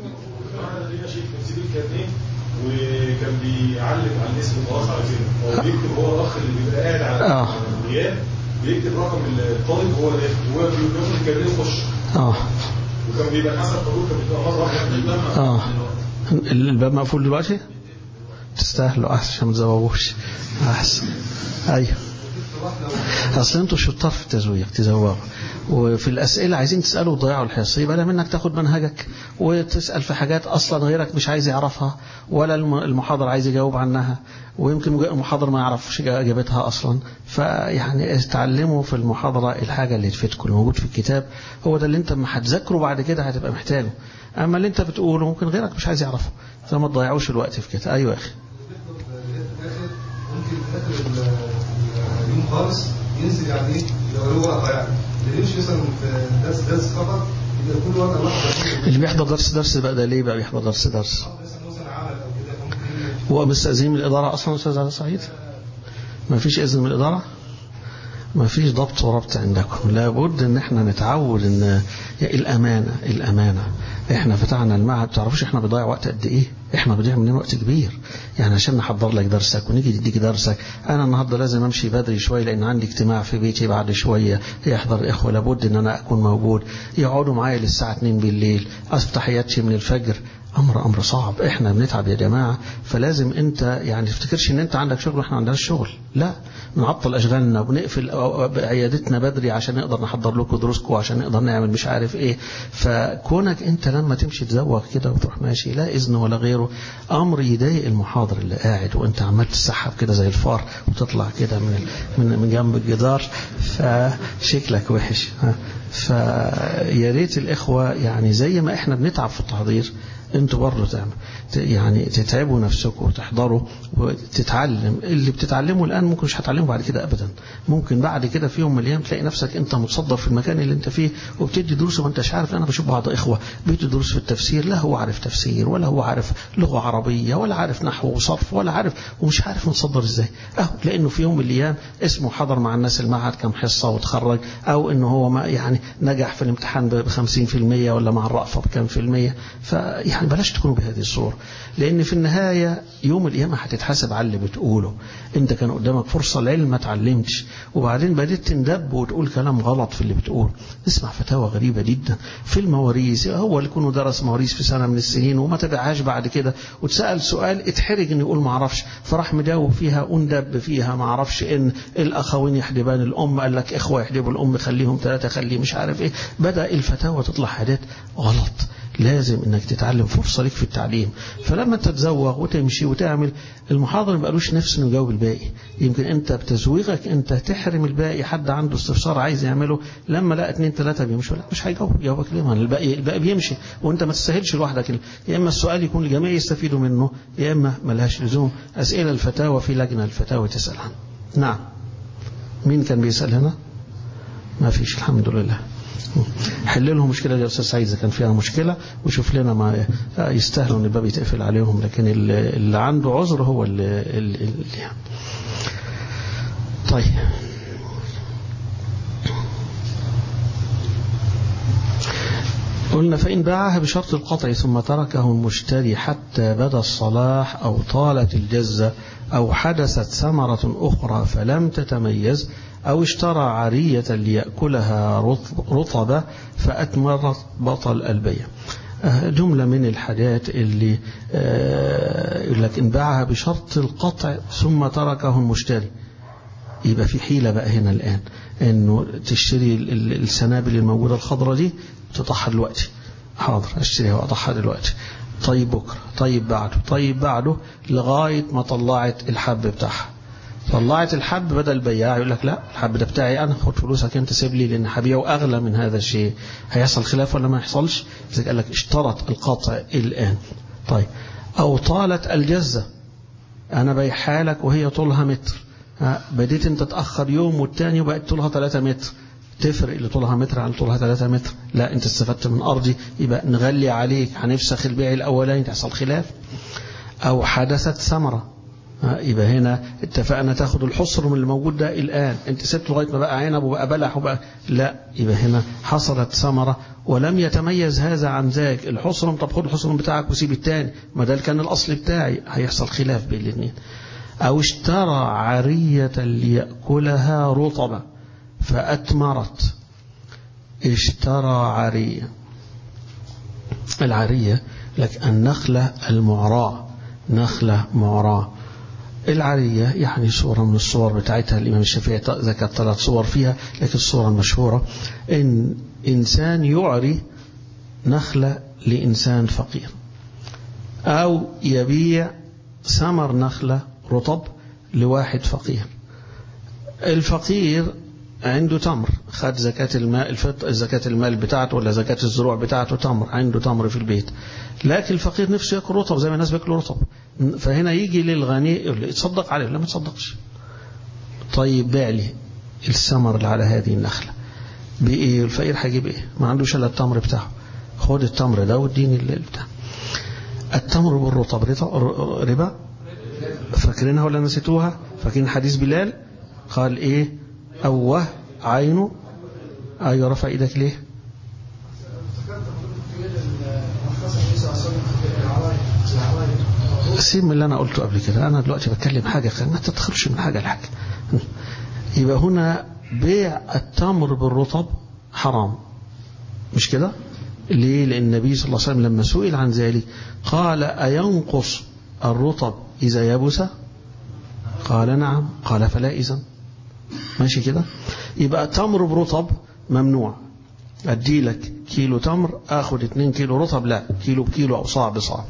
وكان بيعلق على الاسم خلاص على كده هو بيكتب هو الاخ اللي بيبقى قاعد على اه الغياب بيكتب رقم الطالب هو اللي ياخد هو بياخد الكارنيه يخش اه وكان بيبقى حسب حضور كان بتبقى مره واحده اه الباب مقفول دلوقتي تستاهلوا احسن عشان ما تزوغوش احسن ايوه اصل انتوا شطار في التزويق تزوقوا وفي الاسئله عايزين تسالوا وتضيعوا الحصه يبقى لا منك تاخد منهجك وتسال في حاجات اصلا غيرك مش عايز يعرفها ولا المحاضر عايز يجاوب عنها ويمكن المحاضر ما يعرفش اجابتها اصلا فيعني اتعلموا في المحاضره الحاجه اللي تفيدكم الموجود في الكتاب هو ده اللي انت ما هتذاكره بعد كده هتبقى محتاجه اما اللي انت بتقوله ممكن غيرك مش عايز يعرفه فما تضيعوش الوقت في كده ايوه يا اخي ممكن اخر اليوم خالص ينزل يعني ايه لو هو ورقه يعني اللي يمشي مثلا في درس درس فقط يبقى كل ورقه واحده اللي بيحضر درس درس بقى ده ليه بقى بيحضر درس درس مثلا عمل او كده فممكن هو مستأذين من الإدارة أصلا أستاذ علي سعيد ما فيش إذن من الإدارة ما فيش ضبط وربط عندكم لابد ان احنا نتعود ان الامانه الامانه احنا فتحنا المعهد تعرفوش احنا بنضيع وقت قد ايه احنا بنضيع مننا وقت كبير يعني عشان نحضر لك درسك ونيجي نديك درسك انا النهارده لازم امشي بدري شويه لان عندي اجتماع في بيتي بعد شويه يحضر الاخوه لابد ان انا اكون موجود يقعدوا معايا للساعه 2 بالليل افتح ياتي من الفجر امر امر صعب احنا بنتعب يا جماعه فلازم انت يعني تفتكرش ان انت عندك شغل واحنا ما عندناش شغل لا نعطل اشغالنا وبنقفل عيادتنا بدري عشان نقدر نحضر لكم دروسكم وعشان نقدر نعمل مش عارف ايه فكونك انت لما تمشي تزوق كده وتروح ماشي لا اذن ولا غيره امر يضايق المحاضر اللي قاعد وانت عمال تسحب كده زي الفار وتطلع كده من من من جنب الجدار فشكلك وحش فيا ريت الاخوه يعني زي ما احنا بنتعب في التحضير انتوا برضه تعمل يعني تتعبوا نفسكم وتحضروا وتتعلم اللي بتتعلمه الان ممكن مش هتعلمه بعد كده ابدا ممكن بعد كده في يوم من الايام تلاقي نفسك انت متصدر في المكان اللي انت فيه وبتدي دروس وما انتش عارف انا بشوف بعض اخوه بيدوا دروس في التفسير لا هو عارف تفسير ولا هو عارف لغه عربيه ولا عارف نحو وصرف ولا عارف ومش عارف متصدر ازاي اهو لانه في يوم من الايام اسمه حضر مع الناس المعهد كم حصه وتخرج او انه هو ما يعني نجح في الامتحان ب 50% ولا مع الرأفه بكم في المية فيعني بلاش تكونوا بهذه الصوره لان في النهايه يوم القيامه هتتحاسب على اللي بتقوله انت كان قدامك فرصه العلم ما اتعلمتش وبعدين بديت تندب وتقول كلام غلط في اللي بتقول اسمع فتاوى غريبه جدا في المواريث هو اللي يكون درس مواريث في سنه من السنين وما تبعهاش بعد كده وتسال سؤال اتحرج انه يقول ما اعرفش فراح مجاوب فيها وندب فيها ما اعرفش ان الاخوين يحجبان الام قال لك اخوه يحجبوا الام خليهم ثلاثه خليه مش عارف ايه بدا الفتاوى تطلع حاجات غلط لازم انك تتعلم فرصه ليك في التعليم فلما انت تزوغ وتمشي وتعمل المحاضر ما بقالوش نفس انه يجاوب الباقي يمكن انت بتزويغك انت تحرم الباقي حد عنده استفسار عايز يعمله لما لقى اثنين ثلاثه بيمشوا لا مش هيجاوب يجاوبك ليه ما الباقي الباقي بيمشي وانت ما تستاهلش لوحدك يا اما السؤال يكون الجميع يستفيدوا منه يا اما ملهاش لزوم اسئله الفتاوى في لجنه الفتاوى تسال عنها نعم مين كان بيسال هنا ما فيش الحمد لله حل لهم مشكلة يا أستاذ سعيد إذا كان فيها مشكلة وشوف لنا ما يستاهلوا إن الباب يتقفل عليهم لكن اللي عنده عذر هو اللي, اللي يعني. طيب قلنا فإن باعها بشرط القطع ثم تركه المشتري حتى بدا الصلاح أو طالت الجزة أو حدثت ثمرة أخرى فلم تتميز أو اشترى عارية ليأكلها رطبة فأتمرت بطل البيع جملة من الحاجات اللي يقول لك إن باعها بشرط القطع ثم تركه المشتري يبقى في حيلة بقى هنا الآن إنه تشتري السنابل الموجودة الخضراء دي تطحها دلوقتي حاضر اشتريها واطحها دلوقتي طيب بكرة طيب بعده طيب بعده لغاية ما طلعت الحب بتاعها طلعت الحب بدل البياع يقول لك لا الحب ده بتاعي انا خد فلوسك انت سيب لي لان هبيعه اغلى من هذا الشيء هيحصل خلاف ولا ما يحصلش اذا قال لك اشترط القطع الان طيب او طالت الجزه انا بيعها لك وهي طولها متر بديت انت تاخر يوم والتاني وبقت طولها 3 متر تفرق اللي طولها متر عن طولها 3 متر لا انت استفدت من ارضي يبقى نغلي عليك هنفسخ البيع الاولاني تحصل خلاف او حدثت ثمره يبقى هنا اتفقنا تاخد الحصر من اللي موجود ده الآن انت سبت لغاية ما بقى عنب وبقى بلح وبقى لا يبقى هنا حصلت ثمرة ولم يتميز هذا عن ذاك الحصر طب خد الحصر بتاعك وسيب التاني ما ده كان الأصل بتاعي هيحصل خلاف بين الاثنين أو اشترى عرية ليأكلها رطبة فأتمرت اشترى عرية العرية لك النخلة المعراة نخلة معراة العرية يعني صورة من الصور بتاعتها الإمام الشافعي ذكر ثلاث صور فيها لكن الصورة المشهورة إن إنسان يعري نخلة لإنسان فقير أو يبيع ثمر نخلة رطب لواحد فقير الفقير عنده تمر خد زكاة الماء الفط... زكاة المال بتاعته ولا زكاة الزروع بتاعته تمر عنده تمر في البيت لكن الفقير نفسه ياكل رطب زي ما الناس بياكلوا رطب فهنا يجي للغني يقول له اتصدق عليه لا ما تصدقش طيب بيع لي الثمر اللي على هذه النخلة بإيه الفقير هيجيب إيه ما عندوش إلا التمر بتاعه خد التمر ده واديني بتاع التمر بالرطب ربا فاكرينها ولا نسيتوها فاكرين حديث بلال قال إيه أوه عينه أيوة رفع إيدك ليه سيب من اللي أنا قلته قبل كده أنا دلوقتي بتكلم حاجة ما تدخلش من حاجة لحاجة يبقى هنا بيع التمر بالرطب حرام مش كده ليه لأن النبي صلى الله عليه وسلم لما سئل عن ذلك قال أينقص الرطب إذا يبس قال نعم قال فلا إذن ماشي كده يبقى تمر برطب ممنوع أدي لك كيلو تمر أخذ اتنين كيلو رطب لا كيلو بكيلو أو صاع بصاع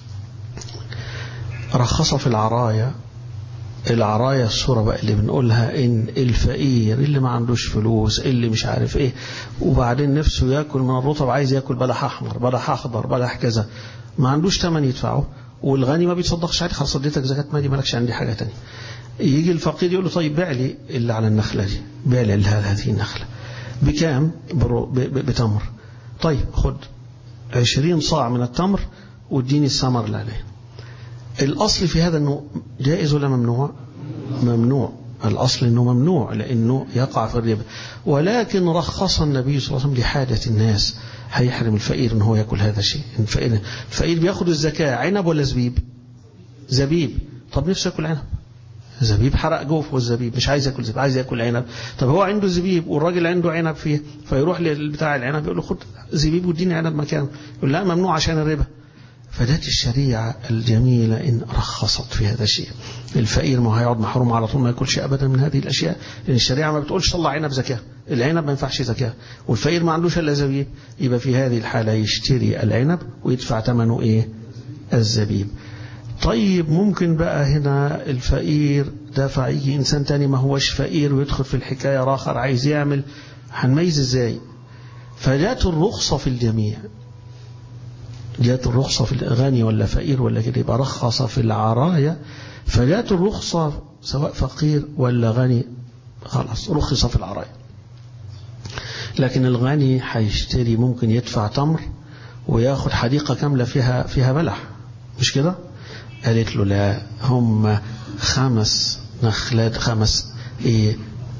رخص في العراية العراية الصورة بقى اللي بنقولها إن الفقير اللي ما عندوش فلوس اللي مش عارف إيه وبعدين نفسه ياكل من الرطب عايز ياكل بلح أحمر بلح أخضر بلح كذا ما عندوش تمن يدفعه والغني ما بيتصدقش عليه خلاص اديتك زكاة مالي مالكش عندي حاجة تانية يجي الفقير يقول له طيب بيع لي اللي على النخلة دي بيع لي هذه النخلة بكام بتمر طيب خد عشرين صاع من التمر واديني الثمر اللي عليه الأصل في هذا أنه جائز ولا ممنوع ممنوع الأصل أنه ممنوع لأنه يقع في الربا ولكن رخص النبي صلى الله عليه وسلم لحاجة الناس هيحرم الفقير أنه يأكل هذا الشيء الفقير, الفقير بياخد الزكاة عنب ولا زبيب زبيب طب نفسه يأكل عنب زبيب حرق جوفه الزبيب مش عايز ياكل زبيب عايز ياكل عنب طب هو عنده زبيب والراجل عنده عنب فيه فيروح لبتاع العنب يقول له خد زبيب واديني عنب مكانه يقول لا ممنوع عشان الربا فدات الشريعة الجميلة إن رخصت في هذا الشيء الفقير ما هيقعد محروم على طول ما ياكلش أبدا من هذه الأشياء لأن الشريعة ما بتقولش طلع عنب زكاة العنب ما ينفعش زكاة والفقير ما عندوش إلا زبيب يبقى في هذه الحالة يشتري العنب ويدفع ثمنه إيه الزبيب طيب ممكن بقى هنا الفقير دافع يجي إنسان تاني ما هوش فقير ويدخل في الحكاية آخر عايز يعمل هنميز إزاي فجاءت الرخصة في الجميع جاءت الرخصة في الغني ولا فقير ولا كده يبقى رخص في العراية فجاءت الرخصة سواء فقير ولا غني خلاص رخص في العراية لكن الغني هيشتري ممكن يدفع تمر وياخد حديقة كاملة فيها فيها بلح مش كده قالت له لا هم خمس نخلات خمس ايه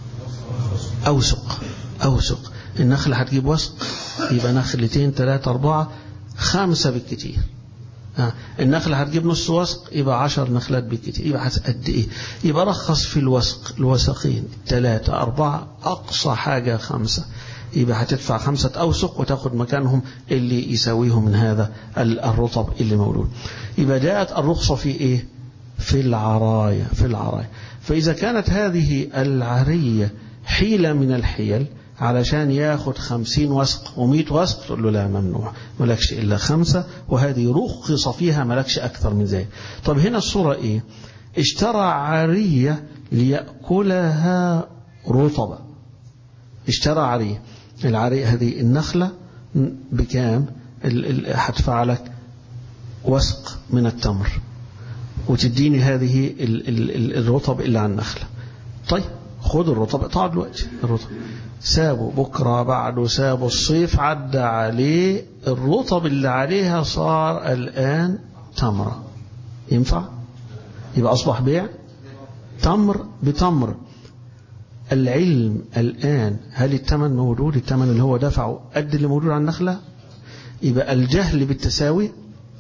اوسق اوسق النخلة هتجيب وسق يبقى نخلتين ثلاثة أربعة خمسة بالكتير النخلة هتجيب نص وسق يبقى عشر نخلات بالكتير يبقى قد ايه يبقى رخص في الوسق الوسقين ثلاثة أربعة أقصى حاجة خمسة يبقى هتدفع خمسة أوسق وتاخد مكانهم اللي يساويهم من هذا الرطب اللي موجود يبقى جاءت الرخصة في إيه في العراية في العراية فإذا كانت هذه العرية حيلة من الحيل علشان ياخد خمسين وسق ومئة وسق تقول له لا ممنوع ملكش إلا خمسة وهذه رخص فيها ملكش أكثر من ذلك طب هنا الصورة إيه اشترى عرية ليأكلها رطبا اشترى عرية العرية هذه النخلة بكام هدفع لك وسق من التمر وتديني هذه الرطب اللي على النخلة طيب خد الرطب اقطع دلوقتي الرطب سابوا بكرة بعده سابوا الصيف عدى عليه الرطب اللي عليها صار الآن تمرة ينفع يبقى أصبح بيع تمر بتمر العلم الآن هل الثمن موجود الثمن اللي هو دفعه قد اللي موجود على النخلة يبقى الجهل بالتساوي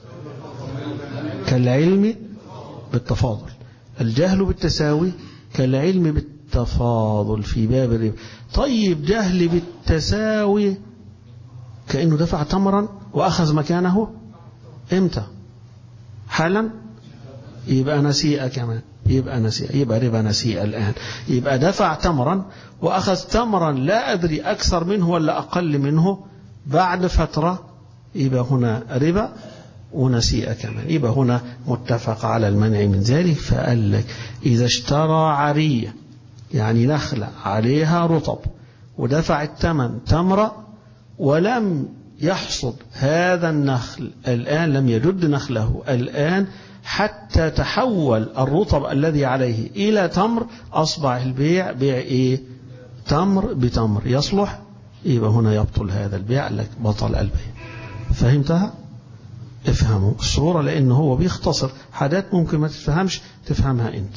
كالعلم بالتفاضل الجهل بالتساوي كالعلم بالتفاضل في باب الربا طيب جهل بالتساوي كأنه دفع تمرا وأخذ مكانه امتى حالا يبقى نسيئة كمان يبقى نسيئة يبقى ربا نسيئة الآن يبقى دفع تمرا وأخذ تمرا لا أدري أكثر منه ولا أقل منه بعد فترة يبقى هنا ربا ونسيئة كمان يبقى هنا متفق على المنع من ذلك فقال لك إذا اشترى عرية يعني نخلة عليها رطب ودفع الثمن تمرة ولم يحصد هذا النخل الآن لم يجد نخله الآن حتى تحول الرطب الذي عليه إلى تمر أصبح البيع بيع إيه تمر بتمر يصلح يبقى هنا يبطل هذا البيع لك بطل البيع فهمتها افهموا الصورة لأنه هو بيختصر حاجات ممكن ما تفهمش تفهمها أنت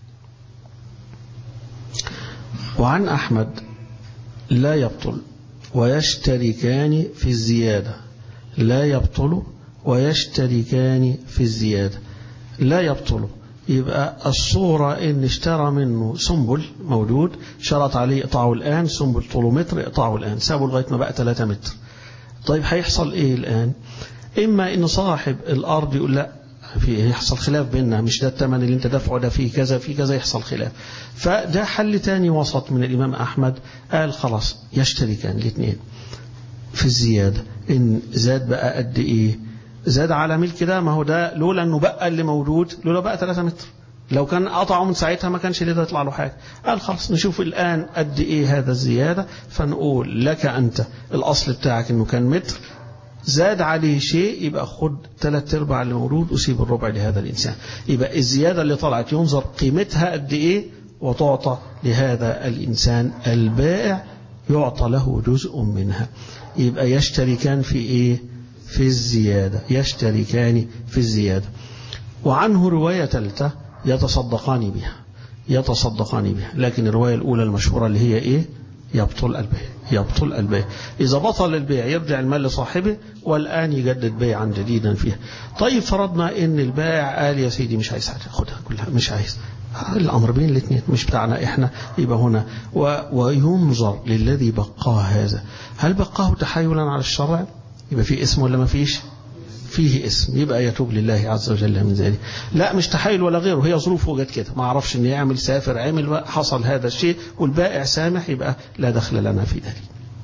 وعن أحمد لا يبطل ويشتركان في الزيادة لا يبطل ويشتركان في الزيادة لا يبطل يبقى الصورة إن اشترى منه سنبل موجود شرط عليه إقطاعه الآن سنبل طوله متر إقطاعه الآن سابه لغاية ما بقى 3 متر طيب هيحصل ايه الآن إما إن صاحب الأرض يقول لا في يحصل خلاف بيننا مش ده الثمن اللي انت دافعه ده فيه كذا في كذا يحصل خلاف فده حل تاني وسط من الإمام أحمد قال خلاص يشتركان الاثنين في الزيادة إن زاد بقى قد إيه زاد على ملك ده ما هو ده لولا انه بقى اللي موجود لولا بقى 3 متر لو كان قطعه من ساعتها ما كانش ده يطلع له حاجه قال خلاص نشوف الان قد ايه هذا الزياده فنقول لك انت الاصل بتاعك انه كان متر زاد عليه شيء يبقى خد ثلاث ارباع اللي موجود وسيب الربع لهذا الانسان يبقى الزياده اللي طلعت ينظر قيمتها قد ايه وتعطى لهذا الانسان البائع يعطى له جزء منها يبقى يشتركان في ايه في الزيادة يشتركان في الزيادة وعنه رواية ثالثة يتصدقان بها يتصدقان بها لكن الرواية الأولى المشهورة اللي هي إيه يبطل البيع يبطل البيع إذا بطل البيع يرجع المال لصاحبه والآن يجدد بيعا جديدا فيها طيب فرضنا إن البائع قال يا سيدي مش عايز حاجة خدها كلها مش عايز الأمر بين الاثنين مش بتاعنا إحنا يبقى هنا و... وينظر للذي بقاه هذا هل بقاه تحايلا على الشرع يبقى في اسم ولا ما فيش فيه اسم يبقى يتوب لله عز وجل من ذلك لا مش تحايل ولا غيره هي ظروفه جت كده ما اعرفش ان يعمل سافر عمل حصل هذا الشيء والبائع سامح يبقى لا دخل لنا في ذلك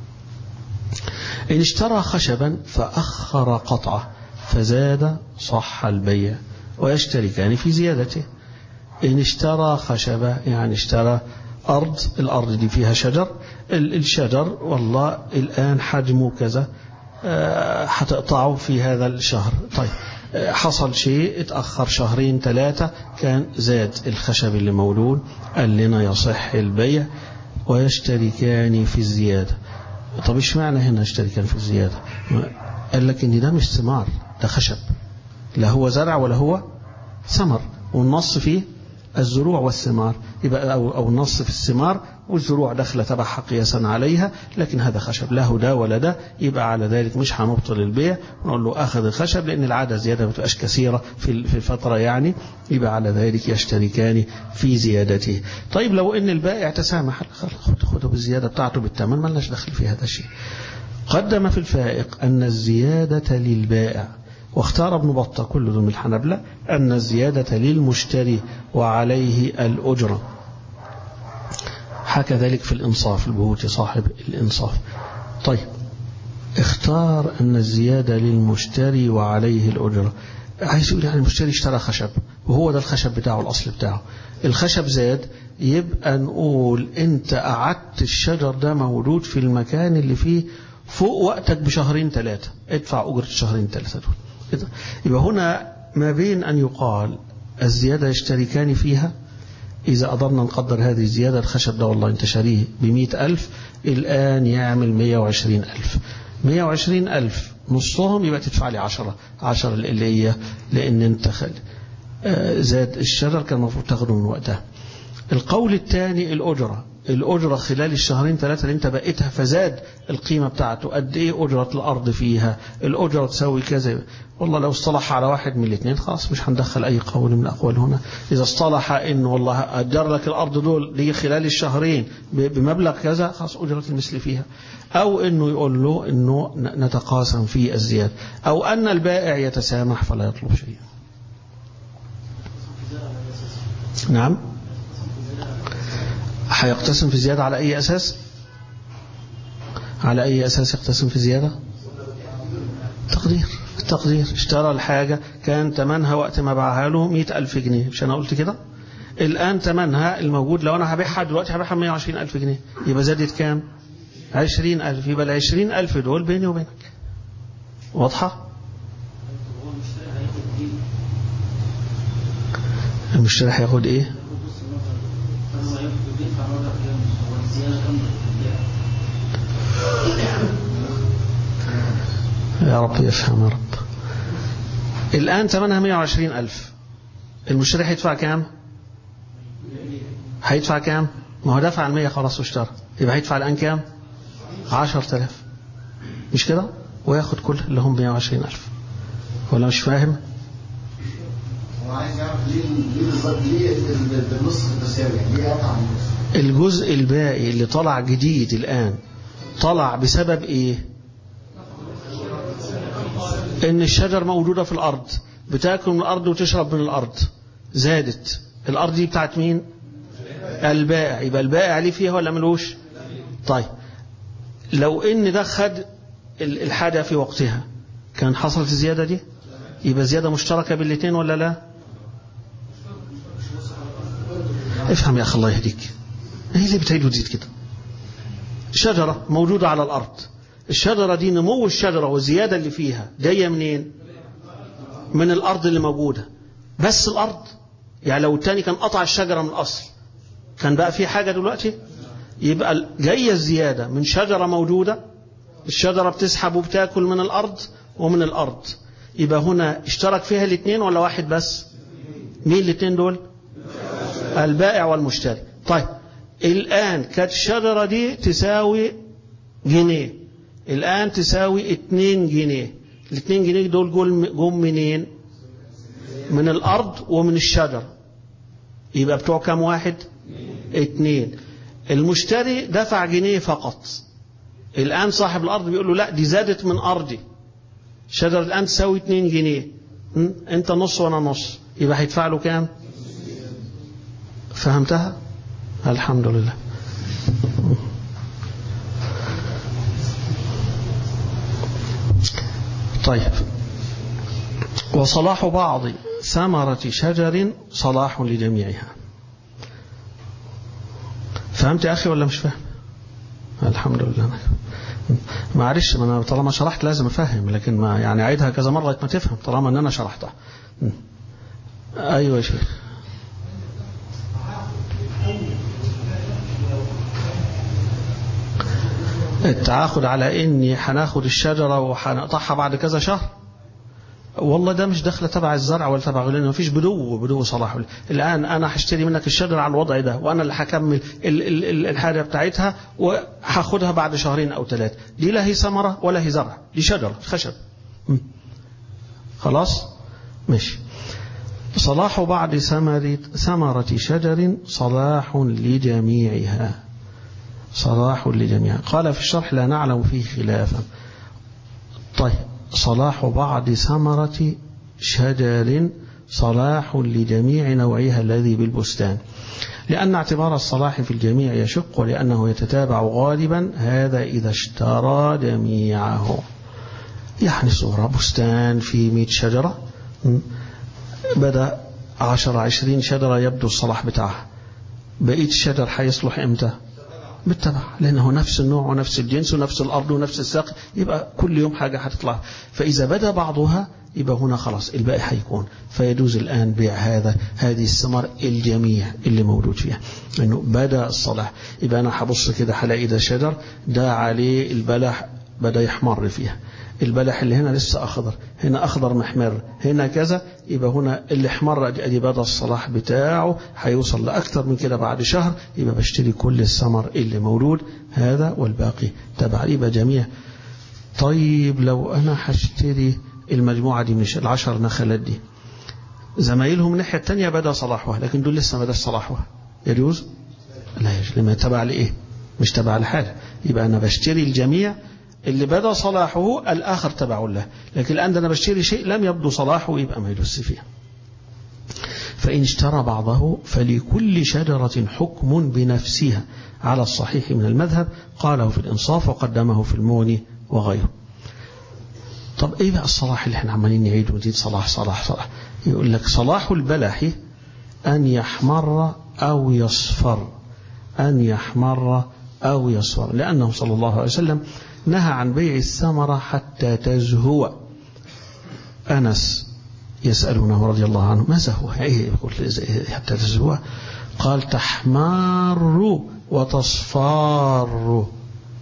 إن اشترى خشبا فأخر قطعه فزاد صح البيع ويشتركان في زيادته إن اشترى خشبة يعني اشترى أرض الأرض دي فيها شجر الشجر والله الآن حجمه كذا هتقطعه في هذا الشهر طيب حصل شيء اتأخر شهرين ثلاثة كان زاد الخشب اللي مولود قال لنا يصح البيع ويشتركان في الزيادة طب ايش معنى هنا يشتركان في الزيادة قال لك ان ده مش ثمار ده خشب لا هو زرع ولا هو ثمر والنص فيه الزروع والثمار يبقى أو, أو النص في الثمار والزروع داخله تبعها قياسا عليها لكن هذا خشب لا هو ده ولا ده يبقى على ذلك مش هنبطل البيع ونقول له أخذ الخشب لأن العادة زيادة ما بتبقاش كثيرة في في الفترة يعني يبقى على ذلك يشتركان في زيادته طيب لو أن البائع تسامح خد خده بالزيادة بتاعته بالثمن ما لناش دخل في هذا الشيء قدم في الفائق أن الزيادة للبائع واختار ابن بطة كل ذو الحنبلة أن الزيادة للمشتري وعليه الأجرة حكى ذلك في الإنصاف البهوتي صاحب الإنصاف طيب اختار أن الزيادة للمشتري وعليه الأجرة عايز يقول يعني المشتري اشترى خشب وهو ده الخشب بتاعه الأصل بتاعه الخشب زاد يبقى نقول انت قعدت الشجر ده موجود في المكان اللي فيه فوق وقتك بشهرين ثلاثة ادفع أجرة الشهرين ثلاثة دول يبقى هنا ما بين أن يقال الزيادة يشتركان فيها إذا قدرنا نقدر هذه الزيادة الخشب ده والله انت شاريه بمئة ألف الآن يعمل مية وعشرين ألف مية وعشرين ألف نصهم يبقى تدفع لي عشرة عشرة اللي هي لأن انت خل زاد الشجر كان المفروض تاخده من وقتها القول الثاني الأجرة الأجرة خلال الشهرين ثلاثة اللي انت بقيتها فزاد القيمة بتاعته قد ايه أجرة الأرض فيها الأجرة تساوي كذا والله لو اصطلح على واحد من الاثنين خلاص مش هندخل أي قول من الأقوال هنا إذا اصطلح إن والله أجر لك الأرض دول دي خلال الشهرين بمبلغ كذا خلاص أجرة المثل فيها أو إنه يقول له إنه نتقاسم في الزيادة أو أن البائع يتسامح فلا يطلب شيئا نعم هيقتسم في زيادة على أي أساس على أي أساس يقتسم في زيادة تقدير التقدير اشترى الحاجة كان تمنها وقت ما باعها له مئة ألف جنيه مش أنا قلت كده الآن تمنها الموجود لو أنا هبيعها دلوقتي هبيعها 120 ألف جنيه يبقى زادت كام 20 ألف يبقى ال 20 ألف دول بيني وبينك واضحة المشتري هياخد ايه يا رب يفهم يا رب الآن ثمنها 120 ألف المشتري هيدفع كام هيدفع كام ما هو دفع المية خلاص واشترى يبقى هيدفع الآن كام 10000 مش كده وياخد كل اللي هم 120 ألف ولا مش فاهم هو عايز يعرف ليه ليه بالظبط ليه بالنص التساوي يعني ليه قطع النص الجزء الباقي اللي طلع جديد الآن طلع بسبب ايه ان الشجر موجودة في الارض بتاكل من الارض وتشرب من الارض زادت الارض دي بتاعت مين البائع يبقى البائع ليه فيها ولا ملوش طيب لو ان ده خد ال- الحاجة في وقتها كان حصلت الزيادة دي يبقى زيادة مشتركة بالاثنين ولا لا افهم يا اخي الله يهديك هي اللي بتعيد وتزيد كده شجرة موجودة على الأرض الشجرة دي نمو الشجرة والزيادة اللي فيها جاية منين من الأرض اللي موجودة بس الأرض يعني لو التاني كان قطع الشجرة من الأصل كان بقى في حاجة دلوقتي يبقى جاية الزيادة من شجرة موجودة الشجرة بتسحب وبتاكل من الأرض ومن الأرض يبقى هنا اشترك فيها الاثنين ولا واحد بس مين الاثنين دول البائع والمشتري طيب الآن كانت الشجرة دي تساوي جنيه الآن تساوي اتنين جنيه الاتنين جنيه دول جم جم منين من الأرض ومن الشجر يبقى بتوع كام واحد اتنين المشتري دفع جنيه فقط الآن صاحب الأرض بيقول له لا دي زادت من أرضي الشجرة الآن تساوي اتنين جنيه م? انت نص وانا نص يبقى هيدفع له كام فهمتها الحمد لله طيب وصلاح بعض ثمرة شجر صلاح لجميعها فهمت يا أخي ولا مش فاهم الحمد لله معلش ما أنا طالما شرحت لازم أفهم لكن ما يعني أعيدها كذا مرة ما تفهم طالما أن أنا شرحتها أيوة يا شيخ التعاقد على اني هناخد الشجرة وهنقطعها بعد كذا شهر والله ده مش دخل تبع الزرع ولا تبع لانه مفيش بدو بدو صلاح الان انا هشتري منك الشجرة على الوضع ده وانا اللي هكمل ال- ال- ال- الحاجة بتاعتها وهاخدها بعد شهرين او ثلاثة دي لا هي ثمرة ولا هي زرع دي شجرة خشب م. خلاص ماشي صلاح بعض ثمرة ثمرة شجر صلاح لجميعها صلاح لجميع قال في الشرح لا نعلم فيه خلافا طيب صلاح بعض ثمرة شجر صلاح لجميع نوعها الذي بالبستان لأن اعتبار الصلاح في الجميع يشق ولأنه يتتابع غالبا هذا إذا اشترى جميعه يعني صورة بستان في مئة شجرة بدأ عشر عشرين شجرة يبدو الصلاح بتاعها بقية الشجر حيصلح امتى بالتبع لأنه نفس النوع ونفس الجنس ونفس الأرض ونفس الساق يبقى كل يوم حاجة هتطلع فإذا بدأ بعضها يبقى هنا خلاص الباقي هيكون فيجوز الآن بيع هذا هذه الثمر الجميع اللي موجود فيها أنه بدأ الصلاح يبقى أنا هبص كده هلاقي ده شجر ده عليه البلح بدأ يحمر فيها البلح اللي هنا لسه أخضر هنا أخضر محمر هنا كذا يبقى هنا اللي احمر دي ادي بدأ الصلاح بتاعه هيوصل لأكثر من كده بعد شهر يبقى بشتري كل الثمر اللي موجود هذا والباقي تبع يبقى جميع طيب لو أنا هشتري المجموعة دي من العشر نخلات دي زمايلهم الناحية التانية بدأ صلاحها لكن دول لسه ما بدأ صلاحها يجوز؟ لا يجوز لما تبع لإيه؟ مش تبع لحاجة يبقى أنا بشتري الجميع اللي بدا صلاحه الآخر تبع له لكن الآن أنا بشتري شيء لم يبدو صلاحه يبقى ما يدس فيه فإن اشترى بعضه فلكل شجرة حكم بنفسها على الصحيح من المذهب قاله في الإنصاف وقدمه في المغني وغيره طب ايه بقى الصلاح اللي احنا عمالين نعيد ونزيد صلاح صلاح صلاح يقول لك صلاح البلح أن يحمر أو يصفر أن يحمر أو يصفر لأنه صلى الله عليه وسلم نهى عن بيع الثمرة حتى تزهو أنس يسألونه رضي الله عنه ما زهو إيه يقول حتى تزهو قال تحمار وتصفار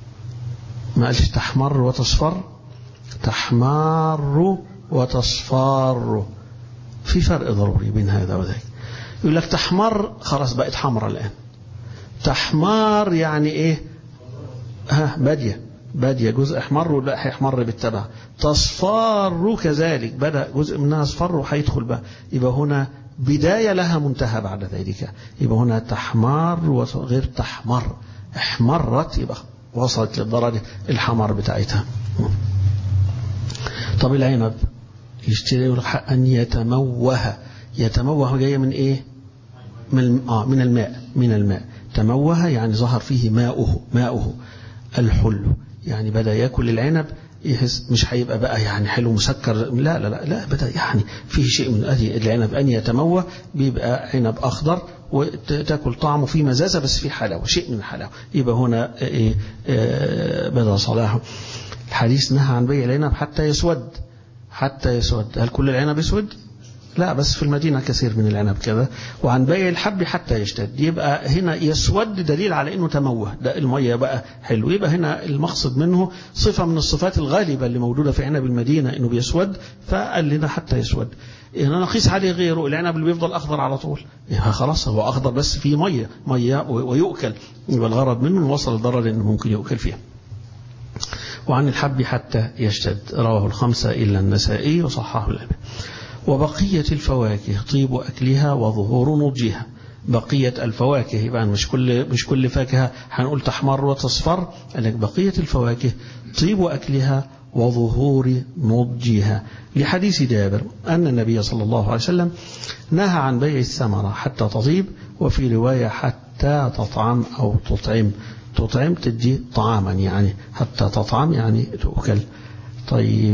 ما قالش تحمر وتصفر تحمار وتصفار في فرق ضروري بين هذا وذاك يقول لك تحمر خلاص بقت حمراء الآن تحمار يعني ايه ها بادية بادية جزء احمر ولا هيحمر بالتبع تصفار كذلك بدأ جزء منها اصفر وهيدخل بقى يبقى هنا بداية لها منتهى بعد ذلك يبقى هنا تحمار وغير تحمر احمرت يبقى وصلت للدرجة الحمر بتاعتها طب العنب يشتري يقول أن يتموه يتموه جاية من إيه من الم- آه من الماء من الماء تموه يعني ظهر فيه ماؤه ماؤه الحلو يعني بدأ يأكل العنب يحس مش هيبقى بقى يعني حلو مسكر لا لا لا لا بدأ يعني فيه شيء من أدي العنب أن يتموه بيبقى عنب أخضر وتاكل طعمه فيه مزازة بس فيه حلاوة شيء من الحلاوة يبقى هنا إيه آه، بدأ صلاحه الحديث نهى عن بيع العنب حتى يسود حتى يسود هل كل العنب يسود لا بس في المدينة كثير من العنب كذا وعن بيع الحب حتى يشتد يبقى هنا يسود دليل على انه تموه ده المية بقى حلو يبقى هنا المقصد منه صفة من الصفات الغالبة اللي موجودة في عنب المدينة انه بيسود فقال لنا حتى يسود هنا نقيس عليه غيره العنب اللي بيفضل اخضر على طول يبقى خلاص هو اخضر بس فيه مية مية ويؤكل يبقى الغرض منه إنه وصل الضرر انه ممكن يؤكل فيها وعن الحب حتى يشتد رواه الخمسة إلا النسائي وصححه الألباني وبقية الفواكه طيب أكلها وظهور نضجها بقية الفواكه يبقى مش كل مش كل فاكهة هنقول تحمر وتصفر قال لك بقية الفواكه طيب أكلها وظهور نضجها لحديث جابر أن النبي صلى الله عليه وسلم نهى عن بيع الثمرة حتى تطيب وفي رواية حتى تطعم أو تطعم تطعم تدي طعاما يعني حتى تطعم يعني تؤكل طيب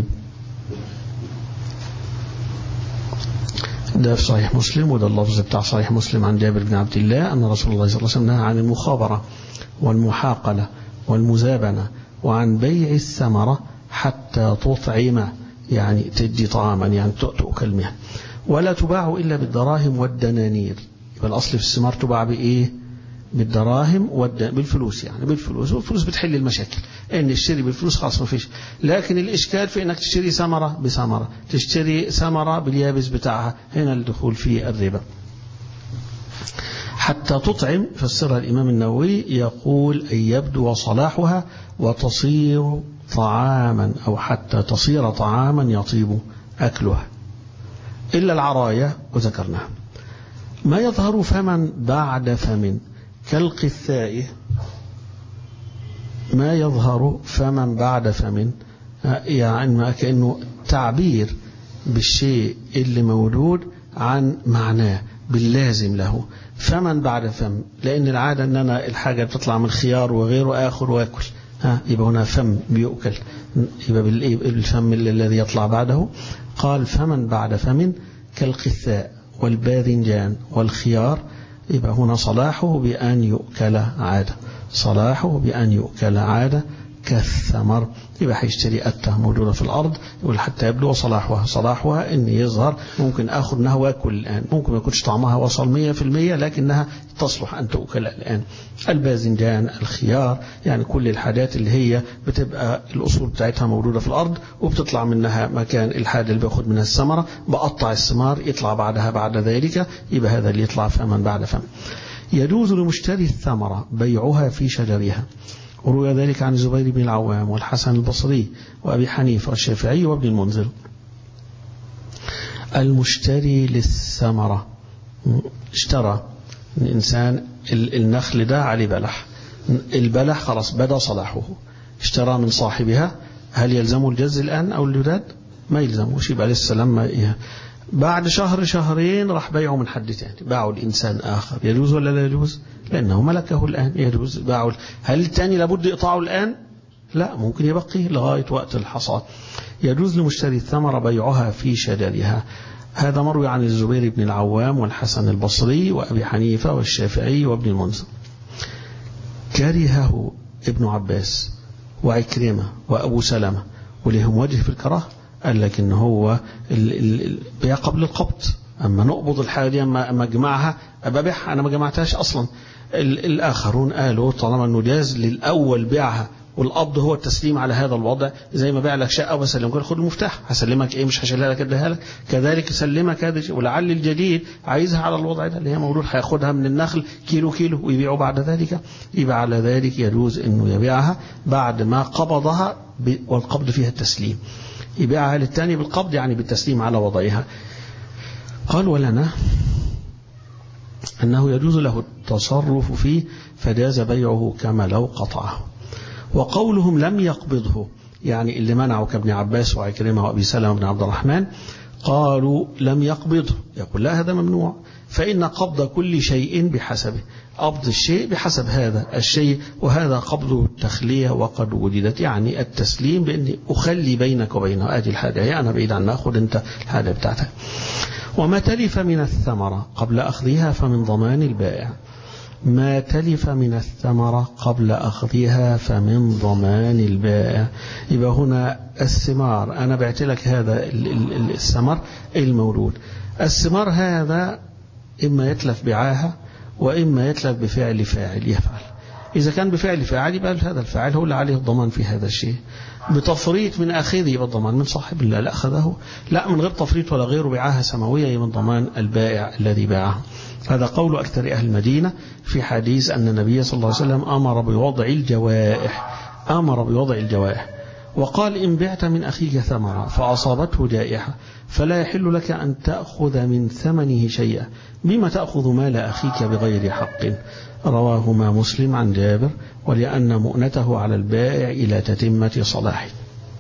ده في صحيح مسلم وده اللفظ بتاع صحيح مسلم عن جابر بن عبد الله أن رسول الله صلى الله عليه وسلم نهى عن المخابرة والمحاقلة والمزابنة وعن بيع الثمرة حتى تطعم يعني تدي طعاما يعني تؤكل منها ولا تباع إلا بالدراهم والدنانير يبقى الأصل في الثمار تباع بإيه بالدراهم والد... بالفلوس يعني بالفلوس والفلوس بتحل المشاكل ان الشري بالفلوس خلاص ما فيش لكن الاشكال في انك تشتري ثمره بثمره تشتري ثمره باليابس بتاعها هنا الدخول في الربا حتى تطعم فسرها الإمام النووي يقول أن يبدو صلاحها وتصير طعاما أو حتى تصير طعاما يطيب أكلها إلا العراية وذكرناها ما يظهر فمن بعد فم كالقثاء ما يظهر فمن بعد فم يعني ما كأنه تعبير بالشيء اللي موجود عن معناه باللازم له فمن بعد فم لأن العادة أن أنا الحاجة بتطلع من خيار وغيره آخر وأكل ها يبقى هنا فم بيؤكل يبقى بالفم الذي يطلع بعده قال فمن بعد فم كالقثاء والباذنجان والخيار يبقى هنا صلاحه بأن يؤكل عادة صلاحه بأن يؤكل عادة كالثمر يبقى هيشتري أتة موجودة في الأرض يقول حتى يبدو صلاحها صلاحها إن يظهر ممكن آخذ منها وأكل الآن ممكن ما يكونش طعمها وصل مية في المية لكنها تصلح أن تؤكل الآن الباذنجان الخيار يعني كل الحاجات اللي هي بتبقى الأصول بتاعتها موجودة في الأرض وبتطلع منها مكان الحاجة اللي بياخد منها الثمرة بقطع الثمار يطلع بعدها بعد ذلك يبقى هذا اللي يطلع فمن بعد فم يجوز لمشتري الثمرة بيعها في شجرها وروي ذلك عن الزبير بن العوام والحسن البصري وأبي حنيفة والشافعي وابن المنذر المشتري للثمرة اشترى الإنسان النخل ده عليه بلح البلح خلاص بدا صلاحه اشترى من صاحبها هل يلزمه الجز الآن أو الجداد ما يلزموش يبقى لسه لما إيه بعد شهر شهرين راح بيعه من حد تاني باعه الإنسان آخر يجوز ولا لا يجوز لأنه ملكه الآن يجوز باعه هل الثاني لابد إقطاعه الآن لا ممكن يبقي لغاية وقت الحصاد يجوز لمشتري الثمرة بيعها في شجرها هذا مروي عن الزبير بن العوام والحسن البصري وأبي حنيفة والشافعي وابن المنذر كرهه ابن عباس وعكرمة وأبو سلمة ولهم وجه في الكراهه قال لك ان هو البيع قبل القبض اما نقبض الحاجه دي اما اما اجمعها ابيعها انا ما جمعتهاش اصلا الاخرون قالوا طالما انه جاز للاول بيعها والقبض هو التسليم على هذا الوضع زي ما بيع لك شقه وبسلمك خد المفتاح هسلمك ايه مش هشيلها لك اديها لك كذلك سلمك هذا الشيء ولعل الجديد عايزها على الوضع ده اللي هي موجود هياخدها من النخل كيلو كيلو ويبيعه بعد ذلك يبقى على ذلك يجوز انه يبيعها بعد ما قبضها والقبض فيها التسليم يبيعها للثاني بالقبض يعني بالتسليم على وضعها قال ولنا أنه يجوز له التصرف فيه فجاز بيعه كما لو قطعه وقولهم لم يقبضه يعني اللي منعوا كابن عباس وعكرمة وأبي سلمة بن عبد الرحمن قالوا لم يقبضه يقول لا هذا ممنوع فإن قبض كل شيء بحسبه قبض الشيء بحسب هذا الشيء وهذا قبض التخلية وقد وجدت يعني التسليم بأني أخلي بينك وبينه آدي الحاجة هي أنا بعيد عنها خذ أنت الحاجة بتاعتك وما تلف من الثمرة قبل أخذها فمن ضمان البائع ما تلف من الثمرة قبل أخذها فمن ضمان البائع يبقى هنا الثمار أنا بعت لك هذا الثمر المولود الثمار هذا إما يتلف بعاهة وإما يتلف بفعل فاعل يفعل إذا كان بفعل فاعل يبقى هذا الفاعل هو اللي عليه الضمان في هذا الشيء بتفريط من أخذه يبقى الضمان من صاحب الله لا أخذه لا من غير تفريط ولا غيره بعاهة سماوية يبقى ضمان البائع الذي باعه هذا قول أكثر أهل المدينة في حديث أن النبي صلى الله عليه وسلم أمر بوضع الجوائح أمر بوضع الجوائح وقال إن بعت من أخيك ثمرة فأصابته جائحة فلا يحل لك أن تأخذ من ثمنه شيئا بما تأخذ مال أخيك بغير حق رواهما مسلم عن جابر ولأن مؤنته على البائع إلى تتمة صلاحه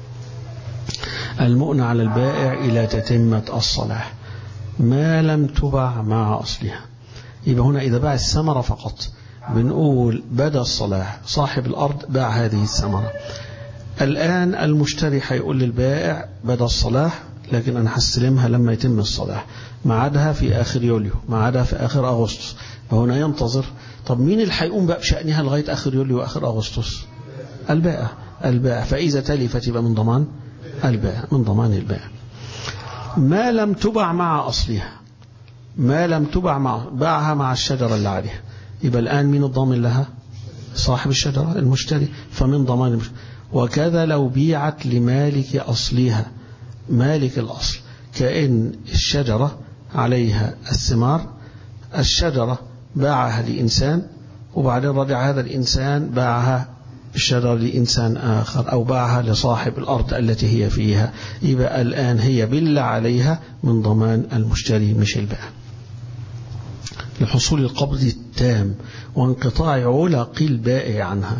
المؤنة على البائع إلى تتمة الصلاح ما لم تبع مع أصلها يبقى هنا إذا باع الثمرة فقط بنقول بدا الصلاح صاحب الأرض باع هذه الثمرة الآن المشتري هيقول للبائع بدا الصلاح لكن أنا هستلمها لما يتم الصلاح معادها في آخر يوليو معادها في آخر أغسطس فهنا ينتظر طب مين اللي هيقوم بقى بشأنها لغاية آخر يوليو وآخر أغسطس البائع البائع فإذا تلفت يبقى من ضمان البائع من ضمان البائع ما لم تبع مع أصلها ما لم تبع مع باعها مع الشجرة اللي عليها يبقى الآن مين الضامن لها صاحب الشجرة المشتري فمن ضمان المشتري وكذا لو بيعت لمالك أصلها مالك الأصل كأن الشجرة عليها الثمار الشجرة باعها لإنسان وبعدين رجع هذا الإنسان باعها الشجرة لإنسان آخر أو باعها لصاحب الأرض التي هي فيها يبقى الآن هي بالله عليها من ضمان المشتري مش البائع لحصول القبض التام وانقطاع علق البائع عنها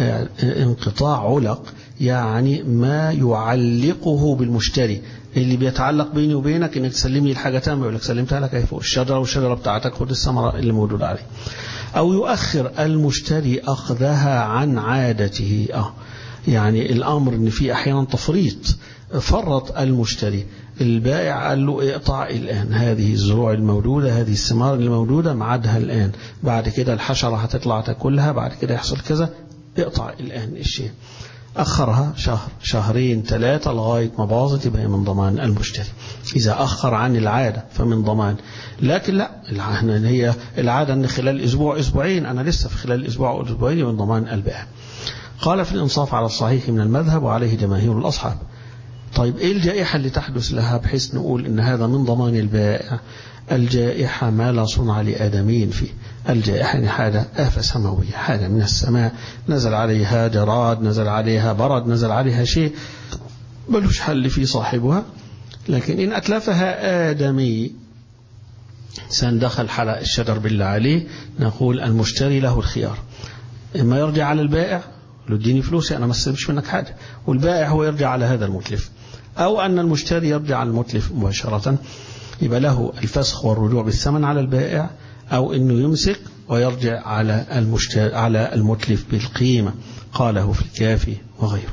انقطاع علق يعني ما يعلقه بالمشتري اللي بيتعلق بيني وبينك انك تسلم لي الحاجه تامه يقول لك سلمتها لك اهي فوق الشجره والشجره بتاعتك خد الثمره اللي موجوده عليه او يؤخر المشتري اخذها عن عادته اه يعني الامر ان في احيانا تفريط فرط المشتري البائع قال له اقطع الآن هذه الزروع الموجودة هذه الثمار الموجودة معادها الآن بعد كده الحشرة هتطلع تاكلها بعد كده يحصل كذا اقطع الآن الشيء أخرها شهر شهرين ثلاثة لغاية ما باظت يبقى من ضمان المشتري إذا أخر عن العادة فمن ضمان لكن لا العادة هي العادة أن خلال أسبوع أسبوعين أنا لسه في خلال أسبوع أو أسبوعين من ضمان البائع قال في الإنصاف على الصحيح من المذهب وعليه جماهير الأصحاب طيب إيه الجائحة اللي تحدث لها بحيث نقول إن هذا من ضمان البائع الجائحة ما لا صنع لآدمين فيه الجائحة يعني حاجة آفة سماوية حاجة من السماء نزل عليها جراد نزل عليها برد نزل عليها شيء ملوش حل في صاحبها لكن إن أتلفها آدمي إنسان دخل حلق الشجر بالله عليه نقول المشتري له الخيار إما يرجع على البائع له اديني فلوسي أنا ما استلمش منك حاجة والبائع هو يرجع على هذا المتلف أو أن المشتري يرجع على المتلف مباشرة يبقى له الفسخ والرجوع بالثمن على البائع أو أنه يمسك ويرجع على المشتري على المتلف بالقيمة قاله في الكافي وغيره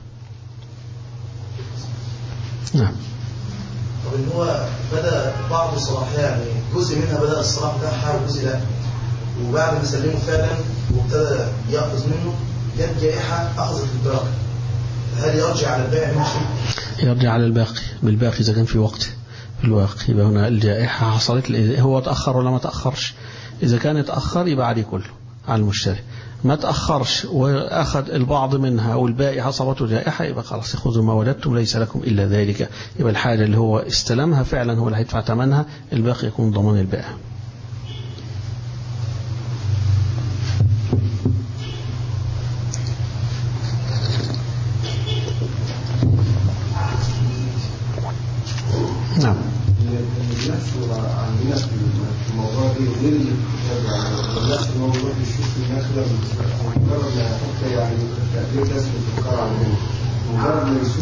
نعم طب ان هو بدا بعض الصلاحيه يعني جزء منها بدا الصلاح بتاعها وجزء لا وبعد ما سلمه فعلا وابتدى ياخذ منه جت جائحه اخذت الباقي هل يرجع على البائع من شيء؟ يرجع على الباقي بالباقي إذا كان في وقته في الواقع يبقى هنا الجائحة حصلت هو تأخر ولا ما تأخرش إذا كان اتأخر يبقى عليه كله على المشتري ما تأخرش وأخذ البعض منها والباقي حصلته جائحة يبقى خلاص خذوا ما وجدتم ليس لكم إلا ذلك يبقى الحاجة اللي هو استلمها فعلا هو اللي هيدفع ثمنها الباقي يكون ضمان البائع نعم الناس عندنا في الموضوع دي غير اللي الناس اللي هو بيروح يشوف المخبز مجرد ما يحط يعني تقدير رسمي في القرعه عندنا مجرد ما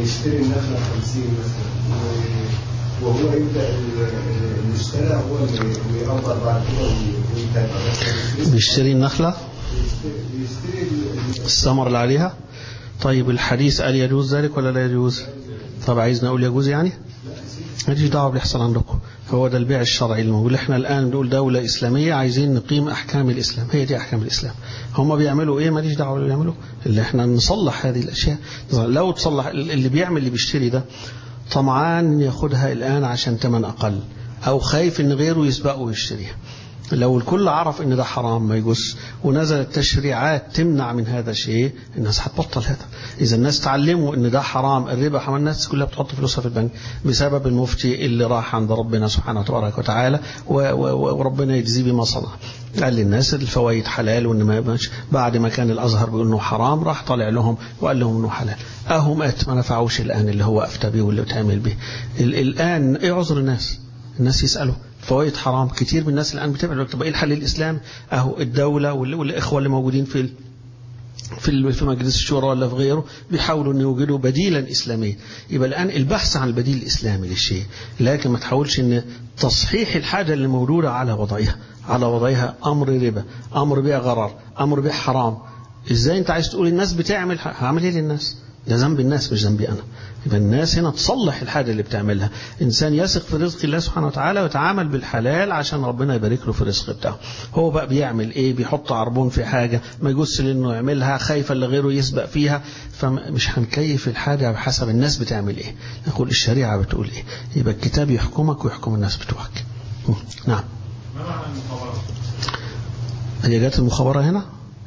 يشتري النخلة 50 مثلا و- وهو يبدأ ال- اللي اشترى هو اللي اللي يقبض بعد كده وي- ويتابع بس بيشتري النخلة بيشتري- بيشتري ال- ال- الثمر اللي عليها طيب الحديث قال يجوز ذلك ولا لا يجوز طب عايزنا نقول يجوز يعني ماليش دعوه بيحصل عندكم هو ده البيع الشرعي الموجود احنا الان بنقول دوله اسلاميه عايزين نقيم احكام الاسلام هي دي احكام الاسلام هم بيعملوا ايه ماليش دعوه باللي بيعملوا اللي احنا نصلح هذه الاشياء لو تصلح اللي بيعمل اللي بيشتري ده طمعان ياخدها الان عشان ثمن اقل او خايف ان غيره يسبقه ويشتريها لو الكل عرف ان ده حرام ما يجوز ونزلت تشريعات تمنع من هذا الشيء الناس هتبطل هذا اذا الناس تعلموا ان ده حرام الربا حرام الناس كلها بتحط فلوسها في البنك بسبب المفتي اللي راح عند ربنا سبحانه وتبارك وتعالى و- و- وربنا يجزيه بما صنع قال للناس الفوائد حلال وان ما يبقاش بعد ما كان الازهر بيقول انه حرام راح طالع لهم وقال لهم انه حلال اهو مات ما نفعوش الان اللي هو افتى به واللي بتعمل به ال- الان ايه عذر الناس الناس يسألوا فوائد حرام كتير من الناس الآن بتبعد طب إيه الحل الإسلام أهو الدولة وال- والإخوة اللي موجودين في ال- في ال- في مجلس الشورى ولا في غيره بيحاولوا ان يوجدوا بديلا اسلاميا يبقى الان البحث عن البديل الاسلامي للشيء لكن ما تحاولش ان تصحيح الحاجه اللي موجوده على وضعها على وضعها امر ربا امر بيع غرر امر بيع حرام ازاي انت عايز تقول الناس بتعمل هعمل ايه للناس ده ذنب الناس مش ذنبي انا يبقى الناس هنا تصلح الحاجه اللي بتعملها انسان يثق في رزق الله سبحانه وتعالى ويتعامل بالحلال عشان ربنا يبارك له في الرزق بتاعه هو بقى بيعمل ايه بيحط عربون في حاجه ما يجوزش انه يعملها خايف اللي غيره يسبق فيها فمش هنكيف الحاجه بحسب الناس بتعمل ايه نقول الشريعه بتقول ايه يبقى الكتاب يحكمك ويحكم الناس بتوعك م. نعم ما معنى المخابرة؟ هي جت المخابره هنا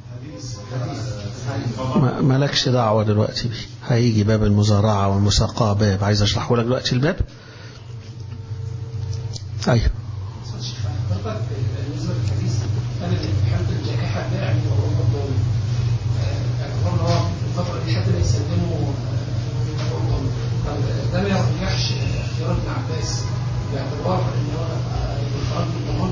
ما مالكش دعوة دلوقتي بيه هيجي باب المزارعة والمساقاة باب عايز اشرحه لك دلوقتي الباب ايوه حضرتك بالنسبه للحديث قال ان في حاله الجائحه ده يعني هو برضه باعتبار ان هو في الفتره دي حد لا يسلمه آه، برضه طب ده ما يرجحش اختيار ابن عباس باعتبار ان هو آه، الخراج من ضمان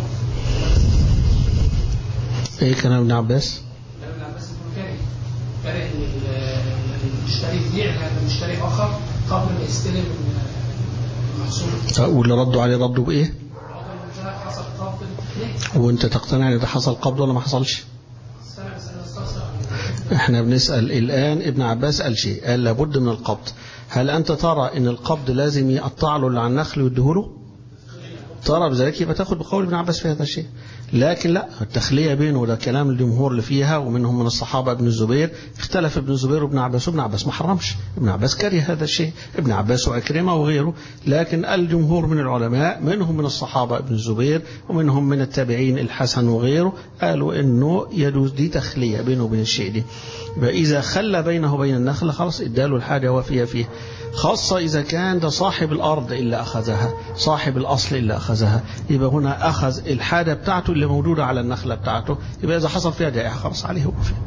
ايه كان ابن عباس ده ابن عباس يكون كاره كاره ان ال- المشتري يبيع لمشتري اخر قبل ما يستلم المحصول واللي ردوا عليه ردوا بايه رغم ان ده حصل قبض الاثنين وانت تقتنع ان ده حصل قبض ولا ما حصلش سنه بس انا استفسر احنا بنسأل الآن ابن عباس قال شيء قال لابد من القبض هل أنت ترى ان القبض لازم يقطع له اللي على النخل ويديهوله ترى بذلك يبقى تاخد بقول ابن عباس في هذا الشيء لكن لا التخلية بينه وده كلام الجمهور اللي فيها ومنهم من الصحابة ابن الزبير اختلف ابن الزبير وابن عباس وابن عباس ما حرمش ابن عباس كره هذا الشيء ابن عباس وأكرمة وغيره لكن الجمهور من العلماء منهم من الصحابة ابن الزبير ومنهم من التابعين الحسن وغيره قالوا انه يجوز دي تخلية بينه وبين الشيء دي يبقى إذا خلى بينه وبين النخل خلاص اداله الحاجة وفيها فيه خاصة إذا كان ده صاحب الأرض اللي أخذها صاحب الأصل اللي أخذها يبقى هنا أخذ الحاجة بتاعته اللي موجودة على النخلة بتاعته يبقى إذا حصل فيها جائحة خلاص عليه هو فيه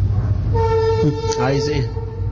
عايز إيه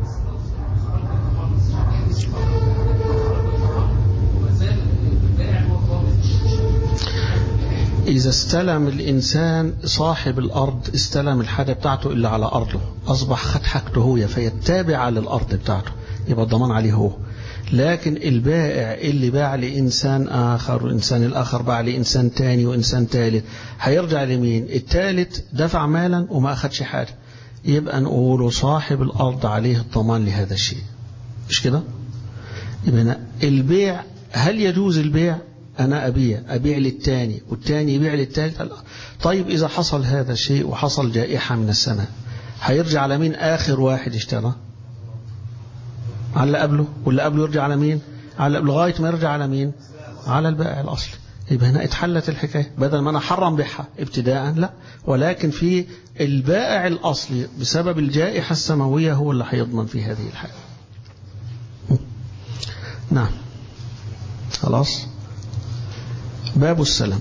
إذا استلم الإنسان صاحب الأرض استلم الحاجة بتاعته اللي على أرضه أصبح خد حاجته هو فيتابع للأرض بتاعته يبقى الضمان عليه هو لكن البائع اللي باع لإنسان آخر والإنسان الآخر باع لإنسان تاني وإنسان تالت هيرجع لمين التالت دفع مالا وما أخدش حاجة يبقى نقول صاحب الأرض عليه الضمان لهذا الشيء مش كده يبقى هنا البيع هل يجوز البيع أنا أبيع أبيع للتاني والتاني يبيع للتالت لا. طيب إذا حصل هذا الشيء وحصل جائحة من السماء هيرجع على مين آخر واحد اشترى على اللي قبله واللي قبله يرجع على مين على لغاية ما يرجع على مين على البائع الأصلي يبقى هنا اتحلت الحكاية بدل ما أنا حرم بيعها ابتداء لا ولكن في البائع الأصلي بسبب الجائحة السماوية هو اللي هيضمن في هذه الحالة نعم خلاص باب السلام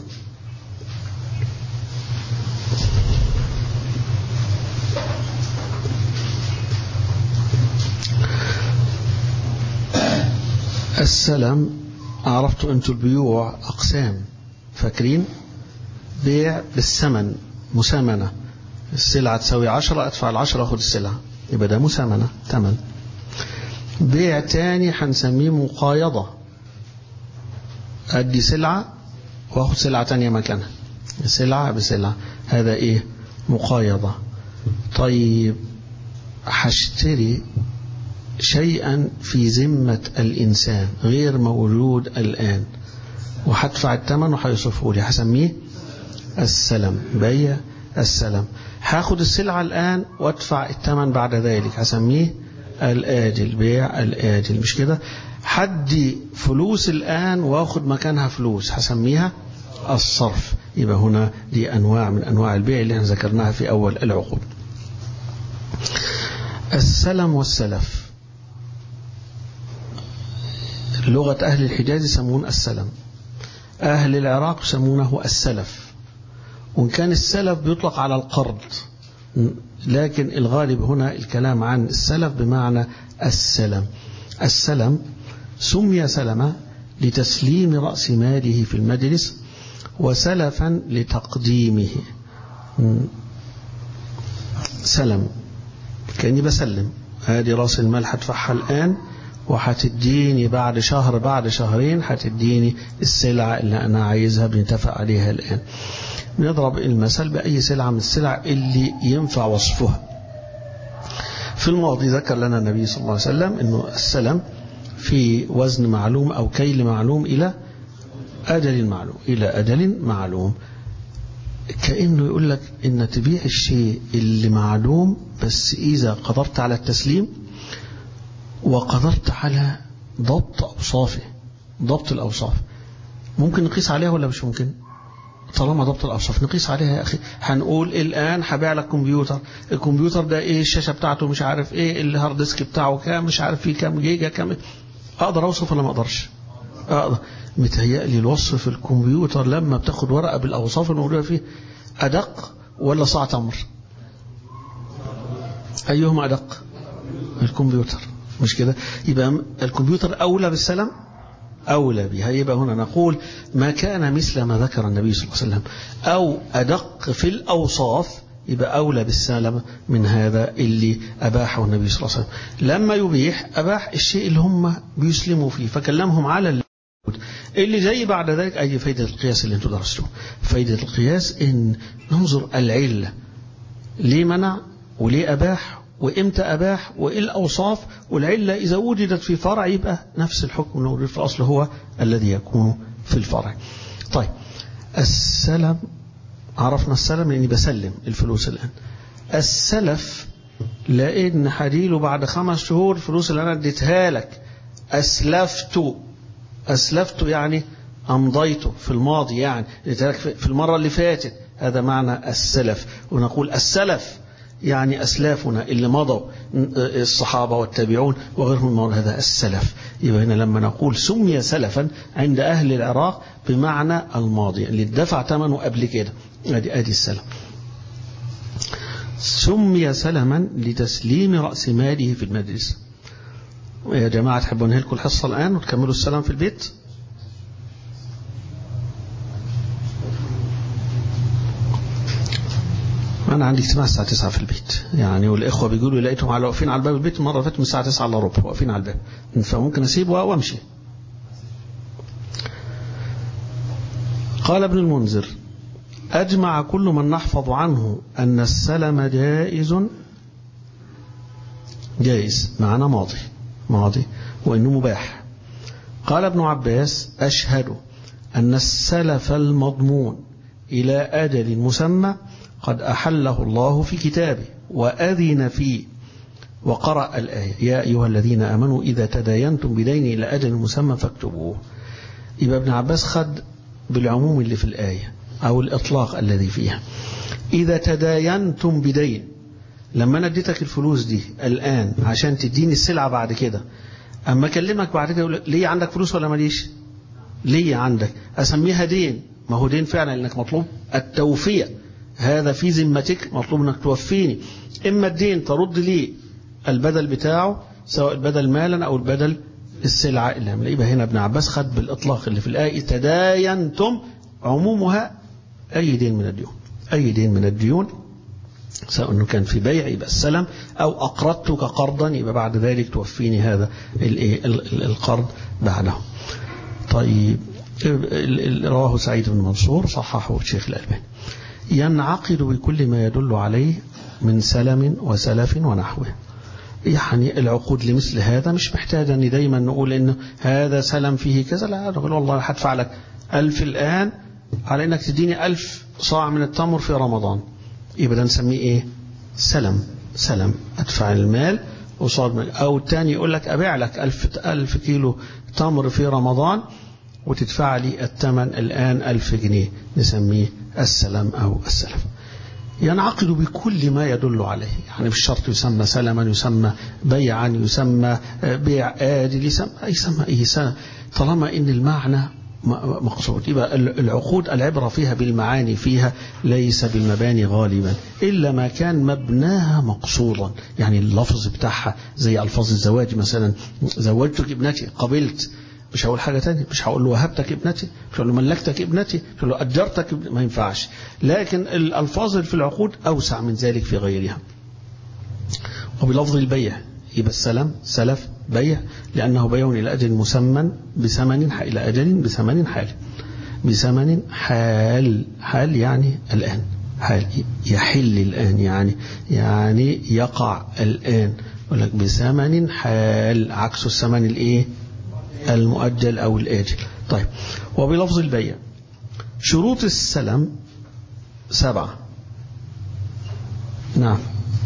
السلام عرفتوا أنتوا البيوع أقسام فاكرين بيع بالثمن مسامنة السلعة تساوي عشرة أدفع العشرة أخذ السلعة يبقى ده مسامنة ثمن بيع تاني هنسميه مقايضة أدي سلعة وأخد سلعة تانية مكانها سلعة بسلعة هذا إيه مقايضة طيب هشتري شيئا في ذمة الإنسان غير موجود الآن وهدفع الثمن وهيصرفه لي هسميه السلم بيع السلم هاخد السلعة الآن وادفع الثمن بعد ذلك هسميه الآجل بيع الآجل مش كده حدي فلوس الآن واخد مكانها فلوس هسميها الصرف يبقى هنا دي أنواع من أنواع البيع اللي احنا ذكرناها في أول العقود السلم والسلف لغة أهل الحجاز يسمون السلم أهل العراق يسمونه السلف وإن كان السلف بيطلق على القرض لكن الغالب هنا الكلام عن السلف بمعنى السلم السلم سمي سلما لتسليم رأس ماله في المجلس وسلفا لتقديمه سلم كأني بسلم هذه رأس المال هدفعها الآن وهتديني بعد شهر بعد شهرين هتديني السلعة اللي أنا عايزها بنتفق عليها الآن نضرب المثل بأي سلعة من السلع اللي ينفع وصفها في الماضي ذكر لنا النبي صلى الله عليه وسلم أنه السلم في وزن معلوم أو كيل معلوم إلى أجل معلوم إلى أجل معلوم كأنه يقول لك إن تبيع الشيء اللي معلوم بس إذا قدرت على التسليم وقدرت على ضبط أوصافه ضبط الأوصاف ممكن نقيس عليها ولا مش ممكن طالما ضبط الأوصاف نقيس عليها يا أخي هنقول الآن هبيع لك كمبيوتر الكمبيوتر ده إيه الشاشة بتاعته مش عارف إيه الهارد ديسك بتاعه كام مش عارف فيه كام جيجا كام أقدر أوصف ولا ما أقدرش أقدر متهيألي الوصف في الكمبيوتر لما بتاخد ورقة بالأوصاف الموجودة فيه أدق ولا صاع تمر أيهما أدق الكمبيوتر مش كده يبقى الكمبيوتر أولى بالسلام أولى بها يبقى هنا نقول ما كان مثل ما ذكر النبي صلى الله عليه وسلم أو أدق في الأوصاف يبقى أولى بالسلام من هذا اللي أباحه النبي صلى الله عليه وسلم لما يبيح أباح الشيء اللي هم بيسلموا فيه فكلمهم على اللي اللي جاي بعد ذلك أي فايدة القياس اللي انتم درستوه فايدة القياس إن ننظر العلة ليه منع وليه أباح وإمتى أباح وإيه الأوصاف والعلة إذا وجدت في فرع يبقى نفس الحكم الموجود في الأصل هو الذي يكون في الفرع طيب السلم عرفنا السلم لأني بسلم الفلوس الآن السلف لأن حديله بعد خمس شهور الفلوس اللي أنا اديتها لك أسلفت أسلفت يعني أمضيته في الماضي يعني في المرة اللي فاتت هذا معنى السلف ونقول السلف يعني أسلافنا اللي مضوا الصحابة والتابعون وغيرهم من هذا السلف يبقى هنا لما نقول سمي سلفا عند أهل العراق بمعنى الماضي اللي اتدفع ثمنه قبل كده ادي ادي السلم سمي سلما لتسليم رأس ماله في المجلس يا جماعة تحبوا ننهي لكم الحصة الآن وتكملوا السلام في البيت أنا عندي اجتماع الساعة 9 في البيت يعني والإخوة بيقولوا لقيتهم على واقفين على باب البيت مرة فاتت من الساعة 9 إلا ربع واقفين على الباب فممكن أسيب وأمشي قال ابن المنذر أجمع كل من نحفظ عنه أن السلم جائز جائز معنى ماضي ماضي وإنه مباح قال ابن عباس أشهد أن السلف المضمون إلى أجل مسمى قد أحله الله في كتابه وأذن فيه وقرأ الآية يا أيها الذين آمنوا إذا تداينتم بدين إلى أجل مسمى فاكتبوه يبقى ابن عباس خد بالعموم اللي في الآية أو الإطلاق الذي فيها إذا تداينتم بدين لما أنا اديتك الفلوس دي الآن عشان تديني السلعة بعد كده أما أكلمك بعد كده يقول ليه عندك فلوس ولا ماليش ليه عندك أسميها دين ما هو دين فعلا لأنك مطلوب التوفية هذا في ذمتك مطلوب أنك توفيني إما الدين ترد لي البدل بتاعه سواء البدل مالا أو البدل السلعة اللي عمل يبقى هنا ابن عباس خد بالإطلاق اللي في الآية تداينتم عمومها أي دين من الديون أي دين من الديون سواء انه كان في بيع يبقى السلم او اقرضتك قرضا يبقى بعد ذلك توفيني هذا الايه ال- ال- القرض بعده طيب ال- ال- رواه سعيد بن منصور صححه الشيخ الألباني ينعقد بكل ما يدل عليه من سلم وسلف ونحوه يعني العقود لمثل هذا مش محتاجة أن دايما نقول إنه هذا سلم فيه كذا لا نقول والله هدفع لك ألف الآن على إنك تديني ألف صاع من التمر في رمضان يبقى ده نسميه إيه سلم سلم أدفع المال قصاد مال أو الثاني يقول لك أبيع لك ألف, ألف كيلو تمر في رمضان وتدفع لي الثمن الآن ألف جنيه نسميه السلم أو السلف ينعقد بكل ما يدل عليه يعني بالشرط يسمى سلما يسمى بيعا يسمى بيع آجل يسمى يسمى أي سنة طالما إن المعنى مقصود يبقى العقود العبرة فيها بالمعاني فيها ليس بالمباني غالبا إلا ما كان مبناها مقصودا يعني اللفظ بتاعها زي ألفاظ الزواج مثلا زوجتك ابنتي قبلت مش هقول حاجة تانية مش هقول له وهبتك ابنتي مش هقول له ملكتك ابنتي مش هقول له أجرتك ابنتي. ما ينفعش لكن الألفاظ اللي في العقود أوسع من ذلك في غيرها وبلفظ البيع يبقى السلام سلف بيع لأنه بيع إلى أجل مسمى بثمن إلى أجل بثمن حال بثمن حال حال يعني الآن حال يحل الآن يعني يعني يقع الآن يقول لك بثمن حال عكس الثمن الإيه المؤجل أو الآجل طيب وبلفظ البيع شروط السلم سبعة نعم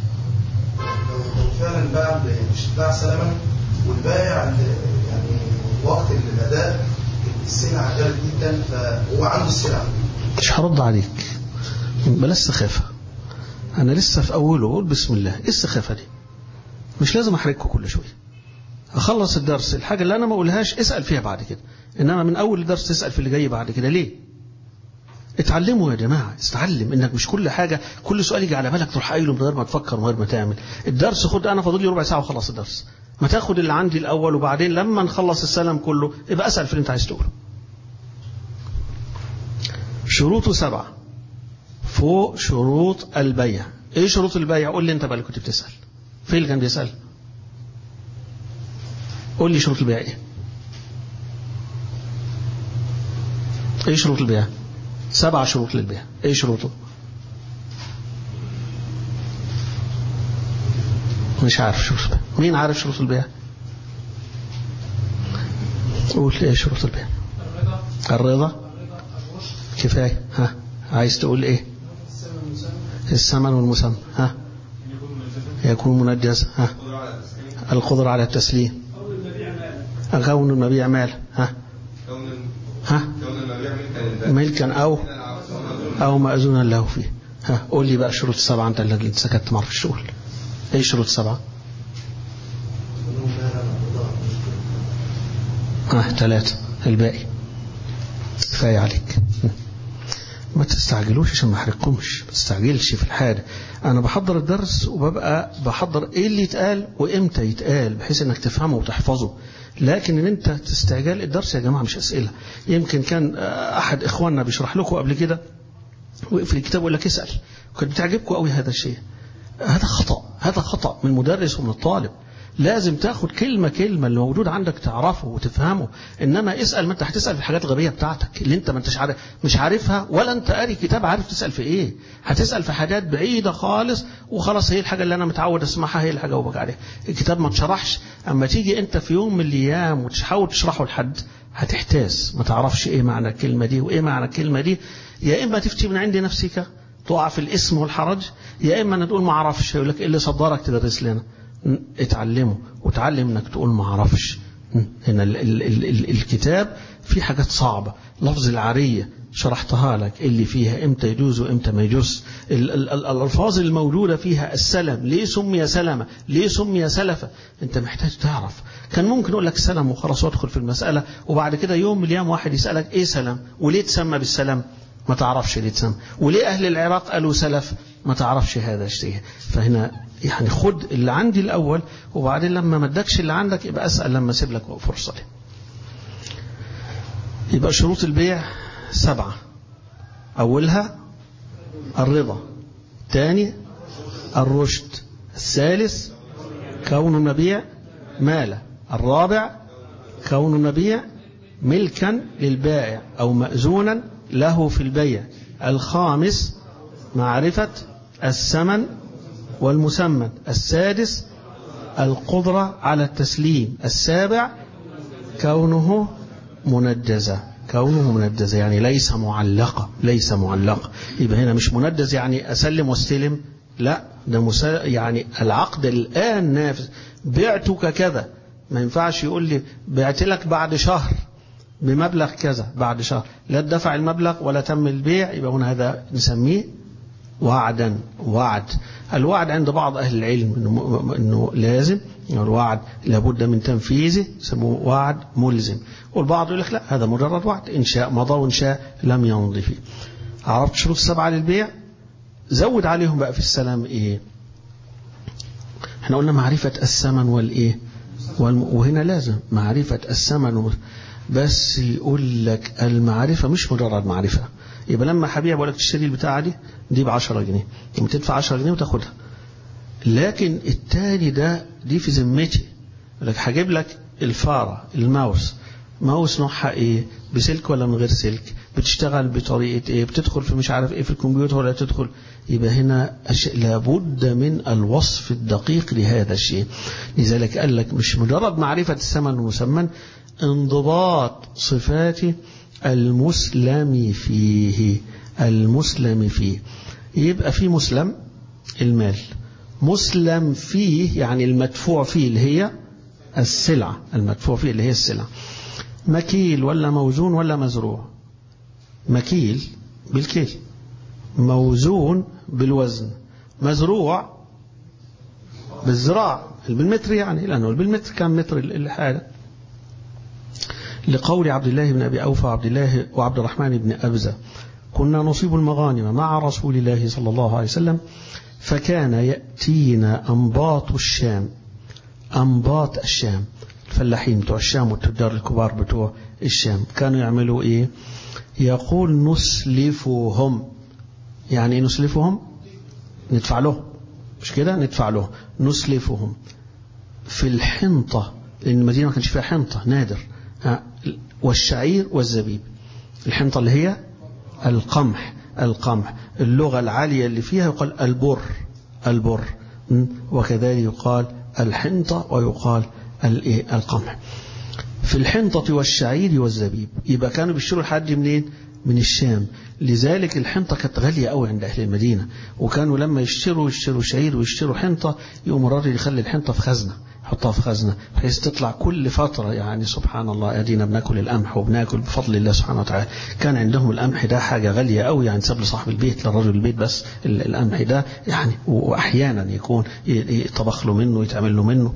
لو فعلا باع مش باع سلما والبائع يعني وقت الاداء السلعه غالت جدا فهو عنده السلعه مش هرد عليك بلاش سخافة أنا لسه في أوله بقول بسم الله إيه السخافة دي مش لازم أحرجكم كل شوية أخلص الدرس الحاجة اللي أنا ما أقولهاش اسأل فيها بعد كده إنما من أول الدرس تسأل في اللي جاي بعد كده ليه اتعلموا يا جماعة استعلم انك مش كل حاجة كل سؤال يجي على بالك تروح قايله من غير ما تفكر من غير ما تعمل الدرس خد انا فاضل لي ربع ساعة وخلص الدرس ما تاخد اللي عندي الاول وبعدين لما نخلص السلام كله يبقى اسأل في اللي انت عايز تقوله شروطه سبعة فوق شروط البيع ايه شروط البيع قول لي انت بقى اللي كنت بتسأل فين اللي كان بيسأل قول لي شروط البيع ايه ايه شروط البيع سبع شروط للبيع ايه شروطه مش عارف شروط البيع مين عارف شروط البيع قول ايه شروط البيع الرضا كفاية ها عايز تقول ايه الثمن والمسمى ها يكون منجز ها القدرة على التسليم كون المبيع مال ها ها ملكا أو أو مأذونا له فيه ها قول لي بقى شروط السبعة أنت اللي سكت مرة في الشغل إيه شروط السبعة ها ثلاثة الباقي كفاية عليك ما تستعجلوش عشان ما احرقكمش ما تستعجلش في الحاجة انا بحضر الدرس وببقى بحضر ايه اللي يتقال وامتى يتقال بحيث انك تفهمه وتحفظه لكن ان انت تستعجل الدرس يا جماعة مش اسئلة يمكن كان احد اخواننا بيشرح لكم قبل كده وفي الكتاب يقول لك اسأل كنت بتعجبكم قوي هذا الشيء هذا خطأ هذا خطأ من المدرس ومن الطالب لازم تاخد كلمة كلمة اللي موجود عندك تعرفه وتفهمه إنما اسأل ما أنت هتسأل في الحاجات الغبية بتاعتك اللي أنت ما أنتش عارف مش عارفها ولا أنت قاري كتاب عارف تسأل في إيه هتسأل في حاجات بعيدة خالص وخلاص هي الحاجة اللي أنا متعود أسمعها هي اللي هجاوبك عليها الكتاب ما اتشرحش أما تيجي أنت في يوم من الأيام وتحاول تشرحه لحد هتحتاس ما تعرفش إيه معنى الكلمة دي وإيه معنى الكلمة دي يا إما تفتي من عند نفسك تقع في الاسم والحرج يا إما تقول ما أعرفش يقول لك إيه اللي صدرك تدرس لنا اتعلمه وتعلم انك تقول ما اعرفش هنا ال ال ال ال الكتاب فيه حاجات صعبة لفظ العارية شرحتها لك اللي فيها امتى يجوز وامتى ما يجوز ال ال ال الالفاظ الموجودة فيها السلم ليه سمي سلمة ليه سمي سلفة انت محتاج تعرف كان ممكن اقول لك سلم وخلاص وادخل في المسألة وبعد كده يوم من الايام واحد يسألك ايه سلم وليه تسمى بالسلام ما تعرفش ليه تسمى وليه اهل العراق قالوا سلف ما تعرفش هذا الشيء فهنا يعني خد اللي عندي الأول وبعدين لما ما ادكش اللي عندك يبقى أسأل لما أسيب لك فرصة لي. يبقى شروط البيع سبعة أولها الرضا تاني الرشد الثالث كون المبيع مالا الرابع كون المبيع ملكا للبائع أو مأذونا له في البيع الخامس معرفة الثمن والمسمى السادس القدرة على التسليم السابع كونه منجزة كونه منجزة يعني ليس معلقة ليس معلقة يبقى هنا مش منجز يعني أسلم واستلم لا ده مسا... يعني العقد الآن نافذ بعتك كذا ما ينفعش يقول لي بعت لك بعد شهر بمبلغ كذا بعد شهر لا دفع المبلغ ولا تم البيع يبقى هنا هذا نسميه وعدا وعد الوعد عند بعض أهل العلم إنه, إنه لازم الوعد لابد من تنفيذه يسموه وعد ملزم والبعض يقول لك لا هذا مجرد وعد إن شاء مضى وإن شاء لم يمضي فيه عرفت شروط السبعة للبيع زود عليهم بقى في السلام إيه احنا قلنا معرفة الثمن والإيه والم... وهنا لازم معرفة الثمن بس يقول لك المعرفة مش مجرد معرفة يبقى لما هبيع بقول لك تشتري البتاعة دي دي ب 10 جنيه لما تدفع 10 جنيه وتاخدها لكن التاني ده دي في ذمتي لك هجيب لك الفارة الماوس ماوس نوعها ايه بسلك ولا من غير سلك بتشتغل بطريقة ايه بتدخل في مش عارف ايه في الكمبيوتر ولا تدخل يبقى هنا أشياء لابد من الوصف الدقيق لهذا الشيء لذلك قال لك مش مجرد معرفة الثمن المسمى انضباط صفات المسلم فيه المسلم فيه يبقى في مسلم المال مسلم فيه يعني المدفوع فيه اللي هي السلعة المدفوع فيه اللي هي السلعة مكيل ولا موزون ولا مزروع مكيل بالكيل موزون بالوزن مزروع بالزراع بالمتر يعني لأنه بالمتر كان متر الحالة لقول عبد الله بن أبي أوفى عبد الله وعبد الرحمن بن أبزة كنا نصيب المغانم مع رسول الله صلى الله عليه وسلم فكان يأتينا أنباط الشام أنباط الشام الفلاحين بتوع الشام والتجار الكبار بتوع الشام كانوا يعملوا إيه يقول نسلفهم يعني إيه نسلفهم ندفع لهم مش كده ندفع له نسلفهم في الحنطة لأن المدينة ما كانش فيها حنطة نادر والشعير والزبيب الحنطة اللي هي القمح القمح اللغة العالية اللي فيها يقال البر البر وكذلك يقال الحنطة ويقال القمح في الحنطة والشعير والزبيب يبقى كانوا بيشتروا الحاجة منين من الشام لذلك الحنطة كانت غالية قوي عند أهل المدينة وكانوا لما يشتروا يشتروا شعير ويشتروا حنطة يقوم الراجل يخلي الحنطة في خزنة يحطها في خزنة بحيث تطلع كل فترة يعني سبحان الله أدينا بناكل القمح وبناكل بفضل الله سبحانه وتعالى كان عندهم القمح ده حاجة غالية قوي يعني ساب لصاحب البيت للرجل البيت بس القمح ده يعني وأحيانا يكون يطبخ له منه يتعمل له منه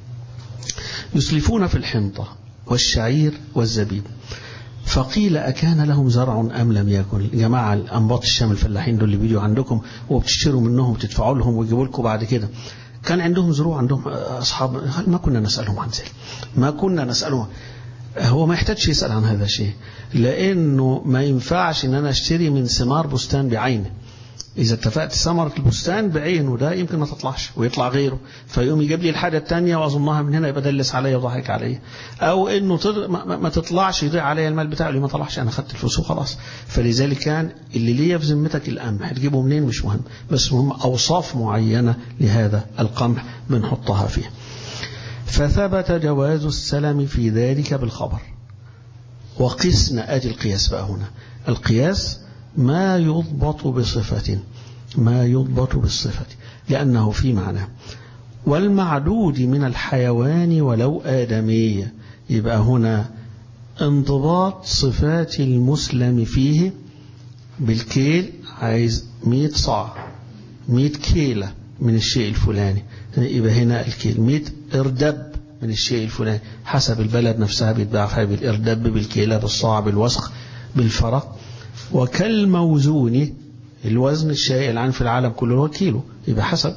يسلفون في الحنطة والشعير والزبيب فقيل أكان لهم زرع أم لم يكن جماعة الأنباط الشام الفلاحين دول اللي بيجوا عندكم وبتشتروا منهم وتدفعوا لهم ويجيبوا لكم بعد كده كان عندهم زروع عندهم أصحاب ما كنا نسألهم عن ذلك ما كنا نسألهم هو ما يحتاجش يسأل عن هذا الشيء لأنه ما ينفعش أن أنا أشتري من ثمار بستان بعينه إذا اتفقت ثمرة البستان بعينه ده يمكن ما تطلعش ويطلع غيره فيقوم يجيب لي الحاجة التانية وأظنها من هنا يبقى دلس عليا وضحك عليا أو إنه تض... ما, ما تطلعش يضيع عليا المال بتاعه اللي ما طلعش أنا خدت الفلوس وخلاص فلذلك كان اللي ليا في ذمتك القمح تجيبه منين مش مهم بس مهم أوصاف معينة لهذا القمح بنحطها فيه فثبت جواز السلام في ذلك بالخبر وقسنا آدي القياس بقى هنا القياس ما يضبط بصفة ما يضبط بالصفة لأنه في معنى والمعدود من الحيوان ولو آدمية يبقى هنا انضباط صفات المسلم فيه بالكيل عايز 100 صاع 100 كيلة من الشيء الفلاني يبقى هنا الكيل 100 اردب من الشيء الفلاني حسب البلد نفسها بيتباع فيها بالاردب بالكيلة بالصاع بالوسخ بالفرق وكالموزون الوزن الشائع الآن في العالم كله هو كيلو يبقى حسب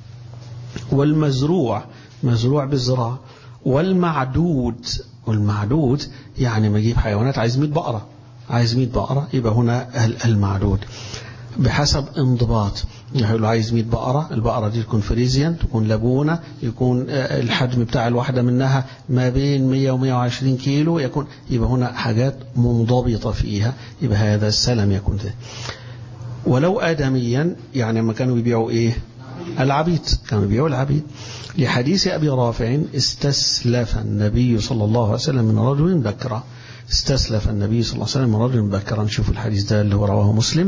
والمزروع مزروع بالزراعة والمعدود والمعدود يعني ما يجيب حيوانات عايز 100 بقرة عايز 100 بقرة يبقى هنا المعدود بحسب انضباط يعني لو عايز 100 بقرة البقرة دي تكون فريزيان تكون لبونة يكون آه، الحجم بتاع الواحدة منها ما بين 100 و 120 كيلو يكون يبقى هنا حاجات منضبطة فيها يبقى هذا السلم يكون ده ولو آدميا يعني لما كانوا يبيعوا إيه العبيد كانوا يبيعوا العبيد لحديث أبي رافع استسلف النبي صلى الله عليه وسلم من رجل بكرة استسلف النبي صلى الله عليه وسلم من رجل بكرة نشوف الحديث ده اللي هو رواه مسلم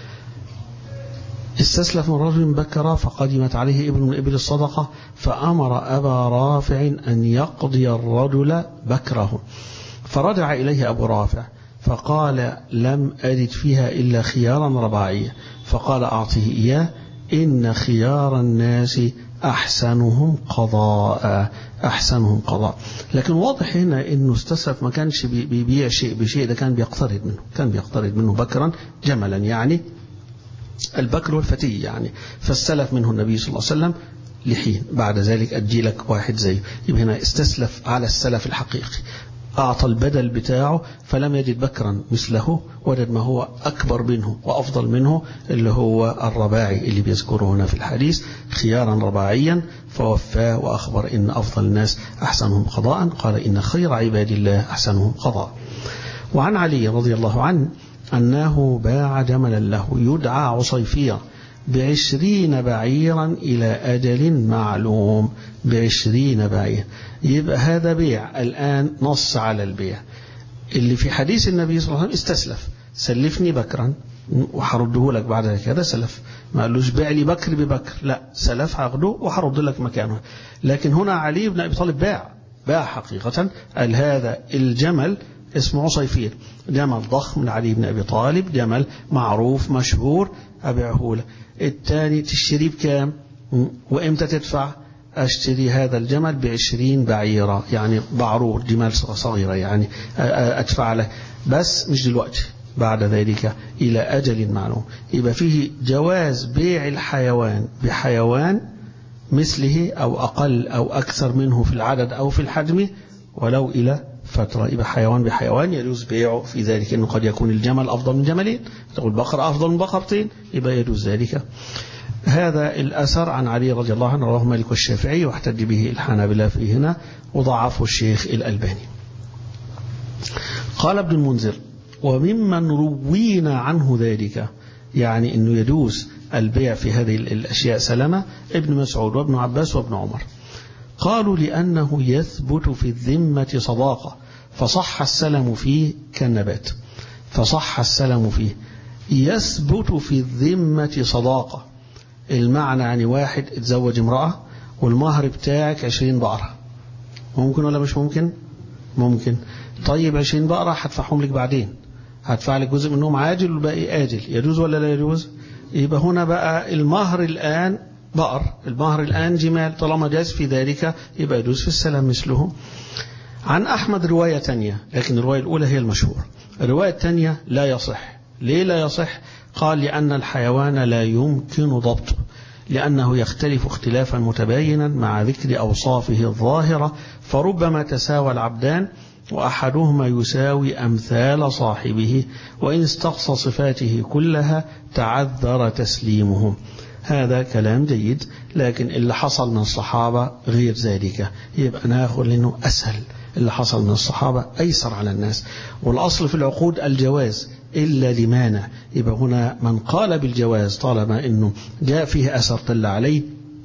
استسلف من رجل بكرة فقدمت عليه ابن من إبل الصدقة فأمر أبا رافع أن يقضي الرجل بكره فرجع إليه أبو رافع فقال لم أجد فيها إلا خيارا رباعية فقال أعطيه إياه إن خيار الناس أحسنهم قضاء أحسنهم قضاء لكن واضح هنا أنه استسلف ما كانش بي- بيبيع شيء بشيء ده كان بيقترض منه كان بيقترض منه بكرا جملا يعني البكر والفتي يعني فاستلف منه النبي صلى الله عليه وسلم لحين بعد ذلك أدي لك واحد زيه يبقى هنا استسلف على السلف الحقيقي أعطى البدل بتاعه فلم يجد بكرا مثله وجد ما هو أكبر منه وأفضل منه اللي هو الرباعي اللي بيذكره هنا في الحديث خيارا رباعيا فوفاه وأخبر إن أفضل الناس أحسنهم قضاء قال إن خير عباد الله أحسنهم قضاء وعن علي رضي الله عنه أنه باع جملا له يدعى عصيفية بعشرين بعيرا إلى أجل معلوم بعشرين بعير يبقى هذا بيع الآن نص على البيع اللي في حديث النبي صلى الله عليه وسلم استسلف سلفني بكرا وهرده لك بعد كده سلف ما قالوش بيع لي بكر ببكر لا سلف هاخده وهرد لك مكانه لكن هنا علي بن أبي طالب باع باع حقيقة قال هذا الجمل اسمه عصيفير جمل ضخم لعلي بن أبي طالب جمل معروف مشهور أبيعه لك الثاني تشتريه بكام وإمتى تدفع أشتري هذا الجمل بعشرين بعيرة يعني بعرور جمال صغيرة يعني أدفع لك بس مش دلوقتي بعد ذلك إلى أجل معلوم يبقى فيه جواز بيع الحيوان بحيوان مثله أو أقل أو أكثر منه في العدد أو في الحجم ولو إلى فترة يبقى حيوان بحيوان يجوز بيعه في ذلك أنه قد يكون الجمل أفضل من جملين تقول بقرة أفضل من بقرتين يبقى يجوز ذلك هذا الأثر عن علي رضي الله عنه رواه مالك والشافعي واحتج به الحنابلة في هنا وضعفه الشيخ الألباني قال ابن المنذر وممن روينا عنه ذلك يعني أنه يجوز البيع في هذه الأشياء سلمة ابن مسعود وابن عباس وابن عمر قالوا لأنه يثبت في الذمة صداقة فصح السلم فيه كالنبات فصح السلم فيه يثبت في الذمة صداقة المعنى يعني واحد اتزوج امرأة والمهر بتاعك عشرين بقرة ممكن ولا مش ممكن ممكن طيب عشرين بقرة هدفعهم لك بعدين هدفع لك جزء منهم عاجل والباقي آجل يجوز ولا لا يجوز يبقى هنا بقى المهر الآن بقر المهر الآن جمال طالما جاز في ذلك يبقى يجوز في السلام مثله عن أحمد رواية تانية لكن الرواية الأولى هي المشهورة الرواية الثانية لا يصح ليه لا يصح قال لأن الحيوان لا يمكن ضبطه لأنه يختلف اختلافا متباينا مع ذكر أوصافه الظاهرة فربما تساوى العبدان وأحدهما يساوي أمثال صاحبه وإن استقصى صفاته كلها تعذر تسليمه هذا كلام جيد لكن اللي حصل من الصحابة غير ذلك يبقى ناخذ لأنه أسهل اللي حصل من الصحابة أيسر على الناس والأصل في العقود الجواز إلا لمانع يبقى هنا من قال بالجواز طالما أنه جاء فيه أثر دل عليه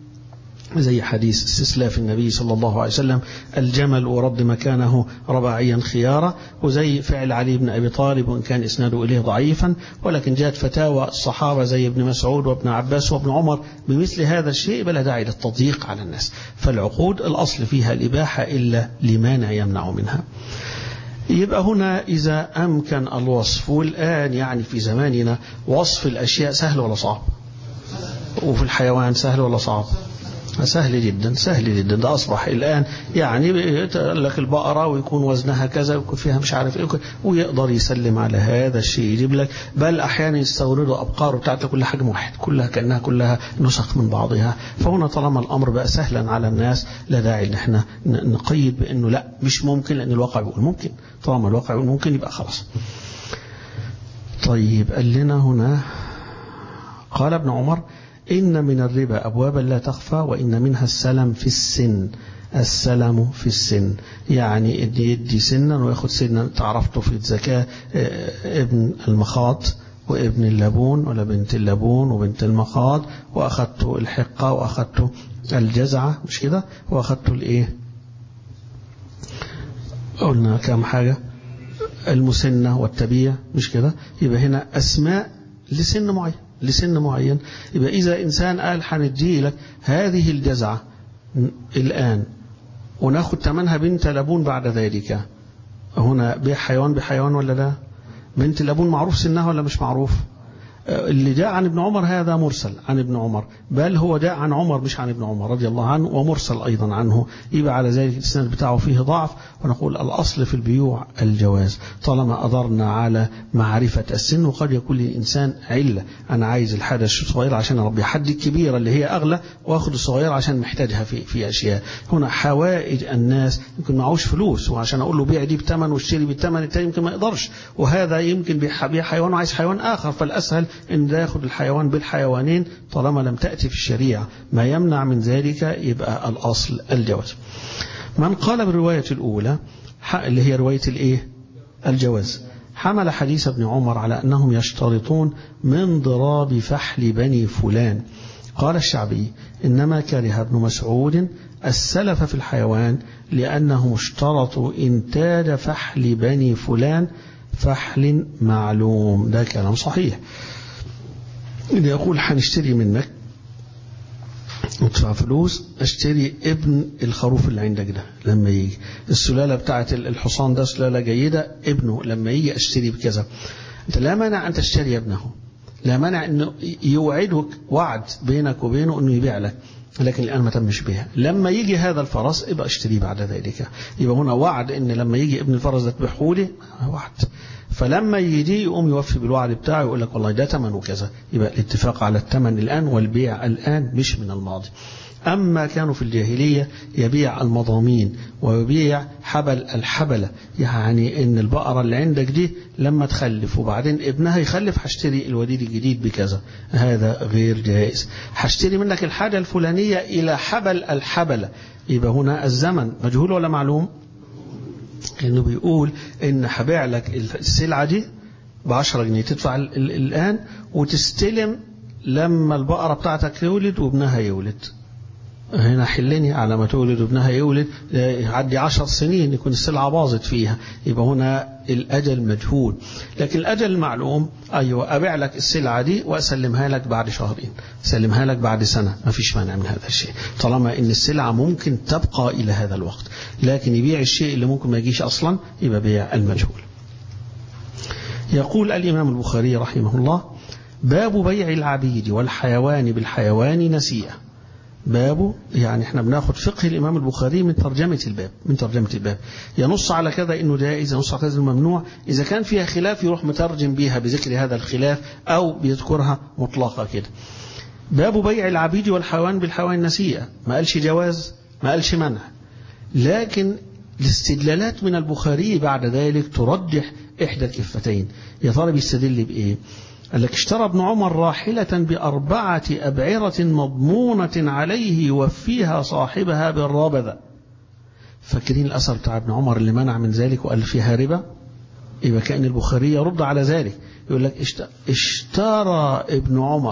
زي حديث استسلاف النبي صلى الله عليه وسلم الجمل ورد مكانه رباعيا خيارا وزي فعل علي بن أبي طالب وإن كان إسناده إليه ضعيفا ولكن جاءت فتاوى الصحابة زي ابن مسعود وابن عباس وابن عمر بمثل هذا الشيء بلا داعي للتضييق على الناس فالعقود الأصل فيها الإباحة إلا لمانع يمنع منها يبقى هنا إذا أمكن الوصف والآن يعني في زماننا وصف الأشياء سهل ولا صعب وفي الحيوان سهل ولا صعب سهل جدا سهل جدا ده أصبح الآن يعني لك البقرة ويكون وزنها كذا ويكون فيها مش عارف إيه ويقدر يسلم على هذا الشيء يجيب لك بل أحيانا يستوردوا أبقار بتاعتها كلها حجم واحد كلها كأنها كلها نسخ من بعضها فهنا طالما الأمر بقى سهلا على الناس لا داعي إن احنا نقيد بأنه لا مش ممكن لأن الواقع بيقول ممكن طالما الواقع بيقول ممكن يبقى خلاص طيب قال لنا هنا قال ابن عمر إن من الربا أبوابا لا تخفى وإن منها السلم في السن السلم في السن يعني يدي, يدي سنا وياخد سنا تعرفته في الزكاة ابن المخاط وابن اللبون ولا بنت اللبون وبنت المخاض وأخذت الحقة وأخذت الجزعة مش كده وأخذت الإيه قلنا كم حاجة المسنة والتبيع مش كده يبقى هنا أسماء لسن معين لسن معين يبقى إذا إنسان قال هندي لك هذه الجزعة الآن وناخد ثمنها بنت لبون بعد ذلك هنا بيع حيوان بحيوان ولا لا بنت لبون معروف سنها ولا مش معروف اللي جاء عن ابن عمر هذا مرسل عن ابن عمر بل هو جاء عن عمر مش عن ابن عمر رضي الله عنه ومرسل أيضا عنه يبقى على ذلك الإسناد بتاعه فيه ضعف ونقول الأصل في البيوع الجواز طالما أضرنا على معرفة السن وقد يكون للإنسان علة أنا عايز الحاجة الصغيرة عشان أربي حد الكبيرة اللي هي أغلى وأخذ الصغيرة عشان محتاجها في في أشياء هنا حوائج الناس يمكن معهوش فلوس وعشان أقول له بيع دي بثمن واشتري بالثمن التاني يمكن ما يقدرش وهذا يمكن بيع حيوان وعايز حيوان آخر فالأسهل إن ده ياخد الحيوان بالحيوانين طالما لم تأتي في الشريعة ما يمنع من ذلك يبقى الأصل الجواز من قال بالرواية الأولى اللي هي رواية الإيه الجواز حمل حديث ابن عمر على أنهم يشترطون من ضراب فحل بني فلان قال الشعبي إنما كره ابن مسعود السلف في الحيوان لأنهم اشترطوا إنتاج فحل بني فلان فحل معلوم ده كلام صحيح اللي يقول هنشتري منك ادفع فلوس اشتري ابن الخروف اللي عندك ده لما يجي السلالة بتاعت الحصان ده سلالة جيدة ابنه لما يجي اشتري بكذا انت لا مانع ان تشتري ابنه لا مانع انه يوعدك وعد بينك وبينه انه يبيع لك لكن الآن ما تمش بها لما يجي هذا الفرس يبقى اشتريه بعد ذلك يبقى هنا وعد ان لما يجي ابن الفرس ده تبيعه لي وعد فلما يجي يقوم يوفي بالوعد بتاعه يقول لك والله ده ثمنه كذا يبقى الاتفاق على الثمن الآن والبيع الآن مش من الماضي أما كانوا في الجاهلية يبيع المضامين ويبيع حبل الحبلة يعني إن البقرة اللي عندك دي لما تخلف وبعدين ابنها يخلف هشتري الوديد الجديد بكذا هذا غير جائز هشتري منك الحاجة الفلانية إلى حبل الحبلة يبقى هنا الزمن مجهول ولا معلوم انه بيقول ان هبيع لك السلعه دي ب 10 جنيه تدفع الان وتستلم لما البقره بتاعتك تولد وابنها يولد هنا حلني على ما تولد وابنها يولد يعدي عشر سنين يكون السلعة باظت فيها يبقى هنا الأجل مجهول لكن الأجل معلوم أيوة أبيع لك السلعة دي وأسلمها لك بعد شهرين أسلمها لك بعد سنة ما فيش مانع من هذا الشيء طالما إن السلعة ممكن تبقى إلى هذا الوقت لكن يبيع الشيء اللي ممكن ما يجيش أصلا يبقى بيع المجهول يقول الإمام البخاري رحمه الله باب بيع العبيد والحيوان بالحيوان نسيئة بابه يعني احنا بناخد فقه الإمام البخاري من ترجمة الباب من ترجمة الباب ينص على كذا إنه جائز ينص على كذا إنه ممنوع إذا كان فيها خلاف يروح مترجم بيها بذكر هذا الخلاف أو بيذكرها مطلقة كده باب بيع العبيد والحيوان بالحيوان نسيئة ما قالش جواز ما قالش منع لكن الاستدلالات من البخاري بعد ذلك ترجح إحدى الكفتين يا ترى بيستدل بإيه قال لك اشترى ابن عمر راحلة بأربعة أبعرة مضمونة عليه يوفيها صاحبها بالرابذة فاكرين الأثر بتاع ابن عمر اللي منع من ذلك وقال فيها ربا يبقى كأن البخاري يرد على ذلك يقول لك اشترى ابن عمر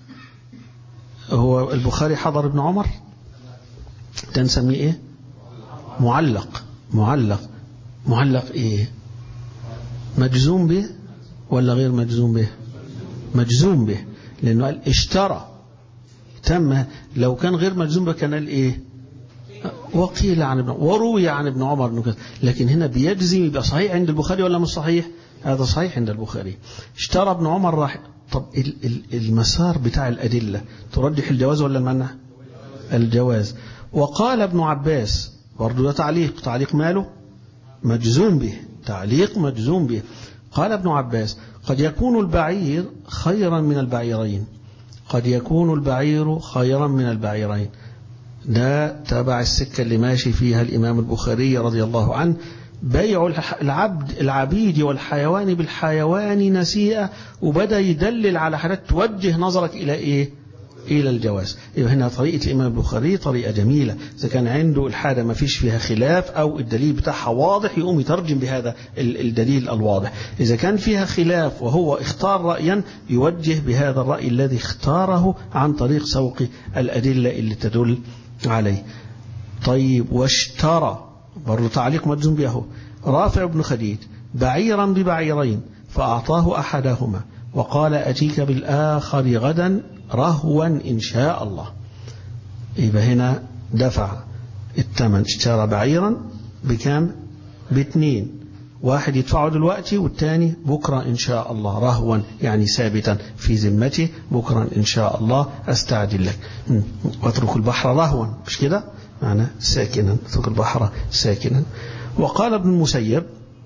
هو البخاري حضر ابن عمر ده نسميه ايه معلق معلق معلق ايه مجزوم به ولا غير مجزوم به مجزوم به لأنه قال اشترى تم لو كان غير مجزوم به كان قال ايه وقيل عن ابن وروي عن ابن عمر انه كذا لكن هنا بيجزم يبقى صحيح عند البخاري ولا مش صحيح هذا صحيح عند البخاري اشترى ابن عمر راح طب المسار بتاع الأدلة ترجح الجواز ولا المنع الجواز وقال ابن عباس برضو ده تعليق تعليق ماله مجزوم به تعليق مجزوم به قال ابن عباس قد يكون البعير خيرا من البعيرين قد يكون البعير خيرا من البعيرين ده تبع السكة اللي ماشي فيها الإمام البخاري رضي الله عنه بيع الح- العبد العبيد والحيوان بالحيوان نسيئة وبدأ يدلل على حاجات توجه نظرك إلى إيه إلى الجواز يبقى هنا طريقة الإمام البخاري طريقة جميلة إذا كان عنده الحاجة ما فيش فيها خلاف أو الدليل بتاعها واضح يقوم يترجم بهذا ال- الدليل الواضح إذا كان فيها خلاف وهو اختار رأيا يوجه بهذا الرأي الذي اختاره عن طريق سوق الأدلة اللي تدل عليه طيب واشترى برضه تعليق مجزوم به رافع بن خديج بعيرا ببعيرين فأعطاه أحدهما وقال أتيك بالآخر غدا رهوا إن شاء الله يبقى هنا دفع الثمن اشترى بعيرا بكام باثنين واحد يدفعه دلوقتي والتاني بكرة إن شاء الله رهوا يعني ثابتا في ذمته بكرة إن شاء الله أستعجل لك م. واترك البحر رهوا مش كده معنى ساكنا اترك البحر ساكنا وقال ابن المسيب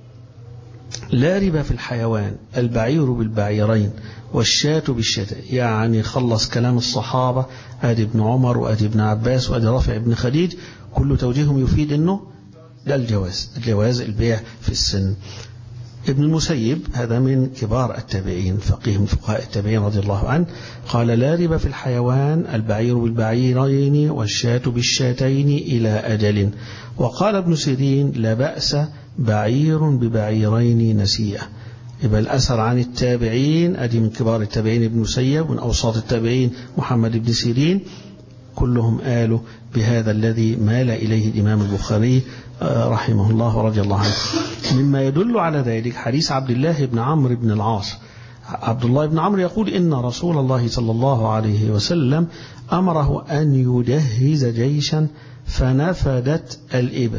لا ربا في الحيوان البعير بالبعيرين والشاة بالشاة يعني خلص كلام الصحابة ادي ابن عمر وادي ابن عباس وادي رافع ابن خديج كل توجيههم يفيد انه ده الجواز الجواز البيع في السن ابن المسيب هذا من كبار التابعين فقيه من فقهاء التابعين رضي الله عنه قال لا ربا في الحيوان البعير بالبعيرين والشاة بالشاتين إلى أجل وقال ابن سيرين لا بأس بعير ببعيرين نسيئة يبقى الأثر عن التابعين أدي من كبار التابعين ابن مسيب من أوساط التابعين محمد بن سيرين كلهم قالوا بهذا الذي مال إليه الإمام البخاري رحمه الله ورضي الله عنه مما يدل على ذلك حديث عبد الله بن عمرو بن العاص عبد الله بن عمرو يقول إن رسول الله صلى الله عليه وسلم أمره أن يجهز جيشا فنفدت الإبل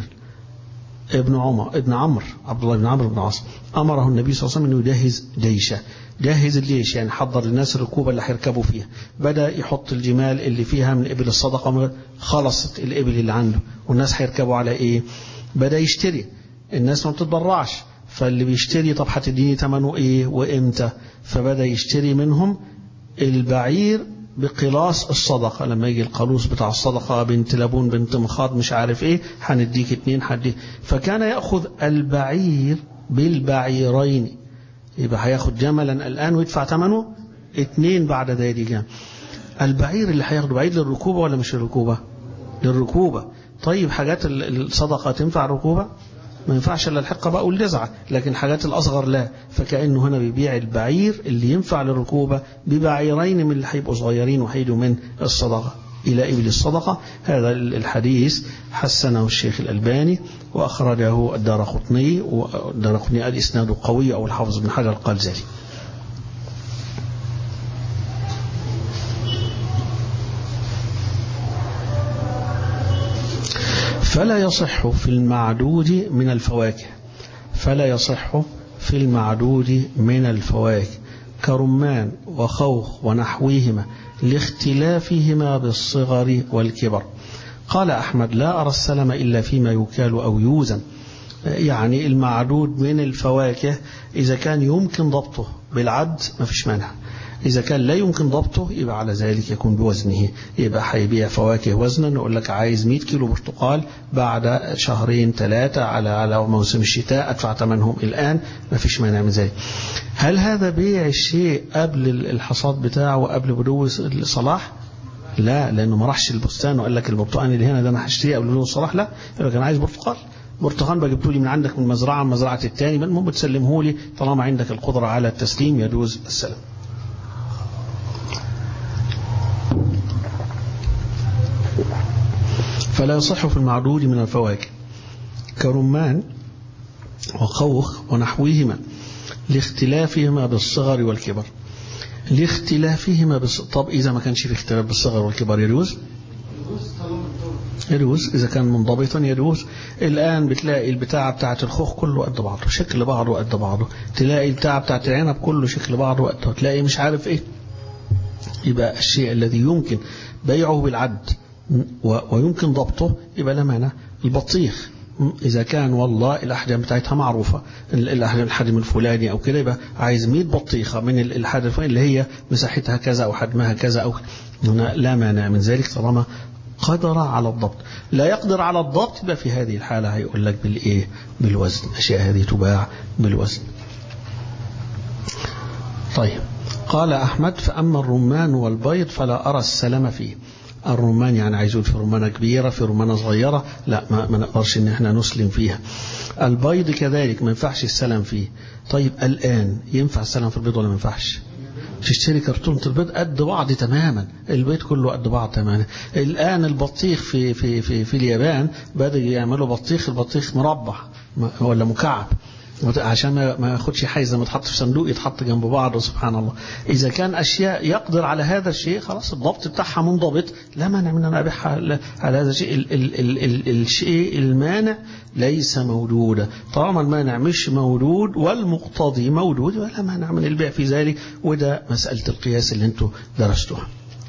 ابن عمر ابن عمرو عبد الله بن عمرو بن العاص امره النبي صلى الله عليه وسلم انه يجهز جيشه جهز الجيش يعني حضر للناس الركوبه اللي هيركبوا فيها بدا يحط الجمال اللي فيها من ابل الصدقه خلصت الابل اللي عنده والناس هيركبوا على ايه بدا يشتري الناس ما بتتبرعش فاللي بيشتري طب هتديني ثمنه ايه وامتى فبدا يشتري منهم البعير بقلاص الصدقة لما يجي القالوس بتاع الصدقة بنت لبون بنت مخاض مش عارف ايه هنديك اتنين هديك فكان يأخذ البعير بالبعيرين يبقى هياخد جملا الآن ويدفع ثمنه اتنين بعد ذلك البعير اللي هياخده بعير للركوبة ولا مش للركوبة للركوبة طيب حاجات الصدقة تنفع ركوبة ما ينفعش الا الحقه بقى والجزعه لكن الحاجات الاصغر لا فكانه هنا بيبيع البعير اللي ينفع للركوبه ببعيرين من اللي هيبقوا صغيرين وهيدوا من الصدقه الى ابل الصدقه هذا الحديث حسنه الشيخ الالباني واخرجه الدار قطني والدار قطني قال اسناده قوي او الحافظ بن حجر قال ذلك فلا يصح في المعدود من الفواكه فلا يصح في المعدود من الفواكه كرمان وخوخ ونحوهما لاختلافهما بالصغر والكبر قال أحمد لا أرى السلم إلا فيما يكال أو يوزن يعني المعدود من الفواكه إذا كان يمكن ضبطه بالعد ما فيش مانع إذا كان لا يمكن ضبطه يبقى على ذلك يكون بوزنه يبقى هيبيع فواكه وزنا نقول لك عايز 100 كيلو برتقال بعد شهرين ثلاثة على على موسم الشتاء أدفع ثمنهم الآن ما فيش مانع من ذلك هل هذا بيع الشيء قبل الحصاد بتاعه وقبل بدو الصلاح لا لأنه ما راحش البستان وقال لك البرتقال اللي هنا ده أنا هشتريه قبل بدو الصلاح لا يبقى كان عايز برتقال برتقال بقى جبته لي من عندك من مزرعة من مزرعة الثاني المهم تسلمه لي طالما عندك القدرة على التسليم يجوز السلام فلا يصح في المعدود من الفواكه كرمان وخوخ ونحوهما لاختلافهما بالصغر والكبر لاختلافهما بالص... طب إذا ما كانش في اختلاف بالصغر والكبر يجوز يجوز إذا كان منضبطا يجوز الآن بتلاقي البتاعة بتاعة الخوخ كله قد بعضه شكل بعضه قد بعضه تلاقي البتاعة بتاعة العنب كله شكل بعضه قد تلاقي مش عارف إيه يبقى الشيء الذي يمكن بيعه بالعد ويمكن ضبطه يبقى لا مانع البطيخ إذا كان والله الأحجام بتاعتها معروفة الحجم الفلاني أو كده يبقى عايز 100 بطيخة من الحجم الفلاني اللي هي مساحتها كذا أو حجمها كذا أو هنا لا مانع من ذلك طالما قدر على الضبط لا يقدر على الضبط يبقى في هذه الحالة هيقول لك بالإيه بالوزن الأشياء هذه تباع بالوزن طيب قال أحمد فأما الرمان والبيض فلا أرى السلام فيه الرمان يعني عايز يقول في رمانة كبيرة في رمانة صغيرة لا ما, ما نقدرش ان احنا نسلم فيها البيض كذلك ما ينفعش السلام فيه طيب الآن ينفع السلام في البيض ولا ما ينفعش تشتري كرتونة البيض قد بعض تماما البيض كله قد بعض تماما الآن البطيخ في, في, في, في اليابان بدأوا يعملوا بطيخ البطيخ مربع ولا مكعب عشان ما ياخدش حيز لما يتحط في صندوق يتحط جنب بعض سبحان الله إذا كان أشياء يقدر على هذا الشيء خلاص الضبط بتاعها منضبط لا مانع من أن أبيعها على هذا الشيء ال ال ال ال الشيء المانع ليس موجودا طالما المانع مش موجود والمقتضي موجود ولا مانع من البيع في ذلك وده مسألة القياس اللي انتم درستوها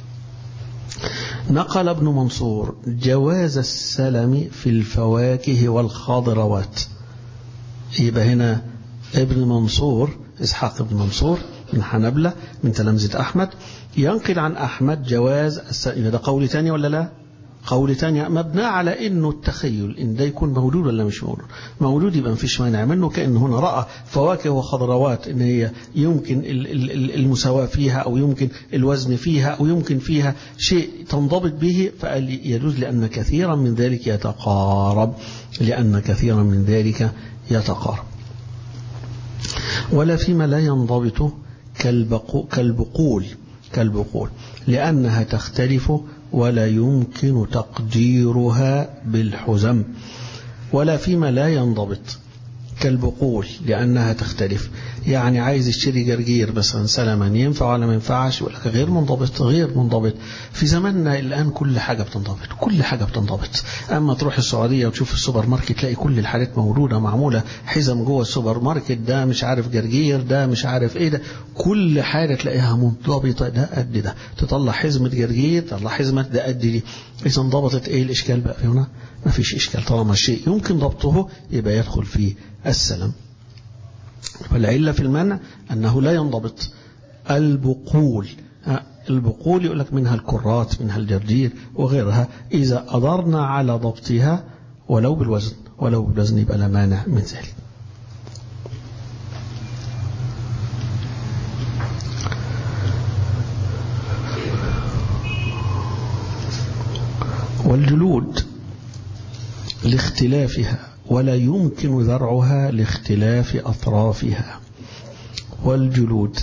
نقل ابن منصور جواز السلم في الفواكه والخضروات يبقى هنا ابن منصور إسحاق ابن منصور من حنبلة من تلامذة أحمد ينقل عن أحمد جواز السلم ده قول تاني ولا لا قول تاني مبنى على انه التخيل ان ده يكون موجود ولا مش موجود موجود يبقى مفيش مانع منه كأنه هنا رأى فواكه وخضروات ان هي يمكن المساواة فيها او يمكن الوزن فيها او يمكن فيها شيء تنضبط به فقال يجوز لأن كثيرا من ذلك يتقارب لأن كثيرا من ذلك يتقارب ولا فيما لا ينضبط كالبقول كالبقول لأنها تختلف ولا يمكن تقديرها بالحزم ولا فيما لا ينضبط كالبقول لأنها تختلف يعني عايز يشتري جرجير مثلا سلما ينفع ولا ما ينفعش يقول لك غير منضبط غير منضبط في زماننا الآن كل حاجة بتنضبط كل حاجة بتنضبط أما تروح السعودية وتشوف السوبر ماركت تلاقي كل الحاجات موجودة معمولة حزم جوه السوبر ماركت ده مش عارف جرجير ده مش عارف ايه ده كل حاجة تلاقيها منضبطة ده قد ده تطلع حزمة جرجير تطلع حزمة ده قد دي إذا انضبطت ايه الإشكال بقى هنا ما فيش إشكال طالما الشيء يمكن ضبطه يبقى يدخل فيه السلام فالعلة في المنع أنه لا ينضبط البقول البقول يقول لك منها الكرات منها الجرجير وغيرها إذا أضرنا على ضبطها ولو بالوزن ولو بالوزن يبقى لا مانع من ذلك والجلود لاختلافها ولا يمكن ذرعها لاختلاف أطرافها والجلود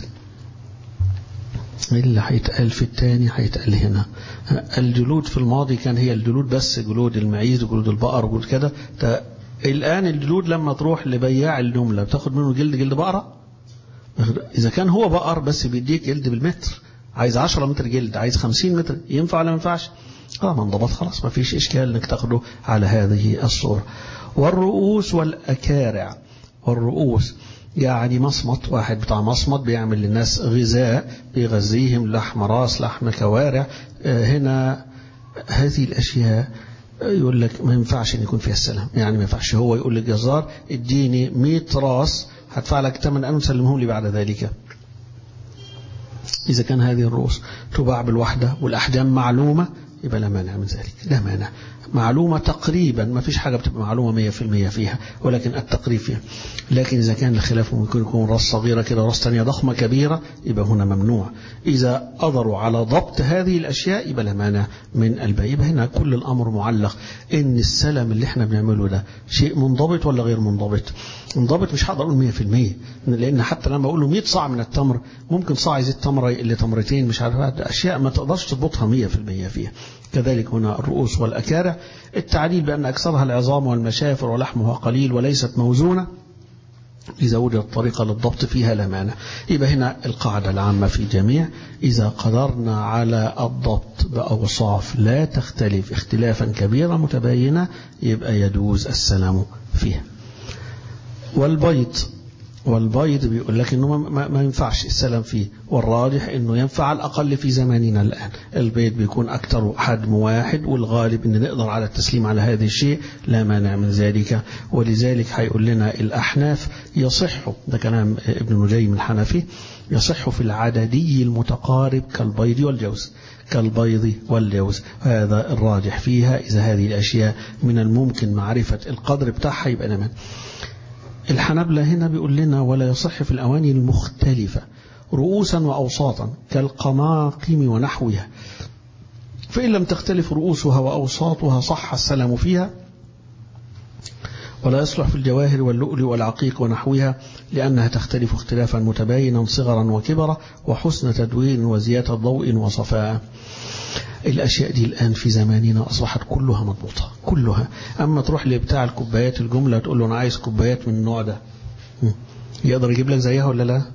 اللي هيتقال في الثاني هيتقال هنا الجلود في الماضي كان هي الجلود بس جلود المعيز وجلود البقر وجلود كده الآن الجلود لما تروح لبياع النملة بتاخد منه جلد جلد بقرة إذا كان هو بقر بس بيديك جلد بالمتر عايز 10 متر جلد عايز 50 متر ينفع ولا ما ينفعش اه ما انضبط خلاص ما فيش إشكال انك تاخده على هذه الصورة والرؤوس والأكارع والرؤوس يعني مصمت واحد بتاع مصمت بيعمل للناس غذاء بيغذيهم لحم راس لحم كوارع هنا هذه الأشياء يقول لك ما ينفعش ان يكون فيها السلام يعني ما ينفعش هو يقول للجزار اديني 100 راس هدفع لك ثمن أن سلمهم لي بعد ذلك إذا كان هذه الرؤوس تباع بالوحدة والأحجام معلومة يبقى لا مانع من ذلك لا مانع معلومة تقريبا ما فيش حاجة بتبقى معلومة مية في المية فيها ولكن التقريب فيها لكن إذا كان الخلاف ممكن يكون راس صغيرة كده راس تانية ضخمة كبيرة يبقى هنا ممنوع إذا قدروا على ضبط هذه الأشياء يبقى لا مانع من البيع يبقى هنا كل الأمر معلق إن السلم اللي احنا بنعمله ده شيء منضبط ولا غير منضبط منضبط مش هقدر أقول 100% لأن حتى لما أقول له 100 صاع من التمر ممكن صاع يزيد تمرة اللي تمرتين مش عارف أشياء ما تقدرش تضبطها 100% فيها كذلك هنا الرؤوس والأكارع التعليل بأن أكثرها العظام والمشافر ولحمها قليل وليست موزونة إذا وجدت طريقة للضبط فيها لا مانع يبقى هنا القاعدة العامة في جميع إذا قدرنا على الضبط بأوصاف لا تختلف اختلافا كبيرا متباينة يبقى يجوز السلام فيها والبيض والبيض بيقول لك انه ما- ما, ما ينفعش السلام فيه والراجح انه ينفع على الاقل في زماننا الان البيض بيكون اكثر حجم واحد والغالب ان نقدر على التسليم على هذا الشيء لا مانع من ذلك ولذلك هيقول لنا الاحناف يصح ده كلام ابن نجيم الحنفي يصح في العددي المتقارب كالبيض والجوز كالبيض والجوز هذا الراجح فيها إذا هذه الأشياء من الممكن معرفة القدر بتاعها يبقى نمان الحنبلة هنا بيقول لنا ولا يصح في الأواني المختلفة رؤوسا وأوساطا كالقماقم ونحوها فإن لم تختلف رؤوسها وأوساطها صح السلام فيها ولا يصلح في الجواهر واللؤلؤ والعقيق ونحوها لأنها تختلف اختلافا متباينا صغرا وكبرا وحسن تدوين وزيادة ضوء وصفاء الأشياء دي الآن في زماننا أصبحت كلها مضبوطة كلها أما تروح لبتاع الكوبايات الجملة تقول له أنا عايز كوبايات من النوع ده م. يقدر يجيب لك زيها ولا لا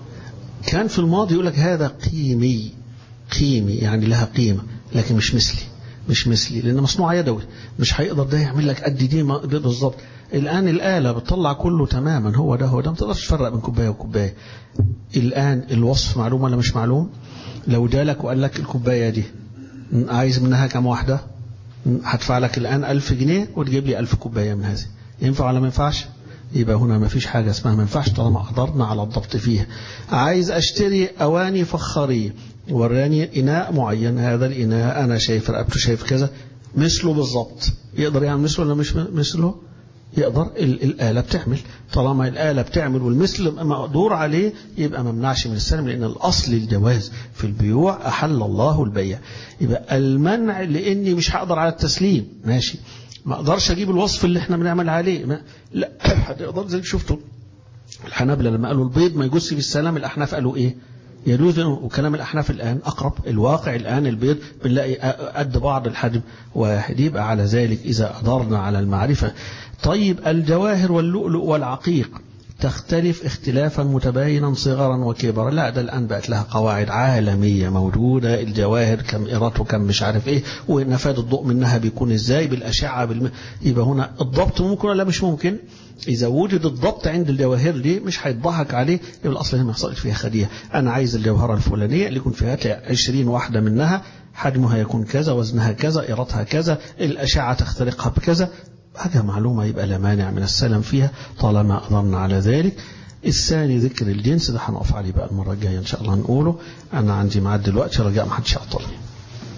كان في الماضي يقول لك هذا قيمي قيمي يعني لها قيمة لكن مش مثلي مش مثلي لأن مصنوع يدوي مش هيقدر ده يعمل لك قد دي ما- دي بالظبط الآن الآلة بتطلع كله تماما هو ده هو ده ما تقدرش تفرق بين كوباية وكوباية الآن الوصف معلوم ولا مش معلوم لو جالك وقال لك الكوباية دي عايز منها كم واحدة هدفع لك الآن ألف جنيه وتجيب لي ألف كوباية من هذه ينفع ولا ما ينفعش يبقى هنا ما فيش حاجة اسمها ما ينفعش طالما قدرنا على الضبط فيها عايز أشتري أواني فخارية وراني إناء معين هذا الإناء أنا شايف رقبته شايف كذا مثله بالضبط يقدر يعمل مثله ولا مش مثله يقدر ال- الآلة بتعمل طالما الآلة بتعمل والمثل مقدور عليه يبقى ما منعش من السلم لأن الأصل الجواز في البيوع أحل الله البيع يبقى المنع لأني مش هقدر على التسليم ماشي ما أقدرش أجيب الوصف اللي احنا بنعمل عليه ما لا هتقدر زي شفتوا الحنابلة لما قالوا البيض ما يجوز في السلام الأحناف قالوا إيه يجوز وكلام الأحناف الآن أقرب الواقع الآن البيض بنلاقي قد بعض الحجم واحد يبقى على ذلك إذا قدرنا على المعرفة طيب الجواهر واللؤلؤ والعقيق تختلف اختلافا متباينا صغرا وكبرا لا ده الآن بقت لها قواعد عالمية موجودة الجواهر كم إيرات وكم مش عارف إيه ونفاد الضوء منها بيكون إزاي بالأشعة بالم... يبقى هنا الضبط ممكن ولا مش ممكن إذا وجد الضبط عند الجواهر دي مش هيضحك عليه يبقى الأصل هنا ما يحصلش فيها خديعة أنا عايز الجوهرة الفلانية اللي يكون فيها 20 واحدة منها حجمها يكون كذا وزنها كذا إيراتها كذا الأشعة تخترقها بكذا حاجة معلومة يبقى لا مانع من السلام فيها طالما قدرنا على ذلك الثاني ذكر الجنس ده هنقف عليه بقى المرة الجاية إن شاء الله نقوله أنا عندي ميعاد دلوقتي رجاء ما حدش يعطلني